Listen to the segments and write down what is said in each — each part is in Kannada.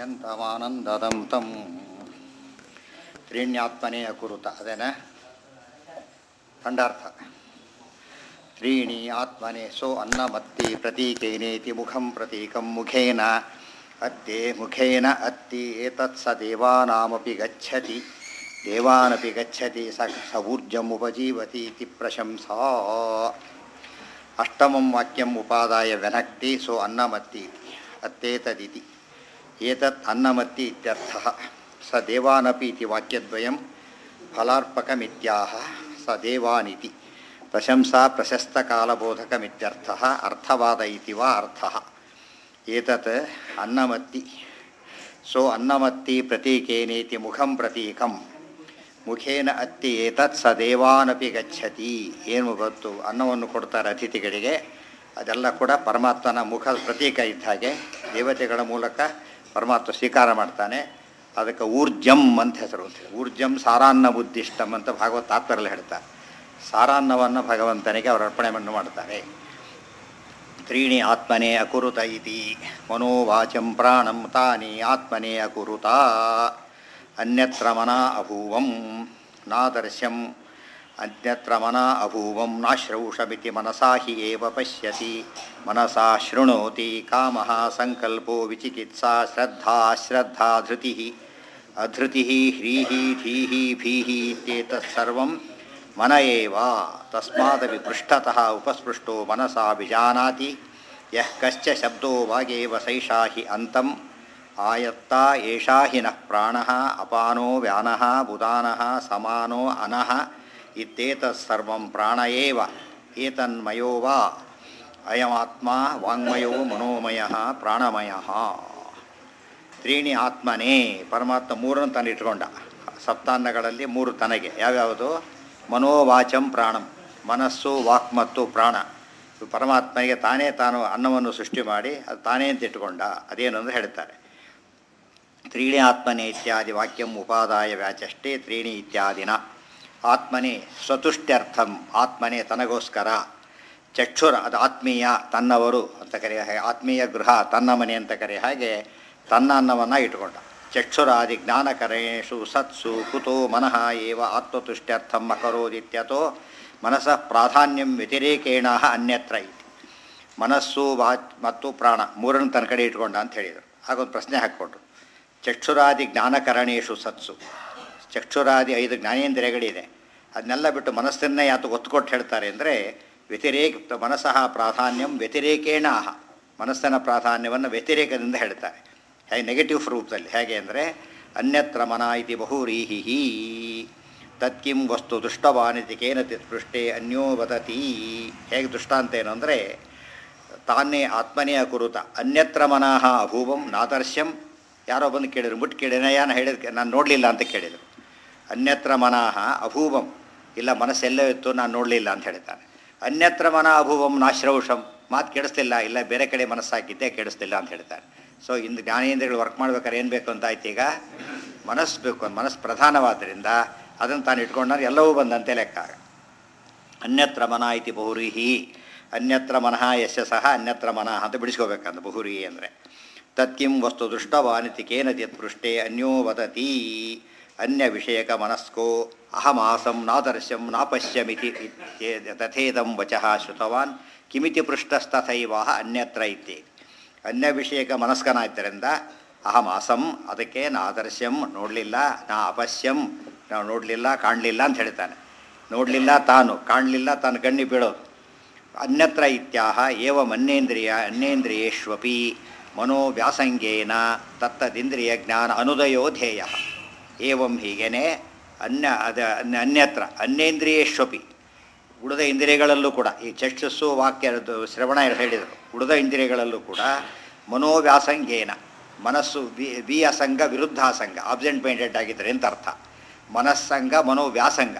ಅತ್ಯಂತಮಾನಂದದಂ ತಂ ತ್ರೀಣ್ಯಾತ್ಮನೇ ಅಕುರುತ ಅದೇನ ಖಂಡಾರ್ಥ ತ್ರೀಣಿ ಆತ್ಮನೆ ಸೋ ಅನ್ನಮತ್ತಿ ಪ್ರತೀಕೇನೇತಿ ಮುಖಂ ಪ್ರತೀಕಂ ಮುಖೇನ ಅತ್ತೆ ಮುಖೇನ ಅತ್ತಿ ಏತತ್ ಸ ದೇವಾನಾಮಪಿ ಗಚ್ಚತಿ ದೇವಾನಪಿ ಗಚ್ಚತಿ ಸ ಸ ಊರ್ಜಮುಪಜೀವತಿ ಇತಿ ಪ್ರಶಂಸಾ ಅಷ್ಟಮಂ ವಾಕ್ಯಂ ಉಪಾದಾಯ ವ್ಯನಕ್ತಿ ಸೋ ಅನ್ನಮತ್ತಿ ಅತ್ತೇತದಿತಿ ಏತತ್ ಅನ್ನಮತ್ತಿ ಇತ್ಯರ್ಥಃ ಸ ದೇವಾನಪಿ ಇತಿ ವಾಕ್ಯದ್ವಯಂ ಫಲಾರ್ಪಕಮಿತ್ಯಾಹ ಸ ದೇವಾನಿತಿ ಪ್ರಶಂಸಾ ಪ್ರಶಸ್ತಕಾಲಬೋಧಕಮಿತ್ಯರ್ಥಃ ಅರ್ಥವಾದ ಇತಿ ವಾ ಅರ್ಥಃ ಏತತ್ ಅನ್ನಮತ್ತಿ ಸೋ ಅನ್ನಮತ್ತಿ ಪ್ರತೀಕೇನೇತಿ ಮುಖಂ ಪ್ರತೀಕಂ ಮುಖೇನ ಅತ್ತಿ ಏತತ್ ಸ ದೇವಾನಪಿ ಗಚ್ಚತಿ ಏನು ಗೊತ್ತು ಅನ್ನವನ್ನು ಕೊಡ್ತಾರೆ ಅತಿಥಿಗಳಿಗೆ ಅದೆಲ್ಲ ಕೂಡ ಪರಮಾತ್ಮನ ಮುಖ ಪ್ರತೀಕ ಇದ್ದ ಹಾಗೆ ದೇವತೆಗಳ ಮೂಲಕ ಪರಮಾತ್ಮ ಸ್ವೀಕಾರ ಮಾಡ್ತಾನೆ ಅದಕ್ಕೆ ಊರ್ಜಂ ಅಂತ ಹೆಸರು ಅಂತ ಊರ್ಜಂ ಸಾರಾನ್ನ ಬುದ್ಧಿಷ್ಟಂ ಅಂತ ಭಾಗವತ್ ತಾತ್ಪರ್ಯಲ್ಲಿ ಹೇಳ್ತಾರೆ ಸಾರಾನ್ನವನ್ನು ಭಗವಂತನಿಗೆ ಅವರು ಅರ್ಪಣೆಯನ್ನು ಮಾಡ್ತಾರೆ ತ್ರೀಣಿ ಆತ್ಮನೇ ಅಕುರುತ ಇತಿ ಮನೋವಾಚಂ ಪ್ರಾಣಂ ತಾನಿ ಆತ್ಮನೇ ಅಕುರುತ ಅನ್ಯತ್ರ ಮನ ಅಭೂವಂ ನಾದರ್ಶ್ಯಂ ಅನ್ಯತ್ರ ಮನ ಅಭೂವಂ ನಾಶ್ರೌಷಮಿತಿ ಮನಸಾ ಹಿ ಏವ ಪಶ್ಯತಿ ಮನಸಾ ಶೃಣೋತಿ ಕಾಮಃ ಸಂಕಲ್ಪೋ ವಿಚಿಕಿತ್ಸಾ ಶ್ರದ್ಧಾ ಶ್ರದ್ಧಾ ಧೃತಿ ಅಧೃತಿ ಹ್ರೀಹಿ ಧೀಹಿ ಭೀಹಿ ಇತ್ಯೇತತ್ಸರ್ವಂ ಮನ ಏವ ತಸ್ಮಾದಪಿ ಪೃಷ್ಠತಃ ಉಪಸ್ಪೃಷ್ಟೋ ಮನಸಾ ವಿಜಾನಾತಿ ಯಃ ಕಶ್ಚ ಶಬ್ದೋ ವಾಗೇವ ಸೈಷಾ ಹಿ ಅಂತಂ ಆಯತ್ತ ಏಷಾ ಹಿ ನಃ ಪ್ರಾಣಃ ಅಪಾನೋ ವ್ಯಾನಃ ಬುಧಾನಃ ಸಮಾನೋ ಅನಃ ಇತ್ಯೇತತ್ಸರ್ವಂ ಪ್ರಾಣ ಏವ ಏತನ್ಮಯೋ ವಾ ಅಯಮಾತ್ಮ ವಾङ्ಮಯೋ ಮನೋಮಯಃ ಪ್ರಾಣಮಯಃ ತ್ರೀಣಿ ಆತ್ಮನೇ ಪರಮಾತ್ಮ ಮೂರನ್ನು ತಾನು ಇಟ್ಕೊಂಡ ಸಪ್ತಾನ್ನಗಳಲ್ಲಿ ಮೂರು ತನಗೆ ಯಾವ್ಯಾವುದು ಮನೋವಾಚಂ ಪ್ರಾಣಂ ಮನಸ್ಸು ವಾಕ್ ಮತ್ತು ಪ್ರಾಣ ಪರಮಾತ್ಮನಿಗೆ ತಾನೇ ತಾನು ಅನ್ನವನ್ನು ಸೃಷ್ಟಿ ಮಾಡಿ ಅದು ತಾನೇ ಅಂತ ಇಟ್ಟುಕೊಂಡ ಅದೇನು ಅಂದರೆ ಹೇಳ್ತಾರೆ ತ್ರೀಣಿ ಆತ್ಮನೆ ಇತ್ಯಾದಿ ವಾಕ್ಯಂ ಉಪಾದಾಯ ವ್ಯಾಚಷ್ಟೇ ತ್ರೀಣಿ ಇತ್ಯಾದಿನ ಆತ್ಮನೇ ಸ್ವತುಷ್ಟ್ಯರ್ಥಂ ಆತ್ಮನೇ ತನಗೋಸ್ಕರ ಚಕ್ಷುರ ಅದು ಆತ್ಮೀಯ ತನ್ನವರು ಅಂತ ಕರೆಯ ಹಾಗೆ ಆತ್ಮೀಯ ಗೃಹ ತನ್ನ ಮನೆ ಅಂತ ಕರೆಯ ಹಾಗೆ ತನ್ನ ಅನ್ನವನ್ನು ಇಟ್ಟುಕೊಂಡ ಚಕ್ಷುರಾದಿ ಜ್ಞಾನಕರೇಶು ಸತ್ಸು ಕುತೋ ಮನಃ ಏವ ಆತ್ಮತುಷ್ಟ್ಯರ್ಥಂ ಅಕರೋದಿತ್ಯತೋ ಮನಸ್ಸಃ ಪ್ರಾಧಾನ್ಯಂ ವ್ಯತಿರೇಕೇಣ ಅನ್ಯತ್ರ ಇತಿ ಮನಸ್ಸು ವಾಚ್ ಮತ್ತು ಪ್ರಾಣ ಮೂರನ್ನು ತನ್ನ ಕಡೆ ಇಟ್ಕೊಂಡ ಅಂತ ಹೇಳಿದರು ಹಾಗೊಂದು ಪ್ರಶ್ನೆ ಹಾಕ್ಕೊಂಡ್ರು ಚಕ್ಷುರಾದಿ ಜ್ಞಾನಕರಣೇಶು ಸತ್ಸು ಚಕ್ಷುರಾದಿ ಐದು ಜ್ಞಾನೇಂದ್ರಿಯಗಳಿದೆ ಅದನ್ನೆಲ್ಲ ಬಿಟ್ಟು ಮನಸ್ಸನ್ನೇ ಯಾತು ಒತ್ತು ಕೊಟ್ಟು ಹೇಳ್ತಾರೆ ಅಂದರೆ ವ್ಯತಿರೇಕ ಮನಸ್ಸಃ ಪ್ರಾಧಾನ್ಯಂ ವ್ಯತಿರೇಕೇಣ ಮನಸ್ಸನ ಪ್ರಾಧಾನ್ಯವನ್ನು ವ್ಯತಿರೇಕದಿಂದ ಹೇಳ್ತಾರೆ ಹೇಗೆ ನೆಗೆಟಿವ್ ರೂಪದಲ್ಲಿ ಹೇಗೆ ಅಂದರೆ ಅನ್ಯತ್ರ ಮನ ಇತಿ ಬಹುರೀಹಿ ತತ್ಕಿಂ ವಸ್ತು ದುಷ್ಟವಾನಿತಿ ಕೇನತಿ ಪೃಷ್ಟೇ ಅನ್ಯೋ ವದತಿ ಹೇಗೆ ದೃಷ್ಟಾಂತ ಏನು ಅಂದರೆ ತಾನೇ ಆತ್ಮನೇ ಅಕುರುತ ಅನ್ಯತ್ರ ಮನಃ ಅಭೂವಂ ನಾದರ್ಶ್ಯಂ ಯಾರೋ ಬಂದು ಕೇಳಿದ್ರು ಮುಟ್ಟು ಕೇಳಿನಯ್ಯ ನಾನು ಹೇಳಿದ ನಾನು ನೋಡಲಿಲ್ಲ ಅಂತ ಕೇಳಿದರು ಅನ್ಯತ್ರ ಮನಃ ಅಭೂವಂ ಇಲ್ಲ ಮನಸ್ಸೆಲ್ಲೋ ಇತ್ತು ನಾನು ನೋಡಲಿಲ್ಲ ಅಂತ ಹೇಳ್ತಾನೆ ಅನ್ಯತ್ರ ಮನ ಅಭೂವಂ ನಾಶ್ರೌಷಂ ಮಾತು ಕೆಡಿಸ್ತಿಲ್ಲ ಇಲ್ಲ ಬೇರೆ ಕಡೆ ಮನಸ್ಸಾಕಿದ್ದೆ ಕೆಡಿಸ್ತಿಲ್ಲ ಅಂತ ಹೇಳ್ತಾರೆ ಸೊ ಇಂದು ಜ್ಞಾನೇಂದ್ರಿಯಗಳು ವರ್ಕ್ ಮಾಡ್ಬೇಕಾದ್ರೆ ಏನು ಬೇಕು ಅಂತ ಆಯ್ತು ಈಗ ಮನಸ್ಸು ಬೇಕು ಮನಸ್ಸು ಪ್ರಧಾನವಾದ್ದರಿಂದ ಅದನ್ನು ತಾನು ಇಟ್ಕೊಂಡ್ರೆ ಎಲ್ಲವೂ ಬಂದಂತೆ ಲೆಕ್ಕ ಅನ್ಯತ್ರ ಮನ ಇತಿ ಬಹುರೀಹಿ ಅನ್ಯತ್ರ ಮನಃ ಯಶ ಸಹ ಅನ್ಯತ್ರ ಮನಃ ಅಂತ ಬಿಡಿಸ್ಕೋಬೇಕಂತ ಬಹುರೀಹಿ ಅಂದರೆ ತತ್ಕಿಂ ವಸ್ತು ದೃಷ್ಟವಾನಿತಿ ಕೇನತಿ ಪೃಷ್ಟೇ ಅನ್ಯೋ ವದತಿ ಅನ್ಯ ವಿಷಯಕ ಮನಸ್ಕೋ ಅಹಮಾಸಂ ನಾದರ್ಶ್ಯಂ ನಾಪಶ್ಯಮಿತಿ ತಥೇದಂ ವಚಃ ಶ್ರುತವಾನ್ ಕಿಮಿತಿ ಪೃಷ್ಟಸ್ತಥೈವ ಅನ್ಯತ್ರ ಇತ್ಯೇತಿ ಅನ್ಯ ವಿಷಯಕ ಮನಸ್ಕನಾದ್ದರಿಂದ ಅಹಮಾಸಂ ಅದಕ್ಕೆ ನಾದರ್ಶ್ಯಂ ನೋಡಲಿಲ್ಲ ನಾ ಅಪಶ್ಯಂ ನಾವು ನೋಡಲಿಲ್ಲ ಕಾಣಲಿಲ್ಲ ಅಂತ ಹೇಳ್ತಾನೆ ನೋಡಲಿಲ್ಲ ತಾನು ಕಾಣಲಿಲ್ಲ ತಾನು ಗಣ್ಣಿ ಬೀಳೋದು ಅನ್ಯತ್ರ ಇತ್ಯಾಹ ಏವ ಮನ್ನೇಂದ್ರಿಯ ಅನ್ಯೇಂದ್ರಿಯೇಷ್ವಪಿ ಮನೋವ್ಯಾಸಂಗೇನ ತತ್ತದಿಂದ್ರಿಯ ಜ್ಞಾನ ಅನುದಯೋ ಧ್ಯೇಯ ಏವಂ ಹೀಗೇನೆ ಅನ್ಯ ಅದ ಅನ್ಯತ್ರ ಅನ್ಯೇಂದ್ರಿಯೇಷ್ವಪಿ ಉಳಿದ ಇಂದ್ರಿಯಗಳಲ್ಲೂ ಕೂಡ ಈ ಚಕ್ಷಸ್ಸು ವಾಕ್ಯ ಶ್ರವಣ ಹೇಳಿದರು ಉಳಿದ ಇಂದ್ರಿಯಗಳಲ್ಲೂ ಕೂಡ ಮನೋವ್ಯಾಸಂಗೇನ ಮನಸ್ಸು ವಿ ವಿ ಅಸಂಗ ವಿರುದ್ಧಾಸಂಗ ಆಬ್ಸೆಂಟ್ ಮೈಂಡೆಡ್ ಆಗಿದ್ದಾರೆ ಅಂತ ಅರ್ಥ ಮನಸ್ಸಂಗ ಮನೋವ್ಯಾಸಂಗ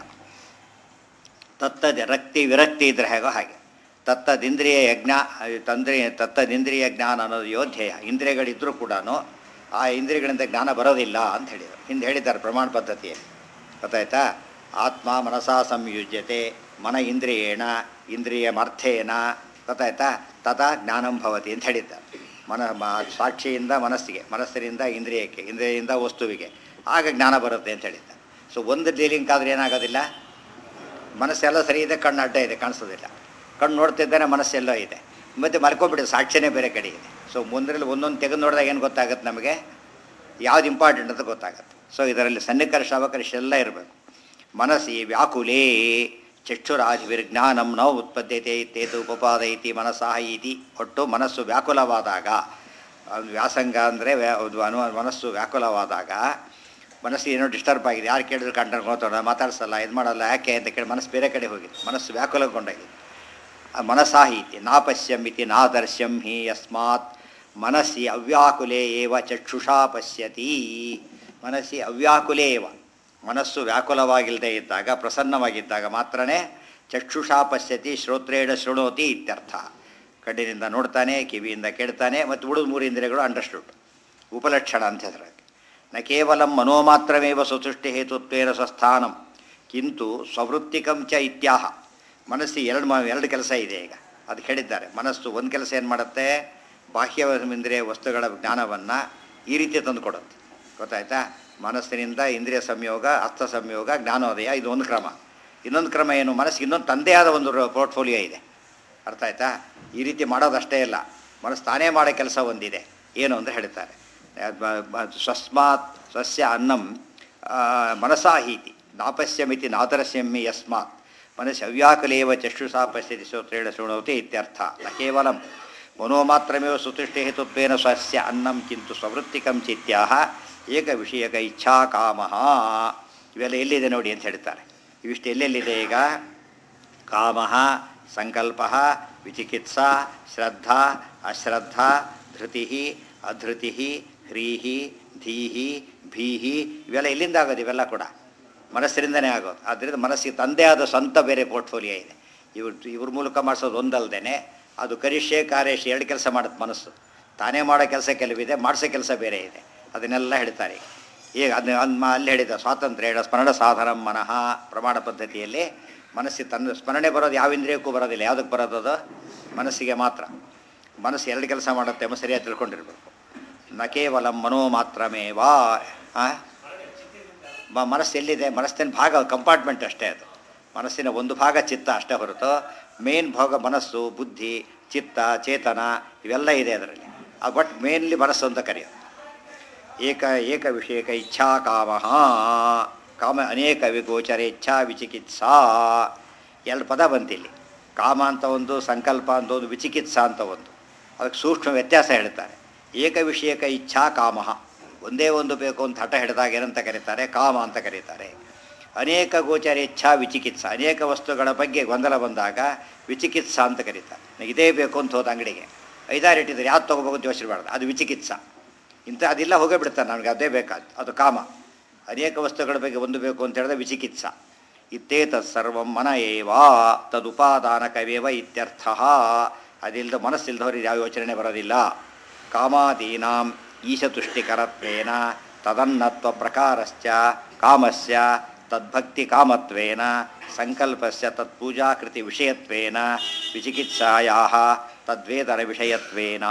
ತತ್ತದ ರಕ್ತಿ ವಿರಕ್ತಿ ಇದ್ರೆ ಹೇಗೋ ಹಾಗೆ ತತ್ತದಿಂದ್ರಿಯ ಯಜ್ಞ ತಂದ್ರಿ ತತ್ತದಿಂದ್ರಿಯ ಜ್ಞಾನ ಅನ್ನೋದು ಯೋಧ್ಯೇಯ ಇಂದ್ರಿಯಗಳಿದ್ದರೂ ಕೂಡ ಆ ಇಂದ್ರಿಯಗಳಿಂದ ಜ್ಞಾನ ಬರೋದಿಲ್ಲ ಅಂತ ಹೇಳಿದರು ಹಿಂದೆ ಹೇಳಿದ್ದಾರೆ ಪ್ರಮಾಣ ಪದ್ಧತಿಯಲ್ಲಿ ಗೊತ್ತಾಯ್ತಾ ಆತ್ಮ ಮನಸಾ ಸಂಯುಜ್ಯತೆ ಮನ ಇಂದ್ರಿಯೇಣ ಇಂದ್ರಿಯ ಮರ್ಥೇನ ಗೊತ್ತಾಯ್ತಾ ತಥಾ ಜ್ಞಾನಂ ಭವತಿ ಅಂತ ಹೇಳಿದ್ದಾರೆ ಮನ ಮ- ಸಾಕ್ಷಿಯಿಂದ ಮನಸ್ಸಿಗೆ ಮನಸ್ಸಿನಿಂದ ಇಂದ್ರಿಯಕ್ಕೆ ಇಂದ್ರಿಯದಿಂದ ವಸ್ತುವಿಗೆ ಆಗ ಜ್ಞಾನ ಬರುತ್ತೆ ಅಂತ ಹೇಳಿದ್ದ ಸೊ ಒಂದು ಡೀಲಿಂಗ್ ಆದ್ರೆ ಏನಾಗೋದಿಲ್ಲ ಮನಸ್ಸೆಲ್ಲ ಸರಿ ಇದೆ ಕಣ್ಣು ಅಡ್ಡ ಇದೆ ಕಾಣಿಸೋದಿಲ್ಲ ಕಣ್ಣು ನೋಡ್ತಿದ್ದಾನೆ ಮನಸ್ಸೆಲ್ಲೋ ಇದೆ ಮತ್ತು ಮಲ್ಕೊಂಡ್ಬಿಟ್ಟಿದೆ ಸಾಕ್ಷ್ಯನೇ ಬೇರೆ ಕಡೆ ಇದೆ ಸೊ ಮುಂದ್ರಲ್ಲಿ ಒಂದೊಂದು ತೆಗೆದು ನೋಡಿದಾಗ ಏನು ಗೊತ್ತಾಗುತ್ತೆ ನಮಗೆ ಯಾವ್ದು ಇಂಪಾರ್ಟೆಂಟ್ ಅಂತ ಗೊತ್ತಾಗುತ್ತೆ ಸೊ ಇದರಲ್ಲಿ ಸನ್ನಿಕರ್ಷ ಅವಕರ್ಷ ಎಲ್ಲ ಇರಬೇಕು ಮನಸ್ಸಿ ವ್ಯಾಕುಲೇ ಚಕ್ಷುರಾಧಿವಿರ್ಜ್ಞಾನಂ ನ ಉತ್ಪದ್ಯತೆ ಇತ್ತೇತು ಉಪಪಾದೈತಿ ಮನಸ್ಸಾಹ ಇತಿ ಒಟ್ಟು ಮನಸ್ಸು ವ್ಯಾಕುಲವಾದಾಗ ಅದು ವ್ಯಾಸಂಗ ಅಂದರೆ ಅನು ಮನಸ್ಸು ವ್ಯಾಕುಲವಾದಾಗ ಮನಸ್ಸಿಗೆ ಏನೋ ಡಿಸ್ಟರ್ಬ್ ಆಗಿದೆ ಯಾರು ಕೇಳಿದ್ರು ಕಂಡು ಗೊತ್ತೋಣ ಮಾತಾಡ್ಸಲ್ಲ ಇದು ಮಾಡಲ್ಲ ಯಾಕೆ ಅಂತ ಕೇಳಿ ಮನಸ್ಸು ಬೇರೆ ಕಡೆ ಹೋಗಿದೆ ಮನಸ್ಸು ವ್ಯಾಕುಲಗೊಂಡಾಗಿದೆ ಆ ಮನಸಾಹೀತಿ ನಾಪಶ್ಯಮಿತಿ ನಾದರ್ಶ್ಯಂ ಹಿ ಯಸ್ಮಾತ್ ಮನಸ್ಸಿ ಅವ್ಯಾಕುಲೇ ಏವ ಚಕ್ಷುಷಾ ಪಶ್ಯತಿ ಮನಸ್ಸಿ ಅವ್ಯಾಕುಲೇ ಏವ ಮನಸ್ಸು ವ್ಯಾಕುಲವಾಗಿಲ್ಲದೆ ಇದ್ದಾಗ ಪ್ರಸನ್ನವಾಗಿದ್ದಾಗ ಮಾತ್ರನೇ ಚಕ್ಷುಷಾ ಪಶ್ಯತಿ ಶ್ರೋತ್ರೇಣ ಶೃಣೋತಿ ಇತ್ಯರ್ಥ ಕಣ್ಣಿನಿಂದ ನೋಡ್ತಾನೆ ಕಿವಿಯಿಂದ ಕೇಳ್ತಾನೆ ಮತ್ತು ಉಳಿದ ಮೂರು ಇಂದ್ರಿಯಗಳು ಅಂಡರ್ಸ್ಟುಡ್ ಉಪಲಕ್ಷಣ ಅಂತ ಹೆಸರಾಗಿ ನ ಕೇವಲ ಮನೋಮಾತ್ರಮೇವ ಸುಸೃಷ್ಟಿ ಹೇತುತ್ವೇನ ಸ್ವಸ್ಥಾನಂ ಕಿಂತು ಸ್ವವೃತ್ತಿಕಂ ಚ ಇತ್ಯಾಹ ಮನಸ್ಸಿಗೆ ಎರಡು ಮ ಎರಡು ಕೆಲಸ ಇದೆ ಈಗ ಅದು ಹೇಳಿದ್ದಾರೆ ಮನಸ್ಸು ಒಂದು ಕೆಲಸ ಏನು ಮಾಡುತ್ತೆ ಬಾಹ್ಯ ಇಂದ್ರಿಯ ವಸ್ತುಗಳ ಜ್ಞಾನವನ್ನು ಈ ರೀತಿ ತಂದು ಕೊಡುತ್ತೆ ಗೊತ್ತಾಯ್ತಾ ಮನಸ್ಸಿನಿಂದ ಇಂದ್ರಿಯ ಸಂಯೋಗ ಅರ್ಥ ಸಂಯೋಗ ಜ್ಞಾನೋದಯ ಇದು ಒಂದು ಕ್ರಮ ಇನ್ನೊಂದು ಕ್ರಮ ಏನು ಮನಸ್ಸಿಗೆ ಇನ್ನೊಂದು ತಂದೇ ಆದ ಒಂದು ಪೋರ್ಟ್ಫೋಲಿಯೋ ಇದೆ ಅರ್ಥ ಆಯ್ತಾ ಈ ರೀತಿ ಮಾಡೋದಷ್ಟೇ ಇಲ್ಲ ಮನಸ್ಸು ತಾನೇ ಮಾಡೋ ಕೆಲಸ ಒಂದಿದೆ ಏನು ಅಂತ ಹೇಳ್ತಾರೆ ಬ- ಬ- ಸ್ವಸ್ಮಾತ್ ಸ್ವಸ್ಯ ಅನ್ನಂ ಆ, ಮನಸಾಹೀತಿ ನಾಪಶ್ಯಮಿತಿ ನಾದರಸ್ಯಮಿ ಯಸ್ಮಾತ್ ಮನಸ್ಸು ಅವ್ಯಾಕಲೇವ ಚಕ್ಷುಷಾ ಪಶ್ಯತಿ ಶ್ರೋತ್ರೇಣ ಶೃಣೋತಿ ಇತ್ಯರ್ಥ ನ ಕೇವಲ ಮನೋಮಾತ್ರಮೇವ ಸುತುಷ್ಟೇ ಹೇತುತ್ವೇನ ಸ್ವಸ್ಯ ಅನ್ನಂ ಕಿಂತು ಸ್ವವೃತ್ತಿಕಂ ಚಿತ್ಯಾಹ ಏಕ ವಿಷಯಕ ಇಚ್ಛಾ ಕಾಮಃ ಇವೆಲ್ಲ ಎಲ್ಲಿದೆ ನೋಡಿ ಅಂತ ಹೇಳ್ತಾರೆ ಇವಿಷ್ಟು ಎಲ್ಲೆಲ್ಲಿದೆ ಈಗ ಕಾಮ ಸಂಕಲ್ಪ ವಿಚಿಕಿತ್ಸಾ ಶ್ರದ್ಧಾ ಅಶ್ರದ್ಧಾ ಧೃತಿ ಅಧೃತಿ ಹ್ರೀಹಿ ಧೀಹಿ ಭೀಹಿ ಇವೆಲ್ಲ ಎಲ್ಲಿಂದ ಆಗೋದು ಇವೆಲ್ಲ ಕೂಡ ಮನಸ್ಸಿನಿಂದನೇ ಆಗೋದು ಆದ್ದರಿಂದ ಮನಸ್ಸಿಗೆ ತಂದೆ ಆದ ಸ್ವಂತ ಬೇರೆ ಪೋರ್ಟ್ಫೋಲಿಯೋ ಇದೆ ಇವ್ರು ಇವ್ರ ಮೂಲಕ ಮಾಡಿಸೋದು ಒಂದಲ್ದೇನೆ ಅದು ಕರಿಷ್ಯೆ ಕಾರ್ಯಶೆ ಎರಡು ಕೆಲಸ ಮಾಡುತ್ತೆ ಮನಸ್ಸು ತಾನೇ ಮಾಡೋ ಕೆಲಸ ಕೆಲವಿದೆ ಮಾಡಿಸೋ ಕೆಲಸ ಬೇರೆ ಇದೆ ಅದನ್ನೆಲ್ಲ ಹೇಳ್ತಾರೆ ಈಗ ಅದನ್ನ ಅದ್ನ ಅಲ್ಲಿ ಹೇಳಿದ ಸ್ವಾತಂತ್ರ್ಯ ಸ್ಮರಣ ಸಾಧನ ಮನಃ ಪ್ರಮಾಣ ಪದ್ಧತಿಯಲ್ಲಿ ಮನಸ್ಸಿಗೆ ತನ್ನ ಸ್ಮರಣೆ ಬರೋದು ಯಾವ ಇಂದ್ರಿಯಕ್ಕೂ ಬರೋದಿಲ್ಲ ಯಾವುದಕ್ಕೆ ಬರೋದು ಅದು ಮನಸ್ಸಿಗೆ ಮಾತ್ರ ಮನಸ್ಸು ಎರಡು ಕೆಲಸ ಮಾಡುತ್ತೆ ಎಂಬ ಸರಿಯಾಗಿ ತಿಳ್ಕೊಂಡಿರ್ಬೇಕು ನ ಕೇವಲ ಮನೋ ಮಾತ್ರಮೇವಾ ಆ? ಮ- ಮನಸ್ಸು ಎಲ್ಲಿದೆ ಮನಸ್ಸಿನ ಭಾಗ ಕಂಪಾರ್ಟ್ಮೆಂಟ್ ಅಷ್ಟೇ ಅದು ಮನಸ್ಸಿನ ಒಂದು ಭಾಗ ಚಿತ್ತ ಅಷ್ಟೇ ಹೊರತು ಮೇನ್ ಭಾಗ ಮನಸ್ಸು ಬುದ್ಧಿ ಚಿತ್ತ ಚೇತನ ಇವೆಲ್ಲ ಇದೆ ಅದರಲ್ಲಿ ಆ ಬಟ್ ಮೇನ್ಲಿ ಮನಸ್ಸು ಅಂತ ಕರೆಯೋದು ಏಕ ಏಕ ವಿಷಯಕ ಇಚ್ಛಾ ಕಾಮ ಕಾಮ ಅನೇಕ ವಿಗೋಚರ ಇಚ್ಛಾ ವಿಚಿಕಿತ್ಸಾ ಎರಡು ಪದ ಬಂತಿಲ್ಲಿ ಕಾಮ ಅಂತ ಒಂದು ಸಂಕಲ್ಪ ಅಂತ ಒಂದು ವಿಚಿಕಿತ್ಸಾ ಅಂತ ಒಂದು ಅದಕ್ಕೆ ಸೂಕ್ಷ್ಮ ವ್ಯತ್ಯಾಸ ಹೇಳ್ತಾರೆ ಏಕ ವಿಷಯಕ ಇಚ್ಛಾ ಕಾಮ ಒಂದೇ ಒಂದು ಬೇಕು ಅಂತ ಹಠ ಹಿಡಿದಾಗ ಏನಂತ ಕರೀತಾರೆ ಕಾಮ ಅಂತ ಕರೀತಾರೆ ಅನೇಕ ಗೋಚರ ಇಚ್ಛಾ ವಿಚಿಕಿತ್ಸಾ ಅನೇಕ ವಸ್ತುಗಳ ಬಗ್ಗೆ ಗೊಂದಲ ಬಂದಾಗ ವಿಚಿಕಿತ್ಸಾ ಅಂತ ಕರೀತಾರೆ ನನಗೆ ಇದೇ ಬೇಕು ಅಂತ ಹೋದ ಅಂಗಡಿಗೆ ಐದಾರು ಇಟ್ಟಿದ್ದಾರೆ ಯಾವ್ದು ತೊಗೋಬೇಕು ಅಂತ ಯೋಚನೆ ಮಾಡೋದು ಅದು ವಿಚಿಕಿತ್ಸಾ ಇಂಥ ಅದೆಲ್ಲ ಹೋಗೇ ಬಿಡ್ತಾನೆ ನನಗೆ ಅದೇ ಬೇಕಾದ ಅದು ಕಾಮ ಅನೇಕ ವಸ್ತುಗಳ ಬಗ್ಗೆ ಒಂದು ಬೇಕು ಅಂತ ಹೇಳಿದ್ರೆ ವಿಚಿಕಿತ್ಸಾ ಇತ್ತೇತತ್ ಸರ್ವಂ ಮನ ಏವಾ ತದುಪಾದಾನಕವೇವ ಇತ್ಯರ್ಥ ಅದಿಲ್ಲದ ಮನಸ್ಸಿಲ್ದವ್ರಿಗೆ ಯಾವ ಯೋಚನೆ ಬರೋದಿಲ್ಲ ಕಾಮಾದೀನಾಂ ಈಶತುಷ್ಟಿಕರತ್ವೇನ ತದನ್ನತ್ವ ಪ್ರಕಾರಶ್ಚ ಕಾಮಸ್ಯ ತದ್ಭಕ್ತಿ ಕಾಮತ್ವೇನ ಸಂಕಲ್ಪಸ್ಯ ತತ್ಪೂಜಾಕೃತಿ ವಿಷಯತ್ವೇನ ವಿಚಿಕಿತ್ಸಾಯಾ ತದ್ವೇದರ ವಿಷಯತ್ವೇನ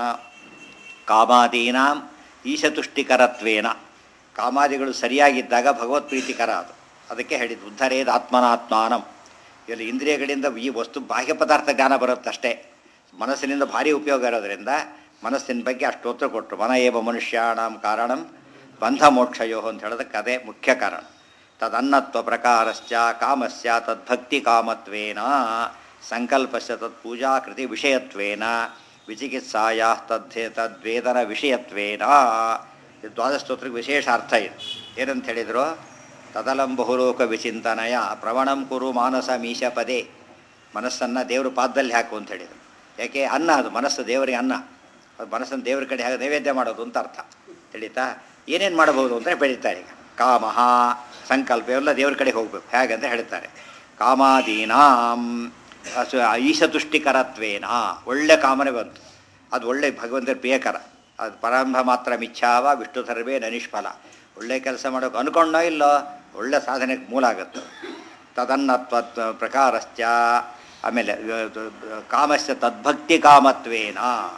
ಕಾಮಾದೀನಾಂ ಈಶತುಷ್ಟಿಕರತ್ವೇನ ಕಾಮಾದಿಗಳು ಸರಿಯಾಗಿದ್ದಾಗ ಭಗವತ್ ಪ್ರೀತಿಕರ ಅದು ಅದಕ್ಕೆ ಹೇಳಿದ್ದು ಉದ್ಧರೇದ ಆತ್ಮನಾತ್ಮಾನಂ ಇಲ್ಲಿ ಇಂದ್ರಿಯಗಳಿಂದ ಈ ವಸ್ತು ಬಾಹ್ಯ ಪದಾರ್ಥ ಜ್ಞಾನ ಬರುತ್ತಷ್ಟೇ ಮನಸ್ಸಿನಿಂದ ಭಾರಿ ಉಪಯೋಗ ಇರೋದ್ರಿಂದ ಮನಸ್ಸಿನ ಬಗ್ಗೆ ಅಷ್ಟು ಒತ್ತು ಕೊಟ್ಟರು ಮನ ಏವ ಮನುಷ್ಯಾಣಂ ಕಾರಣಂ ಬಂಧ ಮೋಕ್ಷಯೋ ಅಂತ ಹೇಳೋದಕ್ಕೆ ಅದೇ ಮುಖ್ಯ ಕಾರಣ ತದನ್ನತ್ವ ಪ್ರಕಾರಶ್ಚ ಕಾಮಸ್ಯ ತದ್ಭಕ್ತಿ ಕಾಮತ್ವೇನ ಸಂಕಲ್ಪಸ್ಯ ತತ್ಪೂಜಾಕೃತಿ ವಿಷಯತ್ವೇನ ವಿಚಿಕಿತ್ಸಾಯ ತದ್ಧೇ ತದ್ವೇದನ ವಿಷಯತ್ವೇನ ಇದು ದ್ವಾದಶ ಸ್ತೋತ್ರಕ್ಕೆ ವಿಶೇಷ ಅರ್ಥ ಇದೆ ಏನಂತ ಹೇಳಿದರು ತದಲಂ ಬಹುಲೋಕ ವಿಚಿಂತನಯ ಪ್ರವಣಂ ಕುರು ಮಾನಸ ಮೀಶ ಪದೇ ಮನಸ್ಸನ್ನು ದೇವರು ಪಾದದಲ್ಲಿ ಹಾಕು ಅಂತ ಹೇಳಿದರು ಯಾಕೆ ಅನ್ನ ಅದು ಮನಸ್ಸು ದೇವರಿಗೆ ಅನ್ನ ಅದು ಮನಸ್ಸನ್ನು ದೇವ್ರ ಕಡೆ ಹಾಕಿ ನೈವೇದ್ಯ ಮಾಡೋದು ಅಂತ ಅರ್ಥ ತಿಳಿತಾ ಏನೇನು ಮಾಡಬಹುದು ಅಂತ ಬೆಳೀತಾರೆ ಈಗ ಕಾಮಹ ಸಂಕಲ್ಪ ಇವೆಲ್ಲ ದೇವ್ರ ಕಡೆ ಹೋಗಬೇಕು ಹೇಗಂತ ಹೇಳ್ತಾರೆ ಕಾಮಾದೀನಾಂ ಅಸು ಈಶತುಷ್ಟಿಕರತ್ವೇನ ಒಳ್ಳೆ ಕಾಮನೆ ಬಂತು ಅದು ಒಳ್ಳೆ ಭಗವಂತನ ಪ್ರಿಯಕರ ಅದು ಪ್ರಾರಂಭ ಮಾತ್ರ ಮಿಚ್ಛಾವ ವಿಷ್ಣು ಸರ್ವೇ ನನಿಷ್ಫಲ ಒಳ್ಳೆ ಕೆಲಸ ಮಾಡೋಕೆ ಅನ್ಕೊಂಡೋ ಇಲ್ಲೋ ಒಳ್ಳೆ ಸಾಧನೆಗೆ ಮೂಲ ಆಗುತ್ತೆ ತದನ್ನತ್ವ ಪ್ರಕಾರಶ್ಚ ಆಮೇಲೆ ಕಾಮಸ್ಯ ತದ್ಭಕ್ತಿ ಕಾಮತ್ವೇನ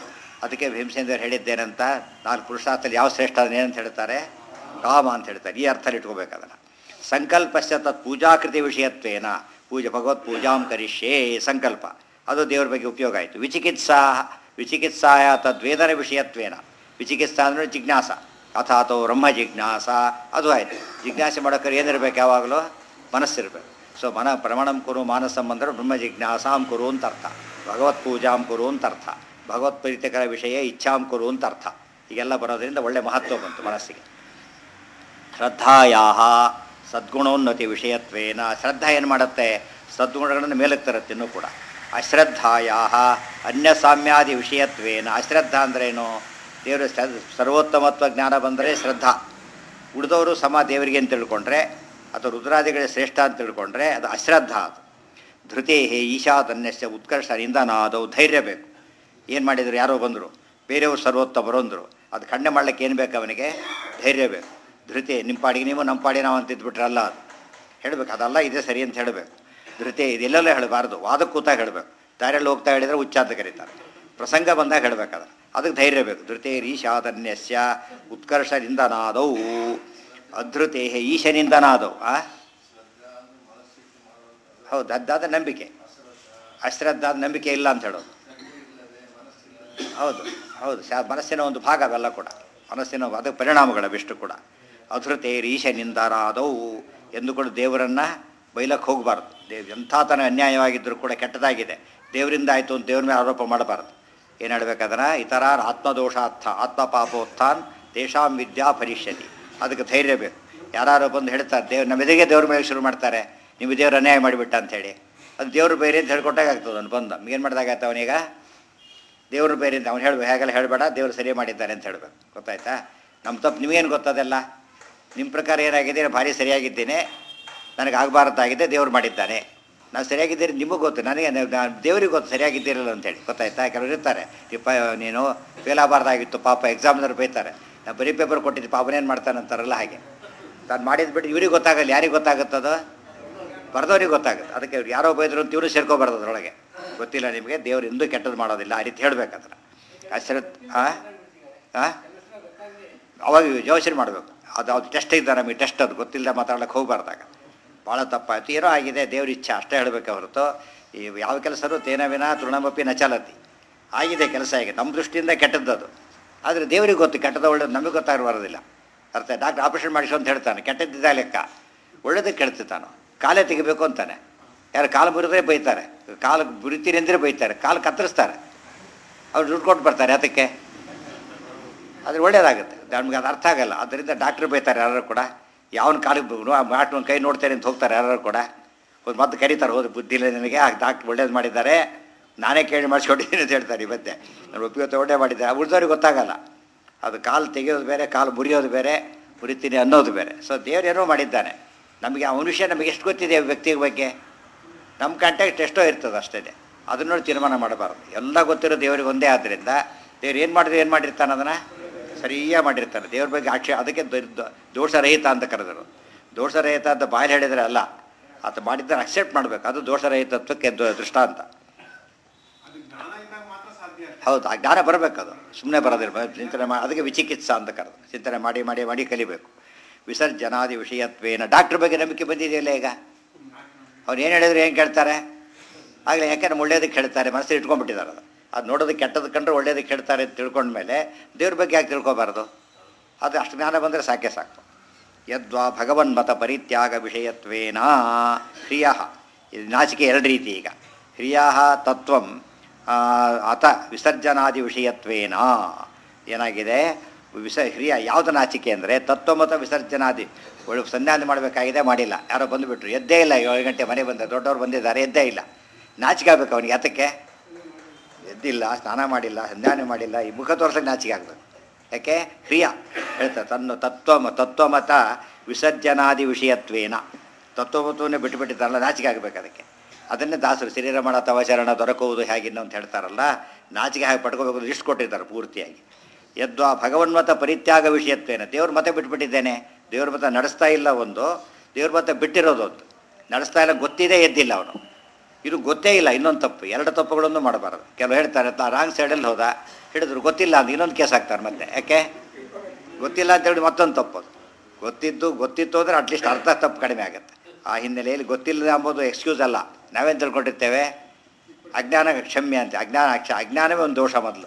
ಅದಕ್ಕೆ ಭೀಮಸೇಂದ್ರ ಹೇಳಿದ್ದೇನಂತ ನಾಲ್ಕು ಪುರುಷಾರ್ಥದಲ್ಲಿ ಯಾವ ಶ್ರೇಷ್ಠ ಅದನ್ನೇನಂತ ಹೇಳ್ತಾರೆ ಕಾಮ ಅಂತ ಹೇಳ್ತಾರೆ ಈ ಅರ್ಥ ಇಟ್ಕೋಬೇಕು ಅದನ್ನು ಸಂಕಲ್ಪಶ್ಚ ತತ್ ಪೂಜಾಕೃತಿ ವಿಷಯತ್ವೇನ ಪೂಜೆ ಭಗವತ್ ಪೂಜಾಂ ಕರಿಷ್ಯೇ ಸಂಕಲ್ಪ ಅದು ದೇವ್ರ ಬಗ್ಗೆ ಉಪಯೋಗ ಆಯಿತು ವಿಚಿಕಿತ್ಸಾ ವಿಚಿಕಿತ್ಸಾಯ ತದ್ವೇದನ ವಿಷಯತ್ವೇನ ವಿಚಿಕಿತ್ಸಾ ಅಂದರೆ ಜಿಜ್ಞಾಸ ಅಥಾತೋ ಬ್ರಹ್ಮ ಜಿಜ್ಞಾಸ ಅದು ಆಯಿತು ಜಿಜ್ಞಾಸೆ ಮಾಡೋಕ್ರೆ ಏನಿರಬೇಕು ಯಾವಾಗಲೂ ಮನಸ್ಸಿರಬೇಕು ಸೊ ಮನ ಪ್ರಮಾಣಂ ಕುರು ಮಾನಸಂ ಅಂದರೆ ಬ್ರಹ್ಮ ಜಿಜ್ಞಾಸಾಂ ಕುರು ಅಂತ ಅರ್ಥ ಭಗವತ್ ಪೂಜಾಂ ಕುರು ಅಂತ ಅರ್ಥ ಭಗವತ್ ಪ್ರೀತಿಕರ ವಿಷಯ ಇಚ್ಛಾಂ ಕುರು ಅಂತ ಅರ್ಥ ಹೀಗೆಲ್ಲ ಬರೋದ್ರಿಂದ ಒಳ್ಳೆ ಮಹತ್ವ ಬಂತು ಮನಸ್ಸಿಗೆ ಶ್ರದ್ಧಾಯಾ ಸದ್ಗುಣೋನ್ನತಿ ವಿಷಯತ್ವೇನ ಶ್ರದ್ಧಾ ಏನು ಮಾಡುತ್ತೆ ಸದ್ಗುಣಗಳನ್ನು ಮೇಲಕ್ಕೆ ತರುತ್ತೆ ಇನ್ನೂ ಕೂಡ ಅಶ್ರದ್ಧಾಯಾ ಅನ್ಯ ಸಾಮ್ಯಾದಿ ವಿಷಯತ್ವೇನ ಅಶ್ರದ್ಧಾ ಅಂದ್ರೇನು ದೇವರು ಸರ್ವೋತ್ತಮತ್ವ ಜ್ಞಾನ ಬಂದರೆ ಶ್ರದ್ಧಾ ಉಳಿದವರು ಸಮ ದೇವರಿಗೆ ಅಂತ ತಿಳ್ಕೊಂಡ್ರೆ ಅಥವಾ ರುದ್ರಾದಿಗಳೇ ಶ್ರೇಷ್ಠ ಅಂತ ತಿಳ್ಕೊಂಡ್ರೆ ಅದು ಅಶ್ರದ್ಧಾ ಅದು ಧೃತೇ ಈಶಾದನ್ಯಸ್ಯ ಉತ್ಕರ್ಷ ನಿಂದನಾದವು ಧೈರ್ಯ ಬೇಕು ಏನು ಮಾಡಿದ್ರು ಯಾರೋ ಬಂದರು ಬೇರೆಯವರು ಸರ್ವೋತ್ತಮರು ಅಂದರು ಅದು ಖಂಡನೆ ಮಾಡ್ಲಿಕ್ಕೆ ಏನು ಬೇಕು ಅವನಿಗೆ ಧೈರ್ಯ ಬೇಕು ಧೃತಿ ನಿಮ್ಮ ಪಾಡಿಗೆ ನೀವು ನಮ್ಮ ಪಾಡಿ ನಾವು ಅಂತಿದ್ಬಿಟ್ರೆ ಅಲ್ಲ ಅದು ಹೇಳಬೇಕು ಅದಲ್ಲ ಇದೇ ಸರಿ ಅಂತ ಹೇಳಬೇಕು ಧೃತಿ ಇದೆಲ್ಲೆಲ್ಲ ಹೇಳಬಾರ್ದು ವಾದಕ್ಕೆ ಕೂತಾಗ ಹೇಳಬೇಕು ದಾರಿಯಲ್ಲಿ ಹೋಗ್ತಾ ಹೇಳಿದರೆ ಹುಚ್ಚ ಅಂತ ಕರೀತಾರೆ ಪ್ರಸಂಗ ಬಂದಾಗ ಹೇಳಬೇಕಾದ್ರೆ ಅದಕ್ಕೆ ಧೈರ್ಯ ಬೇಕು ಧೃತೇರೀಶಾದನ್ಯಸ್ಯ ಉತ್ಕರ್ಷನಿಂದನಾದವು ಅಧೃತೆ ಈಶನಿಂದನಾದವು ಆ ಹೌದು ಅದಾದ ನಂಬಿಕೆ ಅಶ್ರದ್ಧಾದ ನಂಬಿಕೆ ಇಲ್ಲ ಅಂತ ಹೇಳೋದು ಹೌದು ಹೌದು ಶಾ ಮನಸ್ಸಿನ ಒಂದು ಭಾಗ ಅವೆಲ್ಲ ಕೂಡ ಮನಸ್ಸಿನ ಅದಕ್ಕೆ ಪರಿಣಾಮಗಳವಿಷ್ಟು ಕೂಡ ಅಧೃತೆ ಈಶನಿಂದನಾದವು ಎಂದು ಕೂಡ ದೇವರನ್ನು ಬೈಲಕ್ಕೆ ಹೋಗಬಾರ್ದು ದೇವ್ ಎಂಥ ತನ ಅನ್ಯಾಯವಾಗಿದ್ದರೂ ಕೂಡ ಕೆಟ್ಟದಾಗಿದೆ ದೇವರಿಂದ ಆಯಿತು ಅಂತ ದೇವ್ರ ಮೇಲೆ ಆರೋಪ ಮಾಡಬಾರ್ದು ಏನು ಹೇಳ್ಬೇಕಾದ್ರೆ ಇತರ ಆತ್ಮದೋಷಾರ್ಥ ಆತ್ಮ ಪಾಪೋತ್ಥಾನ್ ತೇಷಾಂ ವಿದ್ಯಾ ಭರಿಷ್ಯತಿ ಅದಕ್ಕೆ ಧೈರ್ಯ ಬೇಕು ಯಾರು ಬಂದು ಹೇಳ್ತಾರೆ ದೇವ್ ನಮ್ಮ ಎದೆಗೆ ದೇವ್ರ ಮೇಲೆ ಶುರು ಮಾಡ್ತಾರೆ ನಿಮ್ಮ ದೇವ್ರ ಅನ್ಯಾಯ ಮಾಡಿಬಿಟ್ಟ ಅಂಥೇಳಿ ಅದು ದೇವ್ರು ಬೇರೆ ಅಂತ ಹೇಳ್ಕೊಟ್ಟಾಗ ಆಗ್ತದೆ ಅವ್ನು ಬಂದ ಏನು ಮಾಡಿದಾಗತ್ತ ಅವನೀಗ ದೇವರು ಬೇರೆ ಅಂತ ಅವ್ನು ಹೇಳ್ಬೇಕು ಹೇಗೆಲ್ಲ ಹೇಳಬೇಡ ದೇವರು ಸರಿ ಮಾಡಿದ್ದಾನೆ ಅಂತ ಹೇಳ್ಬೇಕು ಗೊತ್ತಾಯ್ತಾ ನಮ್ಮ ತಪ್ಪು ನಿಮಗೇನು ಗೊತ್ತದೆಲ್ಲ ನಿಮ್ಮ ಪ್ರಕಾರ ಏನಾಗಿದೆ ನಾನು ಭಾರಿ ಸರಿಯಾಗಿದ್ದೇನೆ ನನಗೆ ಆಗಬಾರ್ದಾಗಿದೆ ದೇವ್ರು ಮಾಡಿದ್ದಾನೆ ನಾನು ಸರಿಯಾಗಿದ್ದೀರಿ ನಿಮಗೆ ಗೊತ್ತು ನನಗೆ ನಾನು ದೇವ್ರಿಗೆ ಗೊತ್ತು ಸರಿಯಾಗಿದ್ದೀರಲ್ಲ ಅಂತೇಳಿ ಗೊತ್ತಾಯ್ತಾ ಕೆಲವರು ಇರ್ತಾರೆ ಇಪ್ಪ ನೀನು ಫೇಲ್ ಆಗಬಾರ್ದಾಗಿತ್ತು ಪಾಪ ಎಕ್ಸಾಮ್ನವ್ರು ಬೈತಾರೆ ನಾನು ಬರೀ ಪೇಪರ್ ಕೊಟ್ಟಿದ್ದು ಪಾಪನೇನು ಮಾಡ್ತಾನೆ ಅಂತಾರಲ್ಲ ಹಾಗೆ ತಾನು ಮಾಡಿದ್ದು ಬಿಟ್ಟು ಇವ್ರಿಗೆ ಗೊತ್ತಾಗಲ್ಲ ಯಾರಿಗೆ ಗೊತ್ತಾಗುತ್ತದು ಬರೆದವ್ರಿಗೆ ಗೊತ್ತಾಗುತ್ತೆ ಅದಕ್ಕೆ ಇವ್ರು ಯಾರೋ ಬೈದ್ರು ಅಂತ ಇವರು ಸೇರ್ಕೋಬಾರ್ದು ಅದರೊಳಗೆ ಗೊತ್ತಿಲ್ಲ ನಿಮಗೆ ದೇವ್ರು ಎಂದೂ ಕೆಟ್ಟದ್ದು ಮಾಡೋದಿಲ್ಲ ಆ ರೀತಿ ಹೇಳ್ಬೇಕಂದ್ರೆ ಅಶ್ರತ್ ಆ ಆ? ಅವಾಗ ಯೋಚನೆ ಮಾಡಬೇಕು ಅದು ಅದು ಟೆಸ್ಟ್ ಇದ್ದಾರೆ ನಮಗೆ ಟೆಸ್ಟ್ ಅದು ಗೊತ್ತಿಲ್ಲದೆ ಮಾತಾಡ್ಲಿಕ್ಕೆ ಹೋಗ್ಬಾರ್ದಾಗ ಭಾಳ ತಪ್ಪಾಯ್ತು ಏನೋ ಆಗಿದೆ ದೇವ್ರ ಇಚ್ಛೆ ಅಷ್ಟೇ ಹೇಳಬೇಕು ಹೊರತು ಈ ಯಾವ ಕೆಲಸನೂ ತೇನವಿನ ತೃಣಮಪಿ ನಚಲತಿ ಆಗಿದೆ ಕೆಲಸ ಈಗ ನಮ್ಮ ದೃಷ್ಟಿಯಿಂದ ಕೆಟ್ಟದ್ದದು ಆದರೆ ದೇವರಿಗೆ ಗೊತ್ತು ಕೆಟ್ಟದ ಒಳ್ಳೇದು ನಮಗೆ ಗೊತ್ತಾಗಿರಬಾರ್ದಿಲ್ಲ ಅರ್ಥ ಡಾಕ್ಟ್ರ್ ಆಪರೇಷನ್ ಮಾಡಿಸು ಅಂತ ಹೇಳ್ತಾನೆ ಕೆಟ್ಟದ್ದಿದ್ದ ಲೆಕ್ಕ ಒಳ್ಳೇದಕ್ಕೆ ಕೆಡ್ತಿತ್ತಾನು ಕಾಲೇ ತೆಗಿಬೇಕು ಅಂತಾನೆ ಯಾರು ಕಾಲು ಮುರಿದ್ರೆ ಬೈತಾರೆ ಕಾಲು ಮುರಿತೀನಿ ಅಂದರೆ ಬೈತಾರೆ ಕಾಲು ಕತ್ತರಿಸ್ತಾರೆ ಅವ್ರು ದುಡ್ಡು ಕೊಟ್ಟು ಬರ್ತಾರೆ ಅದಕ್ಕೆ ಆದರೆ ಒಳ್ಳೇದಾಗುತ್ತೆ ನಮ್ಗೆ ಅದು ಅರ್ಥ ಆಗಲ್ಲ ಅದರಿಂದ ಡಾಕ್ಟ್ರ್ ಬೈತಾರೆ ಯಾರು ಕೂಡ ಯಾವನ ಕಾಲಿಗೆ ಡಾಕ್ಟ್ರ್ ಕೈ ನೋಡ್ತೇನೆ ಅಂತ ಹೋಗ್ತಾರೆ ಯಾರು ಕೂಡ ಒಂದು ಮತ್ತೆ ಕರೀತಾರೆ ಹೋದ್ರೆ ಬುದ್ಧಿ ಇಲ್ಲ ನನಗೆ ಆ ಡಾಕ್ಟ್ರ್ ಒಳ್ಳೇದು ಮಾಡಿದ್ದಾರೆ ನಾನೇ ಕೇಳಿ ಮಾಡಿಸ್ಕೊಟ್ಟಿದ್ದೀನಿ ಅಂತ ಹೇಳ್ತಾರೆ ಇವತ್ತೆ ನಾನು ಒಪ್ಪಿಗೆ ತಗೊಂಡೇ ಮಾಡಿದ್ದಾರೆ ಉಳಿದವ್ರಿಗೆ ಗೊತ್ತಾಗಲ್ಲ ಅದು ಕಾಲು ತೆಗೆಯೋದು ಬೇರೆ ಕಾಲು ಮುರಿಯೋದು ಬೇರೆ ಮುರಿತೀನಿ ಅನ್ನೋದು ಬೇರೆ ಸೊ ದೇವ್ರು ಏನೋ ಮಾಡಿದ್ದಾನೆ ನಮಗೆ ಆ ಮನುಷ್ಯ ನಮಗೆ ಎಷ್ಟು ಗೊತ್ತಿದೆ ಆ ವ್ಯಕ್ತಿಯ ಬಗ್ಗೆ ನಮ್ಮ ಕಾಂಟ್ಯಾಕ್ಟ್ ಎಷ್ಟೋ ಇರ್ತದೆ ಅಷ್ಟೇ ಅದನ್ನ ನೋಡಿ ತೀರ್ಮಾನ ಮಾಡಬಾರ್ದು ಎಲ್ಲ ಗೊತ್ತಿರೋ ದೇವರಿಗೆ ಒಂದೇ ಆದ್ದರಿಂದ ದೇವ್ರು ಏನು ಮಾಡಿದ್ರೆ ಏನು ಮಾಡಿರ್ತಾನೆ ಅದನ್ನು ಸರಿಯಾಗಿ ಮಾಡಿರ್ತಾನೆ ದೇವ್ರ ಬಗ್ಗೆ ಆಕ್ಷೇ ಅದಕ್ಕೆ ದೊ- ದೊ- ದೋಷರಹಿತ ಅಂತ ಕರೆದರು ದೋಷರಹಿತ ಅಂತ ಬಾಯಲ್ಲಿ ಹೇಳಿದರೆ ಅಲ್ಲ ಆತ ಮಾಡಿದ್ದನ್ನು ಅಕ್ಸೆಪ್ಟ್ ಮಾಡಬೇಕು ಅದು ದೋಷರಹಿತತ್ವಕ್ಕೆ ದ- ದೃಷ್ಟಾಂತ ಅದು ಜ್ಞಾನ ಇದ್ದಾಗ ಮಾತ್ರ ಸಾಧ್ಯ ಹೌದು ಆ ಜ್ಞಾನ ಬರಬೇಕು ಅದು ಸುಮ್ಮನೆ ಬರೋದಿಲ್ಲ ಚಿಂತನೆ ಮಾಡಿ ಅದಕ್ಕೆ ವಿಚಿಕಿತ್ಸಾ ಅಂತ ಕರೆದು ಚಿಂತನೆ ಮಾಡಿ ಮಾಡಿ ಮಾಡಿ ಕಲಿಬೇಕು ವಿಸರ್ಜನಾದಿ ವಿಷಯತ್ವೇನ ಡಾಕ್ಟ್ರ್ ಬಗ್ಗೆ ನಂಬಿಕೆ ಬಂದಿದೆಯಲ್ಲ ಈಗ ಅವ್ರು ಏನು ಹೇಳಿದ್ರು ಏನು ಕೇಳ್ತಾರೆ ಆಗಲೇ ಯಾಕೆ ನಮ್ಮ ಒಳ್ಳೇದಕ್ಕೆ ಹೇಳ್ತಾರೆ ಮನಸ್ಸಲ್ಲಿ ಇಟ್ಕೊಂಡ್ಬಿಟ್ಟಿದ್ದಾರೆ ಅದು ಅದು ನೋಡೋದಕ್ಕೆ ಕೆಟ್ಟದ್ದು ಕಂಡ್ರೆ ಒಳ್ಳೇದಕ್ಕೆ ಹೇಳ್ತಾರೆ ಅಂತ ತಿಳ್ಕೊಂಡ್ಮೇಲೆ ದೇವ್ರ ಬಗ್ಗೆ ಯಾಕೆ ತಿಳ್ಕೊಬಾರ್ದು ಅದು ಅಷ್ಟು ಜ್ಞಾನ ಬಂದರೆ ಸಾಕೆ ಸಾಕು ಯದ್ವಾ ಭಗವನ್ಮತ ಪರಿತ್ಯಾಗ ವಿಷಯತ್ವೇನ ಕ್ರಿಯ ಇದು ನಾಚಿಕೆ ಎರಡು ರೀತಿ ಈಗ ಕ್ರಿಯಾ ತತ್ವಂ ಆ, ಅತ ವಿಸರ್ಜನಾದಿ ವಿಷಯತ್ವೇನ ಏನಾಗಿದೆ ವಿಸ ಕ್ರಿಯ ಯಾವುದು ನಾಚಿಕೆ ಅಂದರೆ ತತ್ವಮತ ವಿಸರ್ಜನಾದಿ ಒಳ್ಳೆ ಸಂಧಾನ ಮಾಡಬೇಕಾಗಿದೆ ಮಾಡಿಲ್ಲ ಯಾರೋ ಬಂದುಬಿಟ್ರು ಎದ್ದೇ ಇಲ್ಲ ಏಳು ಗಂಟೆ ಮನೆ ಬಂದ ದೊಡ್ಡವ್ರು ಬಂದಿದ್ದಾರೆ ಎದ್ದೇ ಇಲ್ಲ ನಾಚಿಕೆ ಆಗ್ಬೇಕು ಅವನಿಗೆ ಯಾತಕ್ಕೆ ಎದ್ದಿಲ್ಲ ಸ್ನಾನ ಮಾಡಿಲ್ಲ ಸಂಧಾನ ಮಾಡಿಲ್ಲ ಈ ಮುಖ ತೋರ್ಸಕ್ಕೆ ನಾಚಿಕೆ ಆಗಬೇಕು ಯಾಕೆ ಕ್ರಿಯಾ ಹೇಳ್ತಾರೆ ತನ್ನ ತತ್ವ ತತ್ವಮತ ವಿಸರ್ಜನಾದಿ ವಿಷಯತ್ವೇನ ತತ್ವಮತವನ್ನೇ ಬಿಟ್ಟುಬಿಟ್ಟಿದ್ದಾರಲ್ಲ ನಾಚಿಕೆ ಆಗಬೇಕು ಅದಕ್ಕೆ ಅದನ್ನೇ ದಾಸರು ಶ್ರೀರಮಣ ತವಚರಣ ದೊರಕುವುದು ಹೇಗಿನ್ನು ಅಂತ ಹೇಳ್ತಾರಲ್ಲ ನಾಚಿಕೆ ಹಾಗೆ ಪಡ್ಕೋಬೇಕು ಅಂತ ಇಷ್ಟು ಕೊಟ್ಟಿದ್ದಾರೆ ಪೂರ್ತಿಯಾಗಿ ಯದ್ವಾ ಭಗವನ್ಮತ ಪರಿತ್ಯಾಗ ವಿಷಯತ್ವೇನ ದೇವ್ರ ಮತ ಬಿಟ್ಬಿಟ್ಟಿದ್ದೇನೆ ದೇವ್ರ ಮತ ನಡೆಸ್ತಾ ಇಲ್ಲ ಒಂದು ದೇವ್ರ ಮತ ಬಿಟ್ಟಿರೋದು ಒಂದು ನಡೆಸ್ತಾ ಇಲ್ಲ ಗೊತ್ತಿದೆ ಎದ್ದಿಲ್ಲ ಅವನು ಇದು ಗೊತ್ತೇ ಇಲ್ಲ ಇನ್ನೊಂದು ತಪ್ಪು ಎರಡು ತಪ್ಪುಗಳನ್ನು ಮಾಡಬಾರ್ದು ಕೆಲವು ಹೇಳ್ತಾರೆ ರಾಂಗ್ ಸೈಡಲ್ಲಿ ಹೋದ ಹಿಡಿದ್ರು ಗೊತ್ತಿಲ್ಲ ಅಂತ ಇನ್ನೊಂದು ಕೇಸ್ ಹಾಕ್ತಾರೆ ಮತ್ತೆ ಯಾಕೆ ಗೊತ್ತಿಲ್ಲ ಅಂತ ಹೇಳಿ ಮತ್ತೊಂದು ತಪ್ಪು ಅದು ಗೊತ್ತಿದ್ದು ಗೊತ್ತಿತ್ತು ಅಂದರೆ ಅಟ್ಲೀಸ್ಟ್ ಅರ್ಧ ತಪ್ಪು ಕಡಿಮೆ ಆಗುತ್ತೆ ಆ ಹಿನ್ನೆಲೆಯಲ್ಲಿ ಗೊತ್ತಿಲ್ಲ ಎಂಬುದು ಎಕ್ಸ್ಕ್ಯೂಸ್ ಅಲ್ಲ ನಾವೇನು ತಿಳ್ಕೊಂಡಿರ್ತೇವೆ ಅಜ್ಞಾನ ಕ್ಷಮ್ಯ ಅಂತ ಅಜ್ಞಾನ ಅಕ್ಷ ಅಜ್ಞಾನವೇ ಒಂದು ದೋಷ ಮೊದಲು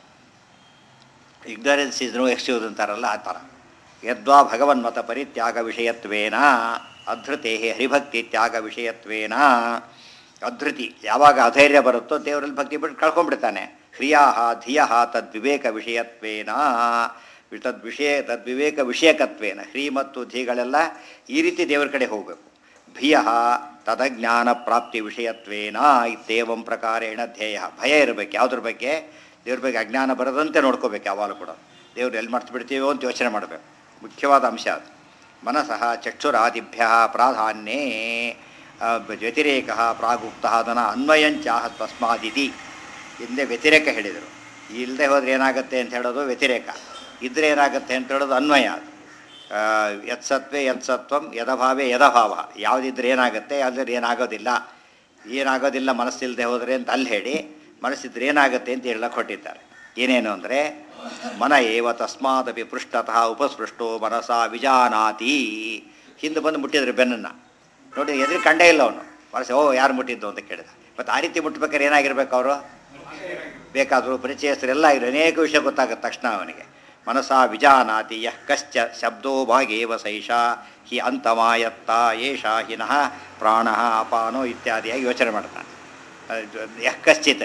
ಇಗ್ನರೆನ್ಸ್ ಇಸ್ ನೋ ಎಕ್ಸ್ಕ್ಯೂಸ್ ಅಂತಾರಲ್ಲ ಆ ಥರ ಯದ್ವಾ ಭಗವನ್ಮತ ಪರಿತ್ಯಾಗ ವಿಷಯತ್ವೇನ ಅಧೃತೆ ಹರಿಭಕ್ತಿ ತ್ಯಾಗ ವಿಷಯತ್ವೇನ ಅಧೃತಿ ಯಾವಾಗ ಅಧೈರ್ಯ ಬರುತ್ತೋ ದೇವರಲ್ಲಿ ಭಕ್ತಿ ಬಿಟ್ಟು ಕಳ್ಕೊಂಡ್ಬಿಡ್ತಾನೆ ಹ್ರಿಯಾ ಧಿಯ ತದ್ವಿವೇಕ ವಿಷಯತ್ವೇನ ತದ್ವಿಷಯ ತದ್ವಿವೇಕ ವಿಷಯಕತ್ವೇನ ಹ್ರೀ ಮತ್ತು ಧಿಗಳೆಲ್ಲ ಈ ರೀತಿ ದೇವರ ಕಡೆ ಹೋಗಬೇಕು ಭಿಯ ತದಜ್ಞಾನ ಪ್ರಾಪ್ತಿ ವಿಷಯತ್ವೇನ ಇತ್ತೇವಂ ಪ್ರಕಾರೇಣ ಧ್ಯೇಯ ಭಯ ಇರಬೇಕು ಯಾವುದ್ರ ಬಗ್ಗೆ ದೇವ್ರ ಬಗ್ಗೆ ಅಜ್ಞಾನ ಬರದಂತೆ ನೋಡ್ಕೋಬೇಕು ಯಾವಾಗಲೂ ಕೂಡ ದೇವ್ರು ಎಲ್ಲಿ ಮರ್ತು ಬಿಡ್ತೀವೋ ಅಂತ ಯೋಚನೆ ಮಾಡಬೇಕು ಮುಖ್ಯವಾದ ಅಂಶ ಅದು ಮನಸಃ ಚಕ್ಷುರಾದಿಭ್ಯ ಪ್ರಾಧಾನ್ಯೇ ಆ, ವ್ಯತಿರೇಕ ಪ್ರಾಗುಕ್ತ ಅದನ್ನು ಅನ್ವಯಂಚಾಹ ತಸ್ಮಾದಿತಿ ಹಿಂದೆ ವ್ಯತಿರೇಕ ಹೇಳಿದರು ಇಲ್ಲದೆ ಹೋದ್ರೆ ಏನಾಗುತ್ತೆ ಅಂತ ಹೇಳೋದು ವ್ಯತಿರೇಕ ಇದ್ರೆ ಏನಾಗುತ್ತೆ ಅಂತ ಹೇಳೋದು ಅನ್ವಯ ಅದು ಆ, ಯತ್ಸತ್ವೇ ಯತ್ಸತ್ವಂ ಯದಭಾವೇ ಯದಭಾವ ಯಾವುದಿದ್ರೆ ಏನಾಗುತ್ತೆ ಯಾವುದಿದ್ರೆ ಏನಾಗೋದಿಲ್ಲ ಏನಾಗೋದಿಲ್ಲ ಮನಸ್ಸಿಲ್ಲದೆ ಹೋದರೆ ಅಂತ ಅಲ್ಲಿ ಹೇಳಿ ಮನಸ್ಸಿದ್ರೆ ಏನಾಗುತ್ತೆ ಅಂತ ಹೇಳಕ್ಕೆ ಹೊಟ್ಟಿದ್ದಾರೆ ಏನೇನು ಅಂದರೆ ಮನ ಏವ ತಸ್ಮಾದಪಿ ಪೃಷ್ಠತಃ ಉಪಸ್ಪೃಷ್ಟೋ ಮನಸ ವಿಜಾನಾತಿ ಹಿಂದೆ ಬಂದು ಮುಟ್ಟಿದ್ರು ಬೆನ್ನನ್ನು ನೋಡಿ ಎದುರು ಕಂಡೇ ಇಲ್ಲ ಅವನು ಮನಸ್ಸು ಓ ಯಾರು ಮುಟ್ಟಿದ್ದು ಅಂತ ಕೇಳಿದ ಮತ್ತು ಆ ರೀತಿ ಮುಟ್ಬೇಕಾದ್ರೆ ಏನಾಗಿರ್ಬೇಕು ಅವರು ಬೇಕಾದರೂ ಪರಿಚಯಸ್ಥರು ಎಲ್ಲ ಇರೋ ಅನೇಕ ವಿಷಯ ಗೊತ್ತಾಗುತ್ತೆ ತಕ್ಷಣ ಅವನಿಗೆ ಮನಸಾ ವಿಜಾನಾತಿ ಯಃ ಕಶ್ಚ ಶಬ್ದೋ ಭಾಗೇವ ಸೈಷಾ ಹಿ ಅಂತಮಾಯತ್ತ ಏಷ ಹಿನಃ ಪ್ರಾಣ ಅಪಾನೋ ಇತ್ಯಾದಿಯಾಗಿ ಯೋಚನೆ ಮಾಡ್ತಾನೆ ಅದು ಯಃ ಕಶ್ಚಿತ್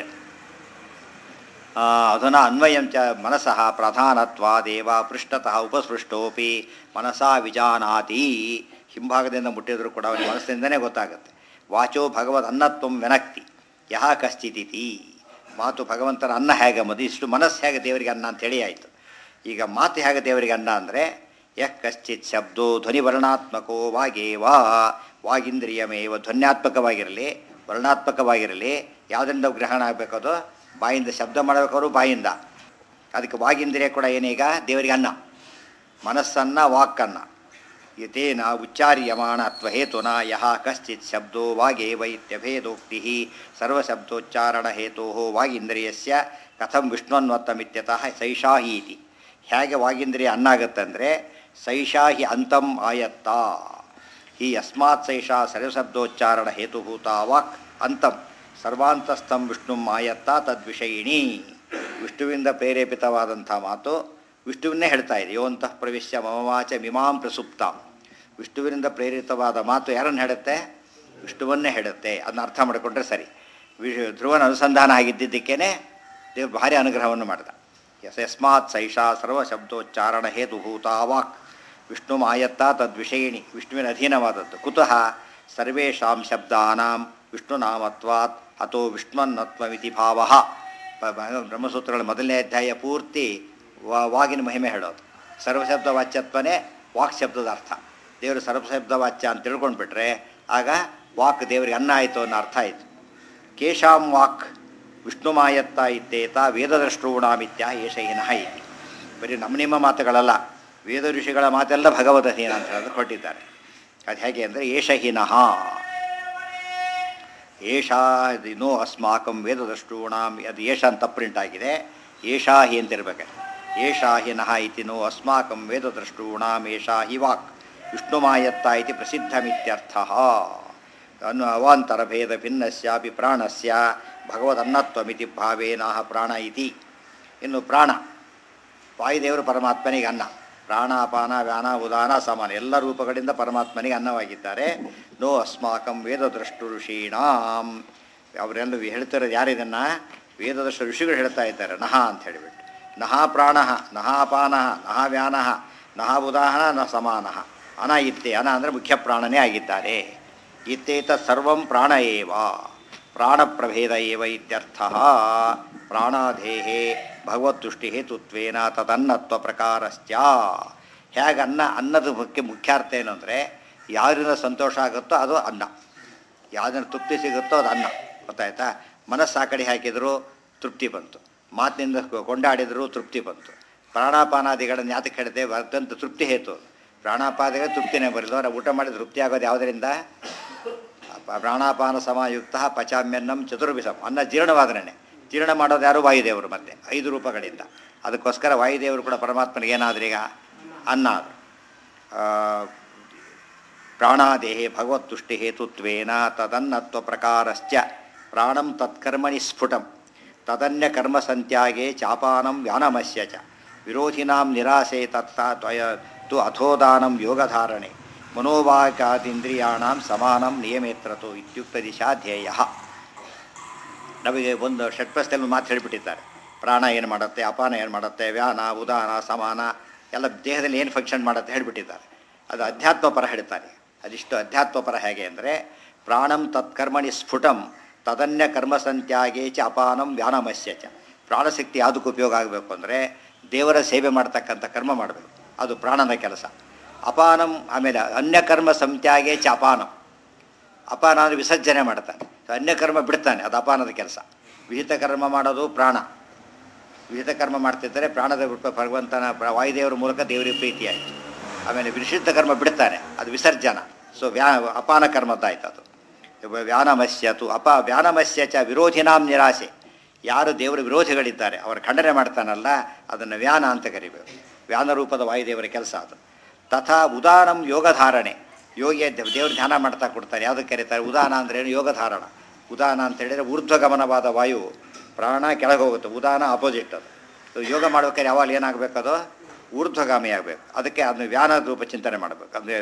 ಆ, ಅಧುನಾ ಅನ್ವಯಂ ಚ ಮನಸಃ ಪ್ರಧಾನತ್ವಾದೇವ ಪೃಷ್ಠತಃ ಉಪಸೃಷ್ಟೋಪಿ ಮನಸಾ ವಿಜಾನಾತಿ ಹಿಂಭಾಗದಿಂದ ಮುಟ್ಟಿದ್ರು ಕೂಡ ಅವನಿಗೆ ಮನಸ್ಸಿನಿಂದನೇ ಗೊತ್ತಾಗುತ್ತೆ ವಾಚೋ ಭಗವದ್ ಅನ್ನತ್ವಂ ವೆನಕ್ತಿ ಯಹ ಕಶ್ಚಿತಿತಿ ಮಾತು ಭಗವಂತನ ಅನ್ನ ಹೇಗೆ ಮದು ಇಷ್ಟು ಮನಸ್ಸು ಹೇಗೆ ದೇವರಿಗೆ ಅನ್ನ ಅಂತೇಳಿ ಆಯಿತು ಈಗ ಮಾತು ಹೇಗೆ ದೇವರಿಗೆ ಅನ್ನ ಅಂದರೆ ಯಃ ಕಶ್ಚಿತ್ ಶಬ್ದೋ ಧ್ವನಿವರ್ಣಾತ್ಮಕೋ ವಾಗೇವ ವಾಗೀಂದ್ರಿಯಮೇವ ಧ್ವನ್ಯಾತ್ಮಕವಾಗಿರಲಿ ವರ್ಣಾತ್ಮಕವಾಗಿರಲಿ ಯಾವುದರಿಂದ ಗ್ರಹಣ ಆಗಬೇಕದು ಬಾಯಿಂದ ಶಬ್ದ ಮಾಡಬೇಕಾದ್ರು ಬಾಯಿಂದ ಅದಕ್ಕೆ ವಾಗೀಂದ್ರಿಯ ಕೂಡ ಏನೀಗ ದೇವರಿಗೆ ಅನ್ನ ಮನಸ್ಸನ್ನ ವಾಕ್ಕನ್ನ ಯತೇನ ಉಚ್ಚಾರ್ಯಮಾಣ ಅಥವಾ ಹೇತುನ ಯಹ ಕಶ್ಚಿತ್ ಶಬ್ದೋ ವಾಗೇವ ಇತ್ಯಭೇದೋಕ್ತಿ ಸರ್ವಶಬ್ದೋಚ್ಚಾರಣ ಹೇತೋ ವಾಗೀಂದ್ರಿಯಸ್ಯ ಕಥಂ ವಿಷ್ಣುನ್ವತ್ತಮಿತ್ಯತಃ ಸೈಷಾಹಿ ಇತಿ ಹೇಗೆ ವಾಗೀಂದ್ರಿಯ ಅನ್ನಾಗತ್ತಂದರೆ ಸೈಷಾಹಿ ಅಂತಂ ಆಯತ್ತ ಹಿ ಯಸ್ಮಾತ್ ಸೈಷಾ ಸರ್ವಶಬ್ದೋಚ್ಚಾರಣ ಹೇತುಭೂತ ವಾಕ್ ಅಂತಂ ಸರ್ವಾಂತಸ್ಥಂ ವಿಷ್ಣು ಆಯತ್ತ ತದ್ವಿಷಯಿಣಿ ವಿಷ್ಣುವಿಂದ ಪ್ರೇರೇಪಿತವಾದಂಥ ಮಾತು ವಿಷ್ಣುವನ್ನೇ ಹೇಳ್ತಾ ಇದೆ ಯೋಂತಃ ಪ್ರವಿಶ್ಯ ಮಮವಾಚ ಮಿಮಾಂ ಪ್ರಸುಪ್ತಾಂ ವಿಷ್ಣುವಿನಿಂದ ಪ್ರೇರಿತವಾದ ಮಾತು ಯಾರನ್ನು ಹೇಳುತ್ತೆ ವಿಷ್ಣುವನ್ನೇ ಹೇಳುತ್ತೆ ಅದನ್ನ ಅರ್ಥ ಮಾಡಿಕೊಂಡ್ರೆ ಸರಿ ವಿಷ ಧ್ರುವನ ಅನುಸಂಧಾನ ಆಗಿದ್ದಿದ್ದಕ್ಕೇ ದೇವ್ರು ಭಾರಿ ಅನುಗ್ರಹವನ್ನು ಮಾಡಿದ ಯಸ್ ಯಸ್ಮಾತ್ ಸೈಷಾ ಸರ್ವಶಬ್ದೋಚ್ಚಾರಣ ಹೇತುಭೂತ ವಾಕ್ ವಿಷ್ಣು ಮಾಯತ್ತ ತದ್ವಿಷಯಿಣಿ ವಿಷ್ಣುವಿನ ಅಧೀನವಾದದ್ದು ಕುತಃ ಸರ್ವೇಷಾಂ ಶಬ್ದಾನಾಂ ವಿಷ್ಣುನಾಮತ್ವಾತ್ ಅಥೋ ವಿಷ್ಣುವನ್ನತ್ವಮಿತಿ ಭಾವ ಬ್ರಹ್ಮಸೂತ್ರಗಳ ಮೊದಲನೇ ಅಧ್ಯಾಯ ಪೂರ್ತಿ ವಾ ವಾಗಿನ ಮಹಿಮೆ ಹೇಳೋದು ಸರ್ವಶಬ್ದ ವಾಚ್ಯತ್ವನೇ ವಾಕ್ ಶಬ್ದದ ಅರ್ಥ ದೇವರು ಸರ್ವಶಬ್ದ ವಾಚ್ಯ ಅಂತ ತಿಳ್ಕೊಂಡ್ಬಿಟ್ರೆ ಆಗ ವಾಕ್ ದೇವರಿಗೆ ಅನ್ನ ಆಯಿತು ಅನ್ನೋ ಅರ್ಥ ಆಯಿತು ಕೇಶಾಂ ವಾಕ್ ವಿಷ್ಣುಮಾಯತ್ತ ಇತ್ತೇತ ವೇದದೃಷ್ಟೂಣಾಮಿತ್ಯ ಏಷಹಿನಃ ಇತಿ ಬರೀ ನಮ್ಮ ನಿಮ್ಮ ಮಾತುಗಳಲ್ಲ ವೇದ ಋಷಿಗಳ ಮಾತೆಲ್ಲ ಭಗವದಹೀನ ಅಂತ ಹೇಳೋದು ಕೊಟ್ಟಿದ್ದಾರೆ ಅದು ಹೇಗೆ ಅಂದರೆ ಏಷಹಿನಃ ಏಷಾ ನೋ ಅಸ್ಮಾಕಂ ವೇದದೃಷ್ಟೂಣಾಂ ಅದು ಏಷ ಅಂತ ಪ್ರಿಂಟ್ ಆಗಿದೆ ಏಷಾ ಹಿ ಅಂತಿರ್ಬೇಕು ಏಷಾ ಹಿನಃ ಇತಿ ನೋ ಅಸ್ಮಾಕಂ ವೇದದೃಷ್ಟೂಣಾಂ ಏಷಾ ಹಿ ವಾಕ್ ವಿಷ್ಣುಮಾಯತ್ತ ಇತಿ ಪ್ರಸಿದ್ಧಮಿತ್ಯರ್ಥ ಅನು ಅವಾಂತರ ಭೇದ ಭಿನ್ನಸ್ಯಾಪಿ ಪ್ರಾಣಸ್ಯ ಭಗವದನ್ನತ್ವಮಿತಿ ಭಾವೇನಾಹ ಪ್ರಾಣ ಇತಿ ಇನ್ನು ಪ್ರಾಣ ವಾಯುದೇವರು ಪರಮಾತ್ಮನಿಗೆ ಅನ್ನ ಪ್ರಾಣಾಪಾನ ವ್ಯಾನ ಉದಾನ ಸಮಾನ ಎಲ್ಲ ರೂಪಗಳಿಂದ ಪರಮಾತ್ಮನಿಗೆ ಅನ್ನವಾಗಿದ್ದಾರೆ ನೋ ಅಸ್ಮಾಕಂ ವೇದದೃಷ್ಟು ಋಷೀಣಾಂ ಅವರೆಲ್ಲ ಹೇಳ್ತಿರೋದು ಯಾರಿದನ್ನು ವೇದದೃಷ್ಟ ಋಷಿಗಳು ಹೇಳ್ತಾ ಇದ್ದಾರೆ ನಹ ಅಂತ ಹೇಳಿಬಿಟ್ಟು ನಹ ಪ್ರಾಣ ನಹ ಅಪಾನ ನಹ ವ್ಯಾನ ನಹ ಉದಾಹನ ನ ಸಮಾನ ಅನ ಇತ್ತೆ ಅನ ಅಂದರೆ ಮುಖ್ಯ ಪ್ರಾಣನೇ ಆಗಿದ್ದಾರೆ ಇತ್ತೇತ ಸರ್ವಂ ಪ್ರಾಣ ಏವ ಪ್ರಾಣಪ್ರಭೇದ ಏವ ಇತ್ಯರ್ಥ ಪ್ರಾಣಾಧೇಹೇ ಭಗವತ್ತುಷ್ಟಿ ಹೇತುತ್ವೇನ ತದನ್ನತ್ವ ಪ್ರಕಾರಶ್ಚ ಹೇಗೆ ಅನ್ನ ಅನ್ನದ ಬಗ್ಗೆ ಮುಖ್ಯಾರ್ಥ ಏನು ಅಂದರೆ ಯಾರಿಂದ ಸಂತೋಷ ಆಗುತ್ತೋ ಅದು ಅನ್ನ ಯಾವುದನ್ನು ತೃಪ್ತಿ ಸಿಗುತ್ತೋ ಅದು ಅನ್ನ ಗೊತ್ತಾಯ್ತಾ ಮನಸ್ಸು ಆ ಕಡೆ ಹಾಕಿದರೂ ತೃಪ್ತಿ ಬಂತು ಮಾತಿನಿಂದ ಕೊಂಡಾಡಿದರೂ ತೃಪ್ತಿ ಬಂತು ಪ್ರಾಣಾಪಾನಾದಿಗಳನ್ನು ಯಾತಕ್ಕೆ ಹೇಳಿದೆ ಅತ್ಯಂತ ತೃಪ್ತಿ ಹೇತು ಪ್ರಾಣಾಪಾದಿಗಳು ತೃಪ್ತಿನೇ ಬರಲಿಲ್ಲ ಊಟ ಮಾಡಿ ತೃಪ್ತಿ ಆಗೋದು ಯಾವುದರಿಂದ ಪ್ರಾಣಾಪಾನ ಸಮಾಯುಕ್ತ ಪಚಾಮ್ಯನ್ನಂ ಚತುರ್ವಿಷಂ ಅನ್ನ ಜೀರ್ಣವಾದನೆ ಜೀರ್ಣ ಮಾಡೋದು ಯಾರು ವಾಯುದೇವರು ಮತ್ತೆ ಐದು ರೂಪಗಳಿಂದ ಅದಕ್ಕೋಸ್ಕರ ವಾಯುದೇವರು ಕೂಡ ಪರಮಾತ್ಮನಿಗೆ ಏನಾದ್ರೂ ಈಗ ಅನ್ನ ಆದ್ರು. ಆ, ಪ್ರಾಣಾದೇಹೇ ಭಗವತ್ತುಷ್ಟಿ ಹೇತುತ್ವೇನ ತದನ್ನತ್ವ ಪ್ರಕಾರಶ್ಚ ಪ್ರಾಣಂ ತತ್ಕರ್ಮಣಿ ಸ್ಫುಟಂ ತದನ್ಯ ಕರ್ಮ ಸಂತ್ಯಾಗೆ ಚಾಪಾನಂ ವ್ಯಾನಮಸ್ಯ ಚ ವಿರೋಧಿನಾಂ ನಿರಾಸೆ ತತ್ತ ತ್ವಯ ತು ಅಥೋದಾನಂ ಯೋಗಧಾರಣೆ ಮನೋವಾಕಾದಿಂದ್ರಿಯಾಣಾಂ ಸಮಾನಂ ನಿಯಮೇತ್ರತು ಇತ್ಯುಕ್ತ ದಿಶಾ ಧ್ಯೇಯ ನಮಗೆ ಒಂದು ಷಟ್ಪಸ್ಥೆಯಲ್ಲಿ ಮಾತು ಹೇಳಿಬಿಟ್ಟಿದ್ದಾರೆ ಪ್ರಾಣ ಏನು ಮಾಡುತ್ತೆ ಅಪಾನ ಏನು ಮಾಡುತ್ತೆ ವ್ಯಾನ ಉದಾನ ಸಮಾನ ಎಲ್ಲ ದೇಹದಲ್ಲಿ ಏನು ಫಂಕ್ಷನ್ ಮಾಡುತ್ತೆ ಹೇಳಿಬಿಟ್ಟಿದ್ದಾರೆ ಅದು ಅಧ್ಯಾತ್ಮ ಪರ ಹೇಳ್ತಾರೆ ಅದಿಷ್ಟು ಅಧ್ಯಾತ್ಮ ಪರ ಹೇಗೆ ಅಂದರೆ ಪ್ರಾಣಂ ತತ್ಕರ್ಮಣಿ ಸ್ಫುಟಂ ತದನ್ಯ ಕರ್ಮ ಸಂತ್ಯಾಗೆ ಚ ಅಪಾನಂ ವ್ಯಾನಮಸ್ಯ ಚ ಪ್ರಾಣಶಕ್ತಿ ಯಾವುದಕ್ಕೆ ಉಪಯೋಗ ಆಗಬೇಕು ಅಂದರೆ ದೇವರ ಸೇವೆ ಮಾಡ್ತಕ್ಕಂಥ ಕರ್ಮ ಮಾಡಬೇಕು ಅದು ಪ್ರಾಣನ ಕೆಲಸ ಅಪಾನಂ ಆಮೇಲೆ ಅನ್ಯ ಕರ್ಮ ಸಂತ್ಯಾಗೆ ಚ ಅಪಾನಂ ಅಪಾನ ಅಂದರೆ ವಿಸರ್ಜನೆ ಮಾಡ್ತಾನೆ ಸೊ ಅನ್ಯ ಕರ್ಮ ಬಿಡ್ತಾನೆ ಅದು ಅಪಾನದ ಕೆಲಸ ವಿಹಿತ ಕರ್ಮ ಮಾಡೋದು ಪ್ರಾಣ ವಿಹಿತ ಕರ್ಮ ಮಾಡ್ತಿದ್ದರೆ ಪ್ರಾಣದ ರೂಪ ಭಗವಂತನ ಪ್ರ- ವಾಯುದೇವರ ಮೂಲಕ ದೇವರಿಗೆ ಪ್ರೀತಿಯಾಯಿತು ಆಮೇಲೆ ವಿಶುದ್ಧ ಕರ್ಮ ಬಿಡ್ತಾನೆ ಅದು ವಿಸರ್ಜನ ಸೊ ವ್ಯಾ ಅಪಾನ ಕರ್ಮದ್ದಾಯ್ತು ಅದು ವ್ಯಾನಮಸ್ಯತು ಅಪ ವ್ಯಾನಮಸ್ಯ ಚ ವಿರೋಧಿನಾಂ ನಿರಾಸೆ ಯಾರು ದೇವರ ವಿರೋಧಿಗಳಿದ್ದಾರೆ ಅವರ ಖಂಡನೆ ಮಾಡ್ತಾನಲ್ಲ ಅದನ್ನು ವ್ಯಾನ ಅಂತ ಕರಿಬೇಕು ವ್ಯಾನ ರೂಪದ ವಾಯುದೇವರ ಕೆಲಸ ಅದು ತಥಾ ಉದಾನಂ ಯೋಗಧಾರಣೆ ಯೋಗಿಯ ದೇ- ದೇವ್ರ ಧ್ಯಾನ ಮಾಡ್ತಾ ಕೊಡ್ತಾರೆ ಯಾವುದಕ್ಕೆ ಕರೀತಾರೆ ಉದಾನ ಅಂದ್ರೆ ಏನು ಯೋಗಧಾರಣ ಉದಾನ ಅಂತ ಹೇಳಿದರೆ ಊರ್ಧ್ವಗಮನವಾದ ವಾಯು ಪ್ರಾಣ ಕೆಳಗೆ ಹೋಗುತ್ತೆ ಉದಾನ ಅಪೋಸಿಟ್ ಅದು ಸೊ ಯೋಗ ಮಾಡ್ಬೇಕಾದ್ರೆ ಯಾವಾಗ ಏನಾಗಬೇಕದು ಊರ್ಧ್ವಗಾಮಿ ಆಗಬೇಕು ಅದಕ್ಕೆ ಅದನ್ನು ವ್ಯಾನ ರೂಪ ಚಿಂತನೆ ಮಾಡಬೇಕು ಅಂದರೆ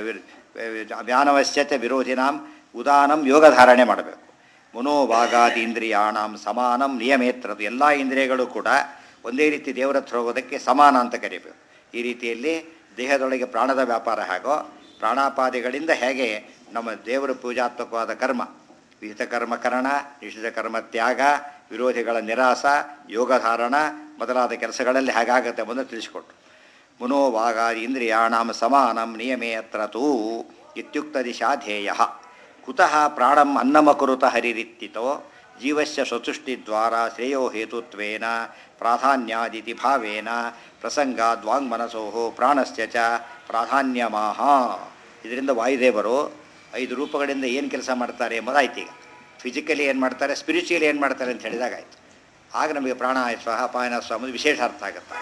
ವ್ಯಾನವಶ್ಯತೆ ವಿರೋಧಿನಾಂ ಉದಾನಂ ಯೋಗಧಾರಣೆ ಮಾಡಬೇಕು ಮನೋಭಾಗಾದಿ ಇಂದ್ರಿಯಾಣಂ ಸಮಾನಂ ನಿಯಮೇತ್ರದು ಎಲ್ಲ ಇಂದ್ರಿಯಗಳು ಕೂಡ ಒಂದೇ ರೀತಿ ದೇವರ ಹತ್ರ ಹೋಗೋದಕ್ಕೆ ಸಮಾನ ಅಂತ ಕರಿಬೇಕು ಈ ರೀತಿಯಲ್ಲಿ ದೇಹದೊಳಗೆ ಪ್ರಾಣದ ವ್ಯಾಪಾರ ಹೇಗೋ ಪ್ರಾಣಾಪಾದಿಗಳಿಂದ ಹೇಗೆ ನಮ್ಮ ದೇವರ ಪೂಜಾತ್ಮಕವಾದ ಕರ್ಮ ವಿಹಿತ ಕರ್ಮಕರಣ ನಿಷಿದ್ಧ ಕರ್ಮ ತ್ಯಾಗ ವಿರೋಧಿಗಳ ನಿರಾಸ ಯೋಗಧಾರಣ ಮೊದಲಾದ ಕೆಲಸಗಳಲ್ಲಿ ಹೇಗಾಗುತ್ತೆ ಬಂದು ತಿಳಿಸಿಕೊಟ್ರು ಮನೋಭಾಗಾದಿ ಇಂದ್ರಿಯಾಣಂ ಸಮಾನಂ ನಿಯಮೇ ಅತ್ರ ತೂ ಇತ್ಯುಕ್ತ ದಿಶಾ ಧ್ಯೇಯ ಕುತಃ ಪ್ರಾಣಂ ಅನ್ನಮಕುರುತ ಹರಿರಿತ್ತಿತೋ ಜೀವಸ್ಯ ಸ್ವತುಷ್ಟಿದ್ವಾರ ಶ್ರೇಯೋ ಹೇತುತ್ವೇನ ಪ್ರಾಧಾನ್ಯಾದಿತಿ ಭಾವೇನ ಪ್ರಸಂಗಾದ್ ವಾಂಗ್ಮನಸೋ ಪ್ರಾಣಸ್ಯ ಚ ಪ್ರಾಧಾನ್ಯಮಾಹ ಇದರಿಂದ ವಾಯುದೇವರು ಐದು ರೂಪಗಳಿಂದ ಏನು ಕೆಲಸ ಮಾಡ್ತಾರೆ ಎಂಬುದಾಯ್ತು ಈಗ ಫಿಸಿಕಲಿ ಏನು ಮಾಡ್ತಾರೆ ಸ್ಪಿರಿಚುವಲಿ ಏನು ಮಾಡ್ತಾರೆ ಅಂತ ಹೇಳಿದಾಗ ಆಯಿತು ಆಗ ನಮಗೆ ಪ್ರಾಣ ಸ್ವಹ ಪಾಯನ ಸ್ವ ಅನ್ನೋದು ವಿಶೇಷ ಅರ್ಥ ಆಗುತ್ತೆ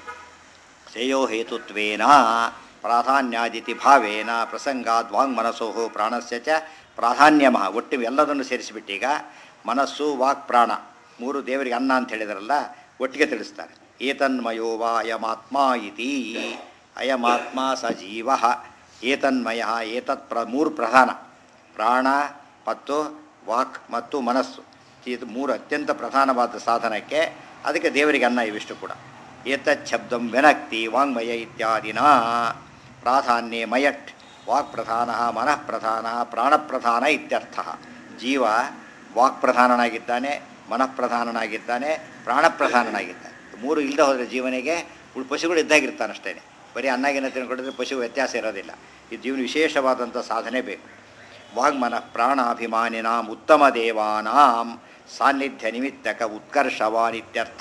ಶ್ರೇಯೋ ಹೇತುತ್ವೇನ ಪ್ರಾಧಾನ್ಯಾದಿತಿ ಭಾವೇನ ಪ್ರಸಂಗಾದ್ ವಾಂಗ್ ಮನಸ್ಸೋ ಪ್ರಾಣಸ್ಯ ಚ ಪ್ರಾಧಾನ್ಯಮಃ ಒಟ್ಟು ಎಲ್ಲದನ್ನು ಸೇರಿಸಿಬಿಟ್ಟೀಗ ಮನಸ್ಸು ವಾಕ್ ಪ್ರಾಣ ಮೂರು ದೇವರಿಗೆ ಅನ್ನ ಅಂತ ಹೇಳಿದಾರಲ್ಲ ಒಟ್ಟಿಗೆ ತಿಳಿಸ್ತಾರೆ ಏತನ್ಮಯೋ ವಾ ಅಯಮಾತ್ಮ ಇತಿ ಅಯಮಾತ್ಮ ಸ ಜೀವ ಏತನ್ಮಯ ಏತತ್ ಪ್ರ ಮೂರು ಪ್ರಧಾನ ಪ್ರಾಣ ಮತ್ತು ವಾಕ್ ಮತ್ತು ಮನಸ್ಸು ಇದು ಮೂರು ಅತ್ಯಂತ ಪ್ರಧಾನವಾದ ಸಾಧನಕ್ಕೆ ಅದಕ್ಕೆ ದೇವರಿಗೆ ಅನ್ನ ಇವಿಷ್ಟು ಕೂಡ ಏತಚ್ಛಬ್ದಂ ವ್ಯನಕ್ತಿ ವಾಂಗ್ಮಯ ಇತ್ಯಾದಿನ ಪ್ರಾಧಾನ್ಯೇ ಮಯಟ್ ವಾಕ್ ಪ್ರಧಾನ ಮನಃ ಪ್ರಧಾನ ಪ್ರಾಣಪ್ರಧಾನ ಇತ್ಯರ್ಥ ಜೀವ ವಾಕ್ ಪ್ರಧಾನನಾಗಿದ್ದಾನೆ ಮನಃ ಪ್ರಧಾನನಾಗಿದ್ದಾನೆ ಪ್ರಾಣಪ್ರಧಾನನಾಗಿದ್ದಾನೆ ಮೂರು ಇಲ್ಲದೆ ಹೋದರೆ ಜೀವನಿಗೆ ಉಳ್ ಪಶುಗಳು ಇದ್ದಾಗಿರ್ತಾನೆ ಅಷ್ಟೇ ಬರೀ ಅನ್ನಾಗಿನ ತಿನ್ಕೊಂಡಿದ್ರೆ ಪಶು ವ್ಯತ್ಯಾಸ ಇರೋದಿಲ್ಲ ಈ ಜೀವನ ವಿಶೇಷವಾದಂಥ ಸಾಧನೆ ಬೇಕು ವಾಗ್ಮನ ಪ್ರಾಣಾಭಿಮಾನಿನಾಂ ಉತ್ತಮ ದೇವಾನಾಂ ಸಾನ್ನಿಧ್ಯ ನಿಮಿತ್ತಕ ಉತ್ಕರ್ಷವಾನಿತ್ಯರ್ಥ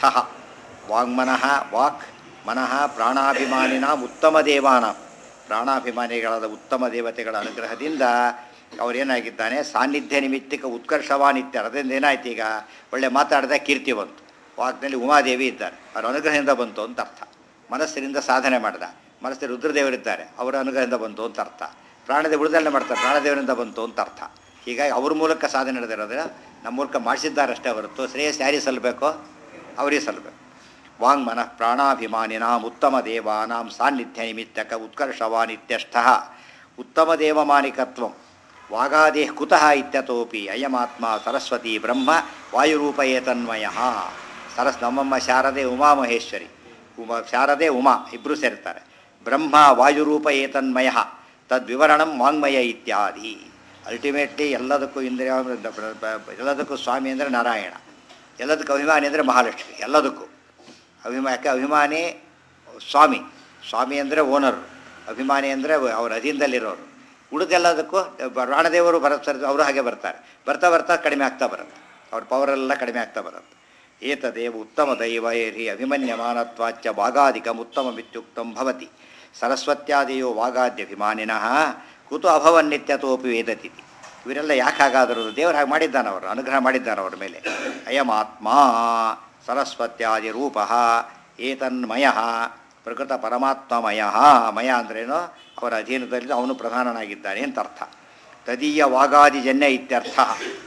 ವಾಗ್ಮನಃ ವಾಕ್ ಮನಃ ಪ್ರಾಣಾಭಿಮಾನಿನಾಂ ಉತ್ತಮ ದೇವಾನಾಂ ಪ್ರಾಣಾಭಿಮಾನಿಗಳಾದ ಉತ್ತಮ ದೇವತೆಗಳ ಅನುಗ್ರಹದಿಂದ ಅವರೇನಾಗಿದ್ದಾನೆ ಸಾನ್ನಿಧ್ಯ ನಿಮಿತ್ತಿಕ ಉತ್ಕರ್ಷವಾನಿತ್ಯ ಅದರಿಂದ ಏನಾಯ್ತು ಈಗ ಒಳ್ಳೆ ಮಾತಾಡಿದ ಕೀರ್ತಿ ಬಂತು ವಾಕ್ನಲ್ಲಿ ಉಮಾದೇವಿ ಇದ್ದಾರೆ ಅವರ ಅನುಗ್ರಹದಿಂದ ಬಂತು ಅಂತ ಅರ್ಥ ಮನಸ್ಸಿನಿಂದ ಸಾಧನೆ ಮಾಡಿದ ಮನಸ್ಸಿನ ರುದ್ರದೇವರಿದ್ದಾರೆ ಅವರ ಅನುಗ್ರಹದಿಂದ ಬಂತು ಅಂತ ಅರ್ಥ ಪ್ರಾಣದೇವ ಉಳಿದಲ್ಲೇ ಮಾಡ್ತಾರೆ ಪ್ರಾಣದೇವರಿಂದ ಬಂತು ಅಂತ ಅರ್ಥ ಹೀಗಾಗಿ ಅವ್ರ ಮೂಲಕ ಸಾಧನೆ ನಡೆದಿರೋದ್ರೆ ನಮ್ಮ ಮೂಲಕ ಮಾಡಿಸಿದ್ದಾರಷ್ಟೇ ಹೊರತು ಶ್ರೇಯಸ್ ಯಾರಿಗೆ ಸಲ್ಲಬೇಕೋ ಅವರಿಗೆ ಸಲ್ಲಬೇಕು ವಾಂಗ್ಮನಃ ಪ್ರಾಣಾಭಿಮಾನಿನಾಂ ಉತ್ತಮ ದೇವಾನಾಂ ಸಾನ್ನಿಧ್ಯ ನಿಮಿತ್ತಕ ಉತ್ಕರ್ಷವಾನಿತ್ಯಷ್ಟ ಉತ್ತಮ ದೇವಮಾನಿಕತ್ವಂ ವಾಗಾದೇಹ ಕುತಃ ಇತ್ಯತೋಪಿ ಅಯಮಾತ್ಮ ಸರಸ್ವತಿ ಬ್ರಹ್ಮ ವಾಯುರೂಪ ಏತನ್ಮಯ ಸರಸ್ ನಮ್ಮಮ್ಮ ಶಾರದೆ ಉಮಾಮಹೇಶ್ವರಿ ಉಮಾ ಶಾರದೆ ಉಮಾ ಇಬ್ಬರು ಸೇರ್ತಾರೆ ಬ್ರಹ್ಮ ವಾಯುರೂಪ ಏತನ್ಮಯ ತದ್ವಿವರಣಂ ವಾಂಗ್ಮಯ ಇತ್ಯಾದಿ ಅಲ್ಟಿಮೇಟ್ಲಿ ಎಲ್ಲದಕ್ಕೂ ಇಂದ್ರಿಯ ಎಲ್ಲದಕ್ಕೂ ಸ್ವಾಮಿ ಅಂದರೆ ನಾರಾಯಣ ಎಲ್ಲದಕ್ಕೂ ಅಭಿಮಾನಿ ಅಂದರೆ ಮಹಾಲಕ್ಷ್ಮಿ ಎಲ್ಲದಕ್ಕೂ ಅಭಿಮಾ ಯಾಕೆ ಅಭಿಮಾನಿ ಸ್ವಾಮಿ ಸ್ವಾಮಿ ಅಂದರೆ ಓನರು ಅಭಿಮಾನಿ ಅಂದರೆ ಅವ್ರ ಅಧೀನದಲ್ಲಿರೋರು ಉಳಿದೆಲ್ಲದಕ್ಕೂ ಪ್ರಾಣದೇವರು ಬರ ಅವರು ಹಾಗೆ ಬರ್ತಾರೆ ಬರ್ತಾ ಬರ್ತಾ ಕಡಿಮೆ ಆಗ್ತಾ ಬರುತ್ತೆ ಅವ್ರ ಪವರೆಲ್ಲ ಕಡಿಮೆ ಆಗ್ತಾ ಬರುತ್ತೆ ಏತದೇವ ಉತ್ತಮ ದೈವ ಹಿ ಅಭಿಮನ್ಯಮಾನತ್ವಾಚ್ಯ ವಾಗಾದಿಕಂ ಉತ್ತಮಮಿತ್ಯುಕ್ತಂ ಭವತಿ ಸರಸ್ವತ್ಯಾದಿಯೋ ವಾಗಾದ್ಯಭಿಮಾನಿನಃ ಕುತು ಅಭವನ್ನಿತ್ಯತೋಪಿ ವೇದತಿಥಿ ಇವರೆಲ್ಲ ಯಾಕೆ ಹಾಗಾದರು ದೇವರು ಹಾಗೆ ಮಾಡಿದ್ದಾನೆ ಅವರು ಅನುಗ್ರಹ ಮಾಡಿದ್ದಾನೆ ಅವರ ಮೇಲೆ ಅಯಮಾತ್ಮ ಸರಸ್ವತ್ಯಾದಿ ರೂಪ ಏತನ್ಮಯ ಪ್ರಕೃತ ಪರಮಾತ್ಮಮಯ ಮಯ ಅಂದ್ರೇನು ಅವರ ಅಧೀನದಲ್ಲಿ ಅವನು ಪ್ರಧಾನನಾಗಿದ್ದಾನೆ ಅಂತ ಅರ್ಥ ತದೀಯ ವಾಗಾದಿಜನ್ಯ ಇತ್ಯರ್ಥ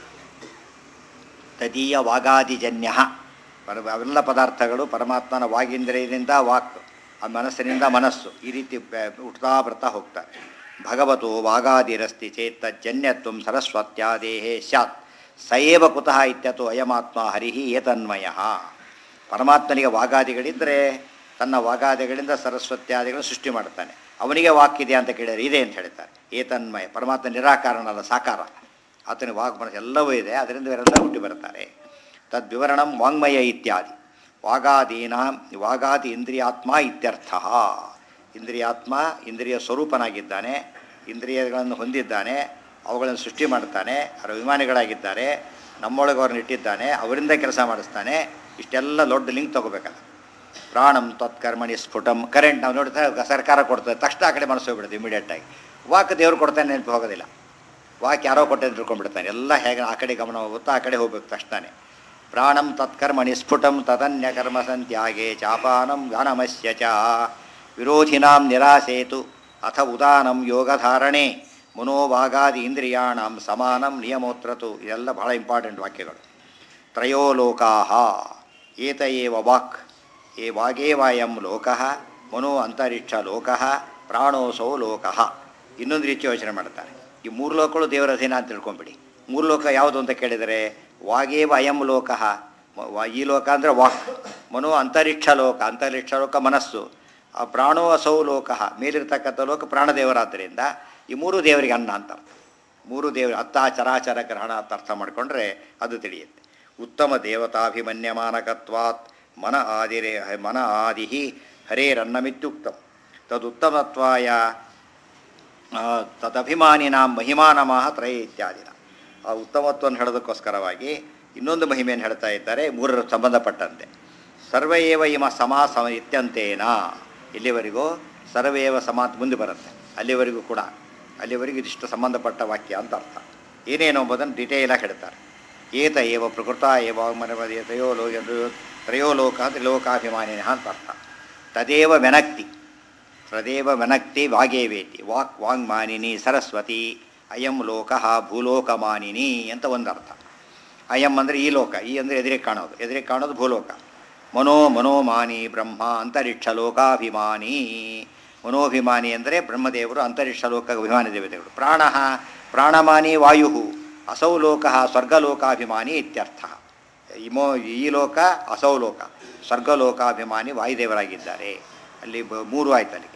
ತದೀಯ ವಾಗಾದಿಜನ್ಯ ಪರ ಅವೆಲ್ಲ ಪದಾರ್ಥಗಳು ಪರಮಾತ್ಮನ ವಾಗಿಂದ್ರಿಯದಿಂದ ವಾಕ್ ಆ ಮನಸ್ಸಿನಿಂದ ಮನಸ್ಸು ಈ ರೀತಿ ಬ- ಹುಟ್ತಾ ಬರ್ತಾ ಹೋಗ್ತಾರೆ ಭಗವತು ವಾಗಾದಿರಸ್ತಿ ಚೇತ್ ತಜ್ಜನ್ಯತ್ವ ಸರಸ್ವತ್ಯಾದೇಹೇ ಸ್ಯಾತ್ ಸಯೇವ ಕುತಃ ಇತ್ಯತು ಅಯಮಾತ್ಮ ಹರಿಹಿ ಏತನ್ಮಯ ಪರಮಾತ್ಮನಿಗೆ ವಾಗಾದಿಗಳಿದ್ದರೆ ತನ್ನ ವಾಗಾದಿಗಳಿಂದ ಸರಸ್ವತ್ಯಾದಿಗಳನ್ನು ಸೃಷ್ಟಿ ಮಾಡ್ತಾನೆ ಅವನಿಗೆ ವಾಕ್ಕಿದೆ ಅಂತ ಕೇಳಿದರೆ ಇದೆ ಅಂತ ಹೇಳ್ತಾರೆ ಏತನ್ಮಯ ಪರಮಾತ್ಮ ನಿರಾಕಾರನಲ್ಲ ಸಾಕಾರ ಆತನ ವಾಗ್ಮನಸ್ ಎಲ್ಲವೂ ಇದೆ ಅದರಿಂದ ಇವರೆಲ್ಲ ಹುಟ್ಟಿ ಬರ್ತಾರೆ ತದ್ವಿವರಣಂ ವಾಂಗ್ಮಯ ಇತ್ಯಾದಿ ವಾಗಾದೀನ ವಾಗಾದಿ ಇಂದ್ರಿಯಾತ್ಮ ಇತ್ಯರ್ಥ ಇಂದ್ರಿಯಾತ್ಮ ಇಂದ್ರಿಯ ಸ್ವರೂಪನಾಗಿದ್ದಾನೆ ಇಂದ್ರಿಯಗಳನ್ನು ಹೊಂದಿದ್ದಾನೆ ಅವುಗಳನ್ನು ಸೃಷ್ಟಿ ಮಾಡ್ತಾನೆ ಅವರ ಅಭಿಮಾನಿಗಳಾಗಿದ್ದಾರೆ ನಮ್ಮೊಳಗೆ ಅವ್ರನ್ನ ಇಟ್ಟಿದ್ದಾನೆ ಅವರಿಂದ ಕೆಲಸ ಮಾಡಿಸ್ತಾನೆ ಇಷ್ಟೆಲ್ಲ ದೊಡ್ಡ ಲಿಂಕ್ ತೊಗೋಬೇಕಲ್ಲ ಪ್ರಾಣಂ ತತ್ಕರ್ಮಣಿ ಸ್ಫುಟಂ ಕರೆಂಟ್ ನಾವು ನೋಡ್ತಾ ಸರ್ಕಾರ ಕೊಡ್ತದೆ ತಕ್ಷಣ ಆ ಕಡೆ ಮನಸ್ಸು ಹೋಗ್ಬಿಡುತ್ತೆ ಇಮಿಡಿಯೇಟಾಗಿ ವಾಕ್ ದೇವ್ರು ಕೊಡ್ತಾನೆ ನೆನಪು ಹೋಗೋದಿಲ್ಲ ವಾಕ್ ಯಾರೋ ಕೊಟ್ಟೆ ತಿಳ್ಕೊಂಡ್ಬಿಡ್ತಾನೆ ಎಲ್ಲ ಹೇಗೆ ಆ ಕಡೆ ಗಮನ ಹೋಗುತ್ತೋ ಆ ಕಡೆ ಹೋಗ್ಬೇಕು ತಕ್ಷಣನೇ ಪ್ರಾಣಂ ತತ್ಕರ್ಮಣಿ ಸ್ಫುಟಂ ತದನ್ಯ ಕರ್ಮ ಸಂತ್ಯಾಗೆ ಚಾಪಾನಂ ಗಾನಮಸ್ಯ ಚ ವಿರೋಧಿನಾಂ ನಿರಾಸೇತು ಅಥ ಉದಾನಂ ಯೋಗಧಾರಣೆ ಮನೋಭಾಗಾದಿ ಇಂದ್ರಿಯಾಣಂ ಸಮಾನಂ ನಿಯಮೋತ್ರತು ಇದೆಲ್ಲ ಬಹಳ ಇಂಪಾರ್ಟೆಂಟ್ ವಾಕ್ಯಗಳು ತ್ರಯೋ ಲೋಕಾಹ ಏತ ಏವ ವಾಕ್ ಏ ವಾಗೇವಾಯಂ ಲೋಕಃ ಮನೋ ಅಂತರಿಕ್ಷ ಲೋಕಃ ಪ್ರಾಣೋಸೌ ಲೋಕಃ ಇನ್ನೊಂದು ರೀತಿ ಯೋಚನೆ ಮಾಡ್ತಾರೆ ಈ ಮೂರು ಲೋಕಗಳು ದೇವರ ಅಧೀನ ಅಂತ ತಿಳ್ಕೊಂಬಿಡಿ ಮೂರು ಲೋಕ ಯಾವುದು ಅಂತ ಕೇಳಿದರೆ ವಾಗೇವ ಅಯಂ ಲೋಕಃ ಮ- ವ- ಈ ಲೋಕ ಅಂದರೆ ವಾಕ್ ಮನೋ ಅಂತರಿಕ್ಷ ಲೋಕ ಅಂತರಿಕ್ಷ ಲೋಕ ಮನಸ್ಸು ಆ ಪ್ರಾಣೋ ಅಸೌ ಲೋಕಃ ಮೇಲಿರ್ತಕ್ಕಂಥ ಲೋಕ ಪ್ರಾಣದೇವರಾದ್ದರಿಂದ ಈ ಮೂರು ದೇವರಿಗೆ ಅನ್ನ ಅಂತ ಅರ್ಥ ಮೂರು ದೇವರು ಅತ್ತ ಚರಾಚರ ಗ್ರಹಣ ಅಂತ ಅರ್ಥ ಮಾಡಿಕೊಂಡ್ರೆ ಅದು ತಿಳಿಯುತ್ತೆ ಉತ್ತಮ ದೇವತಾಭಿಮನ್ಯಮಾನಕತ್ವಾತ್ ಮನ ಆದಿರೇ ಮನ ಆದಿ ಹರೇರನ್ನಮಿತ್ಯುಕ್ತಂ ತದುತ್ತಮತ್ವಾಯ ಆ, ತದಭಿಮಾನಿನಾಂ ಮಹಿಮಾನಮಃ ತ್ರಯ ಇತ್ಯಾದಿನ ಆ ಉತ್ತಮತ್ವವನ್ನು ಹೇಳೋದಕ್ಕೋಸ್ಕರವಾಗಿ ಇನ್ನೊಂದು ಮಹಿಮೆಯನ್ನು ಹೇಳ್ತಾ ಇದ್ದಾರೆ ಮೂರರ ಸಂಬಂಧಪಟ್ಟಂತೆ ಸರ್ವೇವ ಇಮ ಸಮಾ ಸಮ ಇತ್ಯಂತೇನ ಇಲ್ಲಿವರೆಗೂ ಸರ್ವೇವ ಸಮಾತ್ ಮುಂದೆ ಬರುತ್ತೆ ಅಲ್ಲಿವರೆಗೂ ಕೂಡ ಅಲ್ಲಿವರೆಗೂ ಇದಿಷ್ಟು ಸಂಬಂಧಪಟ್ಟ ವಾಕ್ಯ ಅಂತ ಅರ್ಥ ಏನೇನು ಎಂಬುದನ್ನು ಡಿಟೇಲಾಗಿ ಹೇಳ್ತಾರೆ ಏತ ಏವ ಪ್ರಕೃತ ಏವ ಮನಪದೇ ತ್ರಯೋ ಲೋ ತ್ರಯೋ ಲೋಕ ತ್ರಿಲೋಕಾಭಿಮಾನಿನಃ ಅಂತ ಅರ್ಥ ತದೇವ ವೆನಕ್ತಿ ತದೇವ ವೆನಕ್ತಿ ವಾಗೇವೇತಿ ವಾಕ್ ವಾಂಗ್ಮಾನಿನಿ ಸರಸ್ವತಿ ಅಯಂ ಲೋಕ ಭೂಲೋಕಮಾನಿನಿ ಅಂತ ಒಂದು ಅರ್ಥ ಅಯಂ ಅಂದರೆ ಈ ಲೋಕ ಈ ಅಂದರೆ ಎದುರಿಗೆ ಕಾಣೋದು ಎದುರಿಗೆ ಕಾಣೋದು ಭೂಲೋಕ ಮನೋ ಮನೋಮಾನಿ ಬ್ರಹ್ಮ ಅಂತರಿಕ್ಷ ಲೋಕಾಭಿಮಾನಿ ಮನೋಭಿಮಾನಿ ಅಂದರೆ ಬ್ರಹ್ಮದೇವರು ಅಂತರಿಕ್ಷ ಲೋಕ ಅಭಿಮಾನಿ ದೇವತೆಗಳು ಪ್ರಾಣ ಪ್ರಾಣಮಾನಿ ವಾಯು ಅಸೌ ಲೋಕ ಸ್ವರ್ಗಲೋಕಾಭಿಮಾನಿ ಇತ್ಯರ್ಥ ಇಮೋ ಈ ಲೋಕ ಅಸೌ ಲೋಕ ಸ್ವರ್ಗಲೋಕಾಭಿಮಾನಿ ವಾಯುದೇವರಾಗಿದ್ದಾರೆ ಅಲ್ಲಿ ಬ- ಮೂರು ಆಯ್ತು ಅಲ್ಲಿಗೆ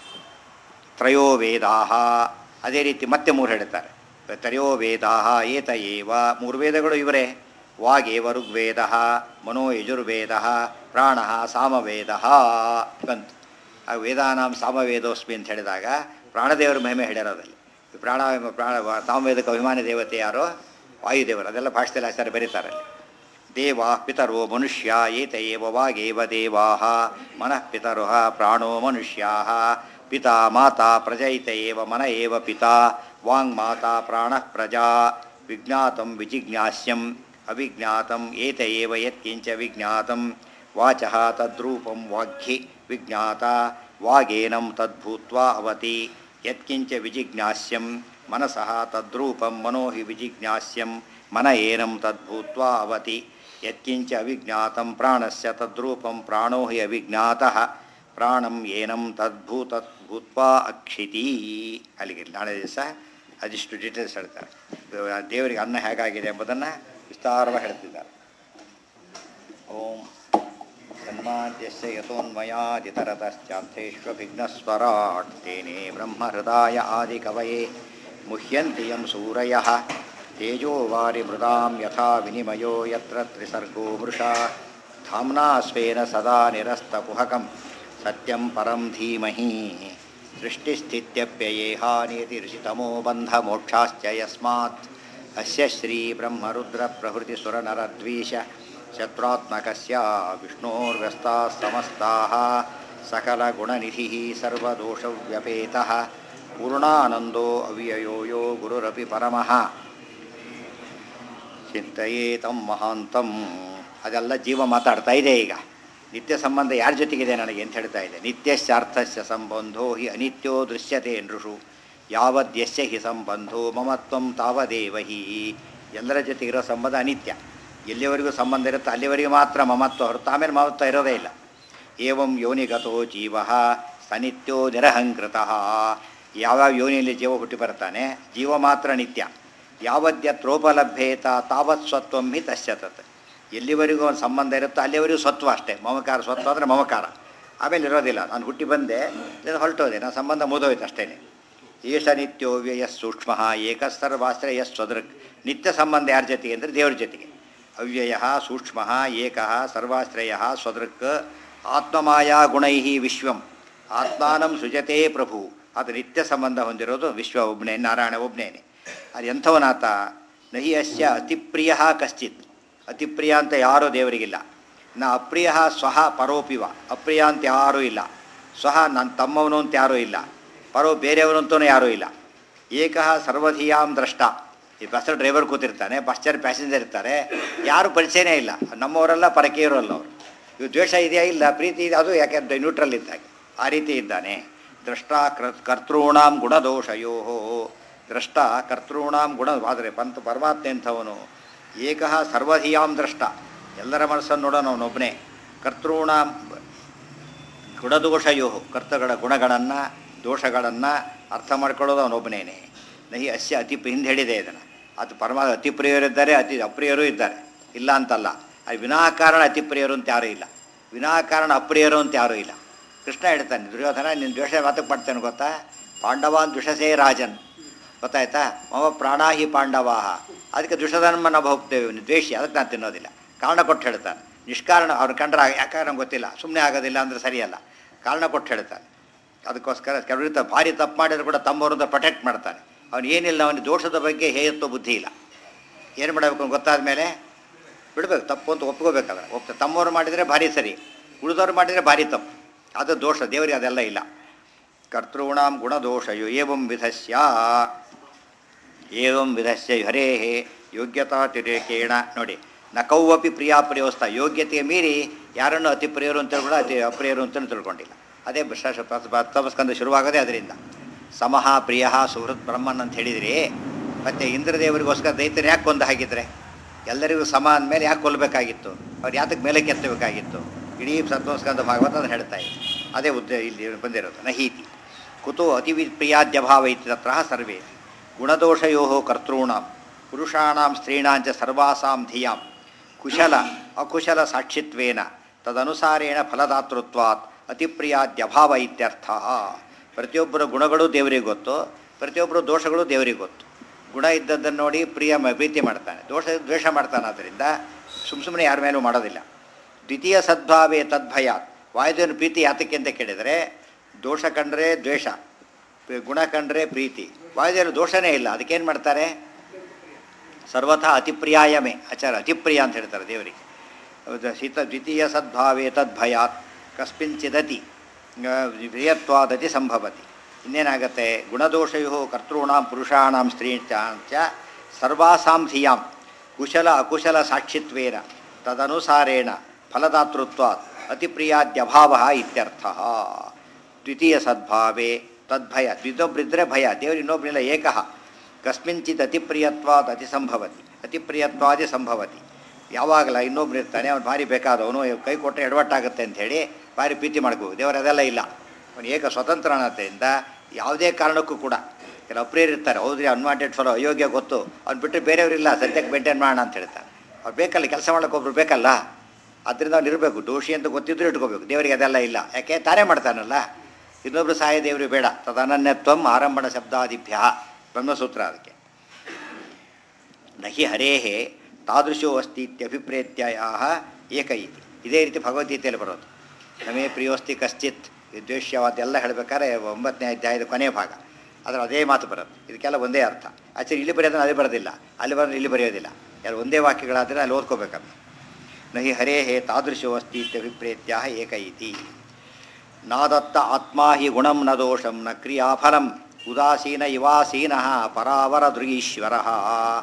ತ್ರಯೋ ವೇದಾಹ ಅದೇ ರೀತಿ ಮತ್ತೆ ಮೂರು ಹೇಳ್ತಾರೆ ತ್ರಯೋ ವೇದಾಹ ಏತ ಏವ ಮೂರು ವೇದಗಳು ಇವರೇ ವಾಗೇವ ಋಗ್ವೇದ ಮನೋ ಯಜುರ್ವೇದ ಪ್ರಾಣ ಸಾಮವೇದ ಬಂತು ಆ ವೇದಾನಾಂ ಸಾಮವೇದೋಸ್ಮಿ ಅಂತ ಹೇಳಿದಾಗ ಪ್ರಾಣದೇವರ ಮಹಿಮೆ ಹೇಳಿರೋದಲ್ಲಿ ಈ ಪ್ರಾಣ ಪ್ರಾಣ ಸಾಮವೇದಕ್ಕೆ ಅಭಿಮಾನಿ ದೇವತೆ ಯಾರೋ ವಾಯುದೇವರು ಅದೆಲ್ಲ ಭಾಷೆಯಲ್ಲಿ ಆಚಾರ್ಯ ಬರೀತಾರೆ ಅಲ್ಲಿ ದೇವಾ ಪಿತರೋ ಮನುಷ್ಯ ಏತ ಏವ ವಾಗೇವ ದೇವಾ ಮನಃ ಪಿತರು ಪ್ರಾಣೋ ಮನುಷ್ಯಾ ಪಿತಾ ಮಾತಾ ಪ್ರಜಯಿತ ಏವ ಮನ ಏವ ಪಿತಾ ವಾಂಗ್ ಮಾತಾ ಪ್ರಾಣ ಪ್ರಜಾ ವಿಜ್ಞಾತಂ ವಿಜಿಜ್ಞಾಸ್ಯಂ ಅವಿಜ್ಞಾತಂ ಏತ ಏವ ಯತ್ಕಿಂಚ ವಿಜ್ಞಾತಂ ವಾಚಃ ತದ್ರೂಪಂ ವಾಗ್ಹಿ ವಿಜ್ಞಾತ ವಾಗೇನಂ ತದ್ಭೂತ್ವಾ ಅವತಿ ಯತ್ಕಿಂಚ ವಿಜಿಜ್ಞಾಸ್ಯಂ ಮನಸಃ ತದ್ರೂಪಂ ಮನೋ ಹಿ ವಿಜಿಜ್ಞಾಸ್ಯಂ ಮನ ಏನಂ ತದ್ಭೂತ್ವಾ ಅವತಿ ಯತ್ಕಿಂಚ ಅವಿಜ್ಞಾತಂ ಪ್ರಾಣಸ್ಯ ತದ್ರೂಪಂ ಪ್ರಾಣೋ ಹಿ ಅವಿಜ್ಞಾತಃ ಪ್ರಾಣಂ ಏನಂ ತದ್ಭೂತ ಭೂತ್ವಾ ಅಕ್ಷಿತಿ ಅಲ್ಲಿಗೆ ನಾಳೆ ದಿವಸ ಅದಿಷ್ಟು ಡೀಟೇಲ್ಸ್ ಹೇಳ್ತಾರೆ ದೇವರಿಗೆ ಅನ್ನ ಹೇಗಾಗಿದೆ ಎಂಬುದನ್ನು ವಿಸ್ತಾರವಾಗಿ ಹೇಳ್ತಿದ್ದಾರೆ ಓಂ ಜನ್ಮಾದ್ಯಸ್ಯ ಯತೋನ್ಮಯಾದಿತರತಶ್ಚಾರ್ಥೇष्वभिघ्नस्वराट् तेने ब्रह्महृदाय आदिकवये मुह्यन्ति यं सूरयः तेजो वारिमृदां यथा विनिमयो यत्र त्रिसर्गो मृषा धाम्ना स्वेन सदा निरस्तकुहकं सत्यं परं धीमहि सृष्टिस्थित्यप्ययेहानियतिऋषितमो बन्धमोक्षाश्च यस्मात् अस्य श्रीब्रह्मरुद्रप्रभृतिसुरनरद्वीष शत्रुत्मकस्य विष्णोर्व्यस्ताः समस्ताः सकलगुणनिधिः सर्वदोषव्यपेतः पूर्णानन्दो अव्ययो यो गुरुरपि परमः ಚಿಂತೆಯೇತಂ ಮಹಾಂತಂ ಅದೆಲ್ಲ ಜೀವ ಮಾತಾಡ್ತಾ ಇದೆ ಈಗ ನಿತ್ಯ ಸಂಬಂಧ ಯಾರ ಜೊತೆಗಿದೆ ನನಗೆ ಅಂತ ಹೇಳ್ತಾ ಇದೆ ನಿತ್ಯಶ್ಚಾರ್ಥಸ್ಯ ಸಂಬಂಧೋ ಹಿ ಅನಿತ್ಯೋ ದೃಶ್ಯತೆ ನೃಷು ಯಾವದ್ಯಸ್ಯ ಹಿ ಸಂಬಂಧೋ ಮಮತ್ವಂ ತಾವದೇವ ಹಿ ಎಲ್ಲರ ಜೊತೆಗಿರೋ ಸಂಬಂಧ ಅನಿತ್ಯ ಎಲ್ಲಿವರೆಗೂ ಸಂಬಂಧ ಇರುತ್ತೋ ಅಲ್ಲಿವರೆಗೂ ಮಾತ್ರ ಮಮತ್ವ ಹೊರತು ಆಮೇಲೆ ಮಮತ್ವ ಇರೋದೇ ಇಲ್ಲ ಏವಂ ಯೋನಿಗತೋ ಜೀವ ಸನಿತ್ಯೋ ನಿರಹಂಕೃತ ಯಾವ್ಯಾವ ಯೋನಿಯಲ್ಲಿ ಜೀವ ಹುಟ್ಟಿ ಬರ್ತಾನೆ ಜೀವ ಮಾತ್ರ ನಿತ್ಯ ಯಾವದ್ಯತ್ರೋಪಲಭ್ಯೇತ ತಾವತ್ ಸ್ವತ್ವಂ ಹಿ ತಸ್ಯ ತತ್ ಎಲ್ಲಿವರೆಗೂ ಒಂದು ಸಂಬಂಧ ಇರುತ್ತೋ ಅಲ್ಲಿವರೆಗೂ ಸ್ವತ್ವ ಅಷ್ಟೇ ಮಮಕಾರ ಸ್ವತ್ವ ಅಂದರೆ ಮಮಕಾರ ಆಮೇಲೆ ಇರೋದಿಲ್ಲ ನಾನು ಹುಟ್ಟಿ ಬಂದೆ ಇಲ್ಲ ಹೊರಟೋದೆ ನನ್ನ ಸಂಬಂಧ ಮುಗಿದೋಯ್ತು ಅಷ್ಟೇ ಏಷ ನಿತ್ಯೋ ವ್ಯಯ ಸೂಕ್ಷ್ಮ ಏಕ ಸರ್ವಾಶ್ರಯ ಸ್ವದೃಕ್ ನಿತ್ಯ ಸಂಬಂಧ ಯಾರ ಜೊತೆಗೆ ಅಂದರೆ ದೇವ್ರ ಜೊತೆಗೆ ಅವ್ಯಯ ಸೂಕ್ಷ್ಮ ಏಕ ಸರ್ವಾಶ್ರಯ ಸ್ವದೃಕ್ ಆತ್ಮಮಾಯಾ ಗುಣೈ ವಿಶ್ವಂ ಆತ್ಮಾನಂ ಸೃಜತೆ ಪ್ರಭು ಅದು ನಿತ್ಯ ಸಂಬಂಧ ಹೊಂದಿರೋದು ವಿಶ್ವ ಒಬ್ಬನೇ ನಾರಾಯಣ ಒಬ್ಬನೇನೆ ಅದು ಎಂಥವನಾತ ನಹಿ ಅಸ್ಯ ಅತಿಪ್ರಿಯ ಕಶ್ಚಿತ್ ಅತಿಪ್ರಿಯ ಅಂತ ಯಾರೂ ದೇವರಿಗಿಲ್ಲ ನ ಅಪ್ರಿಯ ಸ್ವಹ ಪರೋಪಿವ ಅಪ್ರಿಯ ಅಂತ ಯಾರೂ ಇಲ್ಲ ಸ್ವಹ ನನ್ನ ತಮ್ಮವನು ಅಂತ ಯಾರೂ ಇಲ್ಲ ಪರೋ ಬೇರೆಯವನು ಅಂತೂ ಯಾರೂ ಇಲ್ಲ ಏಕಃ ಸರ್ವಧಿಯಾಂ ದ್ರಷ್ಟ ಈ ಬಸ್ ಡ್ರೈವರ್ ಕೂತಿರ್ತಾನೆ ಬಸ್ ಚಾರ್ ಪ್ಯಾಸೆಂಜರ್ ಇರ್ತಾರೆ ಯಾರು ಪರಿಚಯನೇ ಇಲ್ಲ ನಮ್ಮವರೆಲ್ಲ ಪರಕೀಯರಲ್ಲ ಅವರು ಇವು ದ್ವೇಷ ಇದೆಯಾ ಇಲ್ಲ ಪ್ರೀತಿ ಇದೆ ಅದು ಯಾಕೆ ನ್ಯೂಟ್ರಲ್ ಇದ್ದಾಗೆ ಆ ರೀತಿ ಇದ್ದಾನೆ ದ್ರಷ್ಟ ಕೃ ಕರ್ತೃಣಾಂ ಗುಣದೋಷಯೋ ದ್ರಷ್ಟ ಕರ್ತೃಣಾಂ ಗುಣ ಆದರೆ ಪಂತ ಪರಮಾತ್ಮ ಎಂಥವನು ಏಕಃ ಸರ್ವಧಿಯಾಂ ದ್ರಷ್ಟ ಎಲ್ಲರ ಮನಸ್ಸನ್ನು ನೋಡೋಣ ಅವನೊಬ್ಬನೇ ಕರ್ತೃಣಾಂ ಗುಣದೋಷಯೋ ಕರ್ತಗಳ ಗುಣಗಳನ್ನು ದೋಷಗಳನ್ನು ಅರ್ಥ ಮಾಡ್ಕೊಳ್ಳೋದು ಅವನೊಬ್ಬನೇನೆ ನಹಿ ಅಸ್ಯ ಅತಿ ಹಿಂದೆ ಹೇಳಿದೆ ಇದನ್ನು ಅದು ಪರಮಾ ಅತಿ ಪ್ರಿಯರಿದ್ದಾರೆ ಅತಿ ಅಪ್ರಿಯರೂ ಇದ್ದಾರೆ ಇಲ್ಲ ಅಂತಲ್ಲ ಅದು ವಿನಾಕಾರಣ ಅತಿ ಪ್ರಿಯರು ಅಂತ ಯಾರೂ ಇಲ್ಲ ವಿನಾಕಾರಣ ಅಪ್ರಿಯರು ಅಂತ ಯಾರೂ ಇಲ್ಲ ಕೃಷ್ಣ ಹೇಳ್ತಾನೆ ದುರ್ಯೋಧನ ನಿನ್ನ ದ್ವೇಷ ಮಾತಕ್ಕೆ ಮಾಡ್ತೇನೆ ಗೊತ್ತಾ ಪಾಂಡವಾನ್ ದ್ವಿಷಸೇ ರಾಜನ್ ಗೊತ್ತಾಯ್ತಾ ಮಮ ಪ್ರಾಣಾಹಿ ಪಾಂಡವಾಹ ಅದಕ್ಕೆ ದುಷಧನ್ಮ ನಾವು ಹೋಗ್ತೇವೆ ನೀವು ದ್ವೇಷಿ ಅದಕ್ಕೆ ನಾನು ತಿನ್ನೋದಿಲ್ಲ ಕಾರಣ ಕೊಟ್ಟು ಹೇಳ್ತಾನೆ ನಿಷ್ಕಾರಣ ಅವ್ರು ಕಂಡ್ರೆ ಯಾಕೆ ನಂಗೆ ಗೊತ್ತಿಲ್ಲ ಸುಮ್ಮನೆ ಆಗೋದಿಲ್ಲ ಅಂದರೆ ಸರಿಯಲ್ಲ ಕಾರಣ ಕೊಟ್ಟು ಹೇಳ್ತಾನೆ ಅದಕ್ಕೋಸ್ಕರ ಕೆಲವರಿಂದ ಭಾರಿ ತಪ್ಪು ಮಾಡಿದ್ರು ಕೂಡ ತಮ್ಮವರಿಂದ ಪ್ರೊಟೆಕ್ಟ್ ಮಾಡ್ತಾನೆ ಅವನು ಏನಿಲ್ಲ ಅವನಿಗೆ ದೋಷದ ಬಗ್ಗೆ ಹೇಯತ್ವ ಬುದ್ಧಿ ಇಲ್ಲ ಏನು ಮಾಡಬೇಕು ಅಂತ ಗೊತ್ತಾದ ಮೇಲೆ ಬಿಡಬೇಕು ತಪ್ಪು ಅಂತ ಒಪ್ಕೋಬೇಕಾದ್ರೆ ಒಪ್ತ ತಮ್ಮವ್ರು ಮಾಡಿದರೆ ಭಾರಿ ಸರಿ ಉಳಿದವ್ರು ಮಾಡಿದರೆ ಭಾರಿ ತಪ್ಪು ಅದು ದೋಷ ದೇವರಿಗೆ ಅದೆಲ್ಲ ಇಲ್ಲ ಕರ್ತೃಣಾಂ ಗುಣದೋಷಯೋ ಏವಂ ವಿಧಸ್ಯ ಏವಂ ವಿಧಸ್ಯ ಹರೇ ಯೋಗ್ಯತಾತಿರೇಕೇಣ ನೋಡಿ ನ ಕೌವಪಿ ಪ್ರಿಯಾ ಪ್ರಿಯೋಸ್ತ ಯೋಗ್ಯತೆಯ ಮೀರಿ ಯಾರನ್ನು ಅತಿ ಪ್ರಿಯರು ಅಂತ ಕೂಡ ಅತಿ ಅಪ್ರಿಯರು ಅಂತ ತಿಳ್ಕೊಂಡಿಲ್ಲ ಅದೇ ತಪಸ್ಕಂದ ಶುರುವಾಗೋದೇ ಅದರಿಂದ ಸಮಃ ಪ್ರಿಯ ಸುಹೃತ್ ಬ್ರಹ್ಮನ್ ಅಂತ ಹೇಳಿದ್ರಿ ಮತ್ತು ಇಂದ್ರದೇವರಿಗೋಸ್ಕರ ದೈತ್ಯನ ಯಾಕೆ ಕೊಂದು ಹಾಕಿದ್ರೆ ಎಲ್ಲರಿಗೂ ಸಮ ಅಂದಮೇಲೆ ಯಾಕೆ ಕೊಲ್ಲಬೇಕಾಗಿತ್ತು ಅವ್ರು ಯಾತಕ್ಕೆ ಮೇಲೆ ಕೆತ್ತಬೇಕಾಗಿತ್ತು ಇಡೀ ಸತ್ವಸ್ಕಂದ ಭಾಗವತ ಅದನ್ನು ಹೇಳ್ತಾ ಇದೆ ಅದೇ ಉದ್ದ ಇಲ್ಲಿ ಬಂದಿರೋದು ನಹೀತಿ ಕುತೋ ಅತಿ ಪ್ರಿಯಾದ್ಯಭಾವ ಇತಿ ತತ್ರ ಸರ್ವೇ ಗುಣದೋಷಯೋ ಕರ್ತॄಣಾಂ ಪುರುಷಾಣಾಂ ಸ್ತ್ರೀಣಾಂಚ ಸರ್ವಾಸಾಂ ಧಿಯಾಂ ಕುಶಲ ಅಕುಶಲ ಸಾಕ್ಷಿತ್ವೇನ ತದನುಸಾರೇಣ ಫಲದಾತೃತ್ವಾತ್ ಅತಿಪ್ರಿಯಾದ್ಯಭಾವ ಇತ್ಯರ್ಥ ಪ್ರತಿಯೊಬ್ಬರ ಗುಣಗಳು ದೇವರಿಗೆ ಗೊತ್ತು ಪ್ರತಿಯೊಬ್ಬರು ದೋಷಗಳು ದೇವರಿಗೆ ಗೊತ್ತು ಗುಣ ಇದ್ದದ್ದನ್ನು ನೋಡಿ ಪ್ರಿಯ ಮ- ಪ್ರೀತಿ ಮಾಡ್ತಾನೆ ದೋಷ ದ್ವೇಷ ಮಾಡ್ತಾನೆ ಆದ್ದರಿಂದ ಸುಮ್ಮ ಸುಮ್ಮನೆ ಯಾರ ಮೇಲೂ ಮಾಡೋದಿಲ್ಲ ದ್ವಿತೀಯ ಸದ್ಭಾವೇ ತದ್ಭಯಾತ್ ವಾಯುದೇವನ ಪ್ರೀತಿ ಯಾತಕ್ಕೆ ಅಂತ ಕೇಳಿದರೆ ದೋಷ ಕಂಡ್ರೆ ದ್ವೇಷ ಪ್ರಿ- ಗುಣ ಕಂಡ್ರೆ ಪ್ರೀತಿ ವಾಯುದೇವರು ದೋಷನೇ ಇಲ್ಲ ಅದಕ್ಕೇನು ಮಾಡ್ತಾರೆ ಸರ್ವಥಾ ಅತಿಪ್ರಿಯಾಯಮೇ ಆಚಾರ ಅತಿಪ್ರಿಯ ಅಂತ ಹೇಳ್ತಾರೆ ದೇವರಿಗೆ ಹೌದಾ? ಶೀತ ದ್ವಿತೀಯ ಸದ್ಭಾವೇ ತದ್ಭಯಾತ್ ಕಸ್ಮಿಂಚಿದತಿ ಪ್ರಿಯತ್ವಾದತಿ ಸಂಭವತಿ ಇನ್ನೇನಾಗತ್ತೆ ಗುಣದೋಷಯೋ ಕರ್ತॄಣಾಂ ಪುರುಷಾಣಾಂ ಸ್ತ್ರೀಚಾಂಚ ಸರ್ವಾಸಾಂ ಧಿಯಾಂ ಕುಶಲ ಅಕುಶಲ ಸಾಕ್ಷಿತ್ವೇನ ತದನುಸಾರೇಣ ಫಲದಾತೃತ್ವಾತ್ ಅತಿಪ್ರಿಯಾದ್ಯಭಾವ ಇತ್ಯರ್ಥ ದ್ವಿತೀಯ ಸದ್ಭಾವೇ ತದ್ಭಯ ದ್ವಿತೊಬ್ಬರಿದ್ದರೆ ಭಯ ದೇವರು ಇನ್ನೊಬ್ಬರಿಲ್ಲ ಏಕಃ ಕಸ್ಮಿಂಚಿತ್ ಅತಿಪ್ರಿಯತ್ವಾದ್ ಅತಿ ಸಂಭವತಿ ಅತಿಪ್ರಿಯತ್ವಾದಿ ಸಂಭವತಿ ಯಾವಾಗಲ ಇನ್ನೊಬ್ರು ಇರ್ತಾನೆ ಅವ್ನು ಭಾರಿ ಬೇಕಾದವನು ಕೈ ಕೊಟ್ಟರೆ ಎಡವಟ್ಟಾಗುತ್ತೆ ಅಂಥೇಳಿ ಭಾರಿ ಪ್ರೀತಿ ಮಾಡ್ಕೋಬೇಕು ದೇವರು ಅದೆಲ್ಲ ಇಲ್ಲ ಅವನು ಏಕ ಸ್ವತಂತ್ರನಾದ್ದರಿಂದ ಯಾವುದೇ ಕಾರಣಕ್ಕೂ ಕೂಡ ಕೆಲವು ಅಪ್ರಿಯರು ಇರ್ತಾರೆ ಹೌದ್ರಿ ಅನ್ವಾಂಟೆಡ್ ಫಾಲೋ ಅಯೋಗ್ಯ ಗೊತ್ತು ಅವ್ನು ಬಿಟ್ಟರೆ ಬೇರೆಯವರಿಲ್ಲ ಸದ್ಯಕ್ಕೆ ಮೇಂಟೈನ್ ಮಾಡೋಣ ಅಂತ ಹೇಳ್ತಾರೆ ಅವ್ರು ಬೇಕಲ್ಲ ಕೆಲಸ ಮಾಡೋಕೆ ಒಬ್ರು ಬೇಕಲ್ಲ ಅದರಿಂದ ಅವ್ನು ಇರಬೇಕು ದೋಷಿ ಅಂತ ಗೊತ್ತಿದ್ರು ಇಟ್ಕೋಬೇಕು ದೇವರಿಗೆ ಅದೆಲ್ಲ ಇಲ್ಲ ಯಾಕೆ ತಾನೇ ಮಾಡ್ತಾನಲ್ಲ ಇನ್ನೊಬ್ರು ಸಹಾಯ ದೇವರು ಬೇಡ ತದನನ್ಯತ್ವಂ ಆರಂಭಣ ಶಬ್ದಾದಿಭ್ಯ ಬ್ರಹ್ಮಸೂತ್ರ ಅದಕ್ಕೆ ನಹಿ ಹರೇಹೇ ತಾದೃಶೋ ಅಸ್ತಿ ಇತ್ಯಭಿಪ್ರೇತ್ಯ ಏಕ ಇತಿ ಇದೇ ರೀತಿ ಭಗವದ್ಗೀತೆಯಲ್ಲಿ ಬರೋದು ನಮೇ ಪ್ರಿಯೋಸ್ತಿ ಕಶ್ಚಿತ್ ದ್ವೇಷ್ಯವಾದೆಲ್ಲ ಹೇಳಬೇಕಾದ್ರೆ ಒಂಬತ್ತನೇ ಅಧ್ಯಾಯದ ಕೊನೆಯ ಭಾಗ ಅದರ ಅದೇ ಮಾತು ಬರುತ್ತೆ ಇದಕ್ಕೆಲ್ಲ ಒಂದೇ ಅರ್ಥ ಆಚೆ ಇಲ್ಲಿ ಬರೆಯೋದನ್ನು ಅದೇ ಬರೋದಿಲ್ಲ ಅಲ್ಲಿ ಬರೋದು ಇಲ್ಲಿ ಬರೆಯೋದಿಲ್ಲ ಎಲ್ಲ ಒಂದೇ ವಾಕ್ಯಗಳಾದರೆ ಅಲ್ಲಿ ಓದ್ಕೋಬೇಕನ್ನು ನಹಿ ಹರೇಹೇ ತಾದೃಶೋ ಅಸ್ತಿ ಇತ್ಯಭಿಪ್ರೇತ್ಯ ಏಕ ಇತಿ ನಾದತ್ತ ಆತ್ಮಾ ಹಿ ಗುಣಂ ನ ದೋಷಂ ನ ಕ್ರಿಯಾಫಲಂ ಉದಾಸೀನ ಇವಾಸೀನ ಪರಾವರ ದೃಗೀಶ್ವರ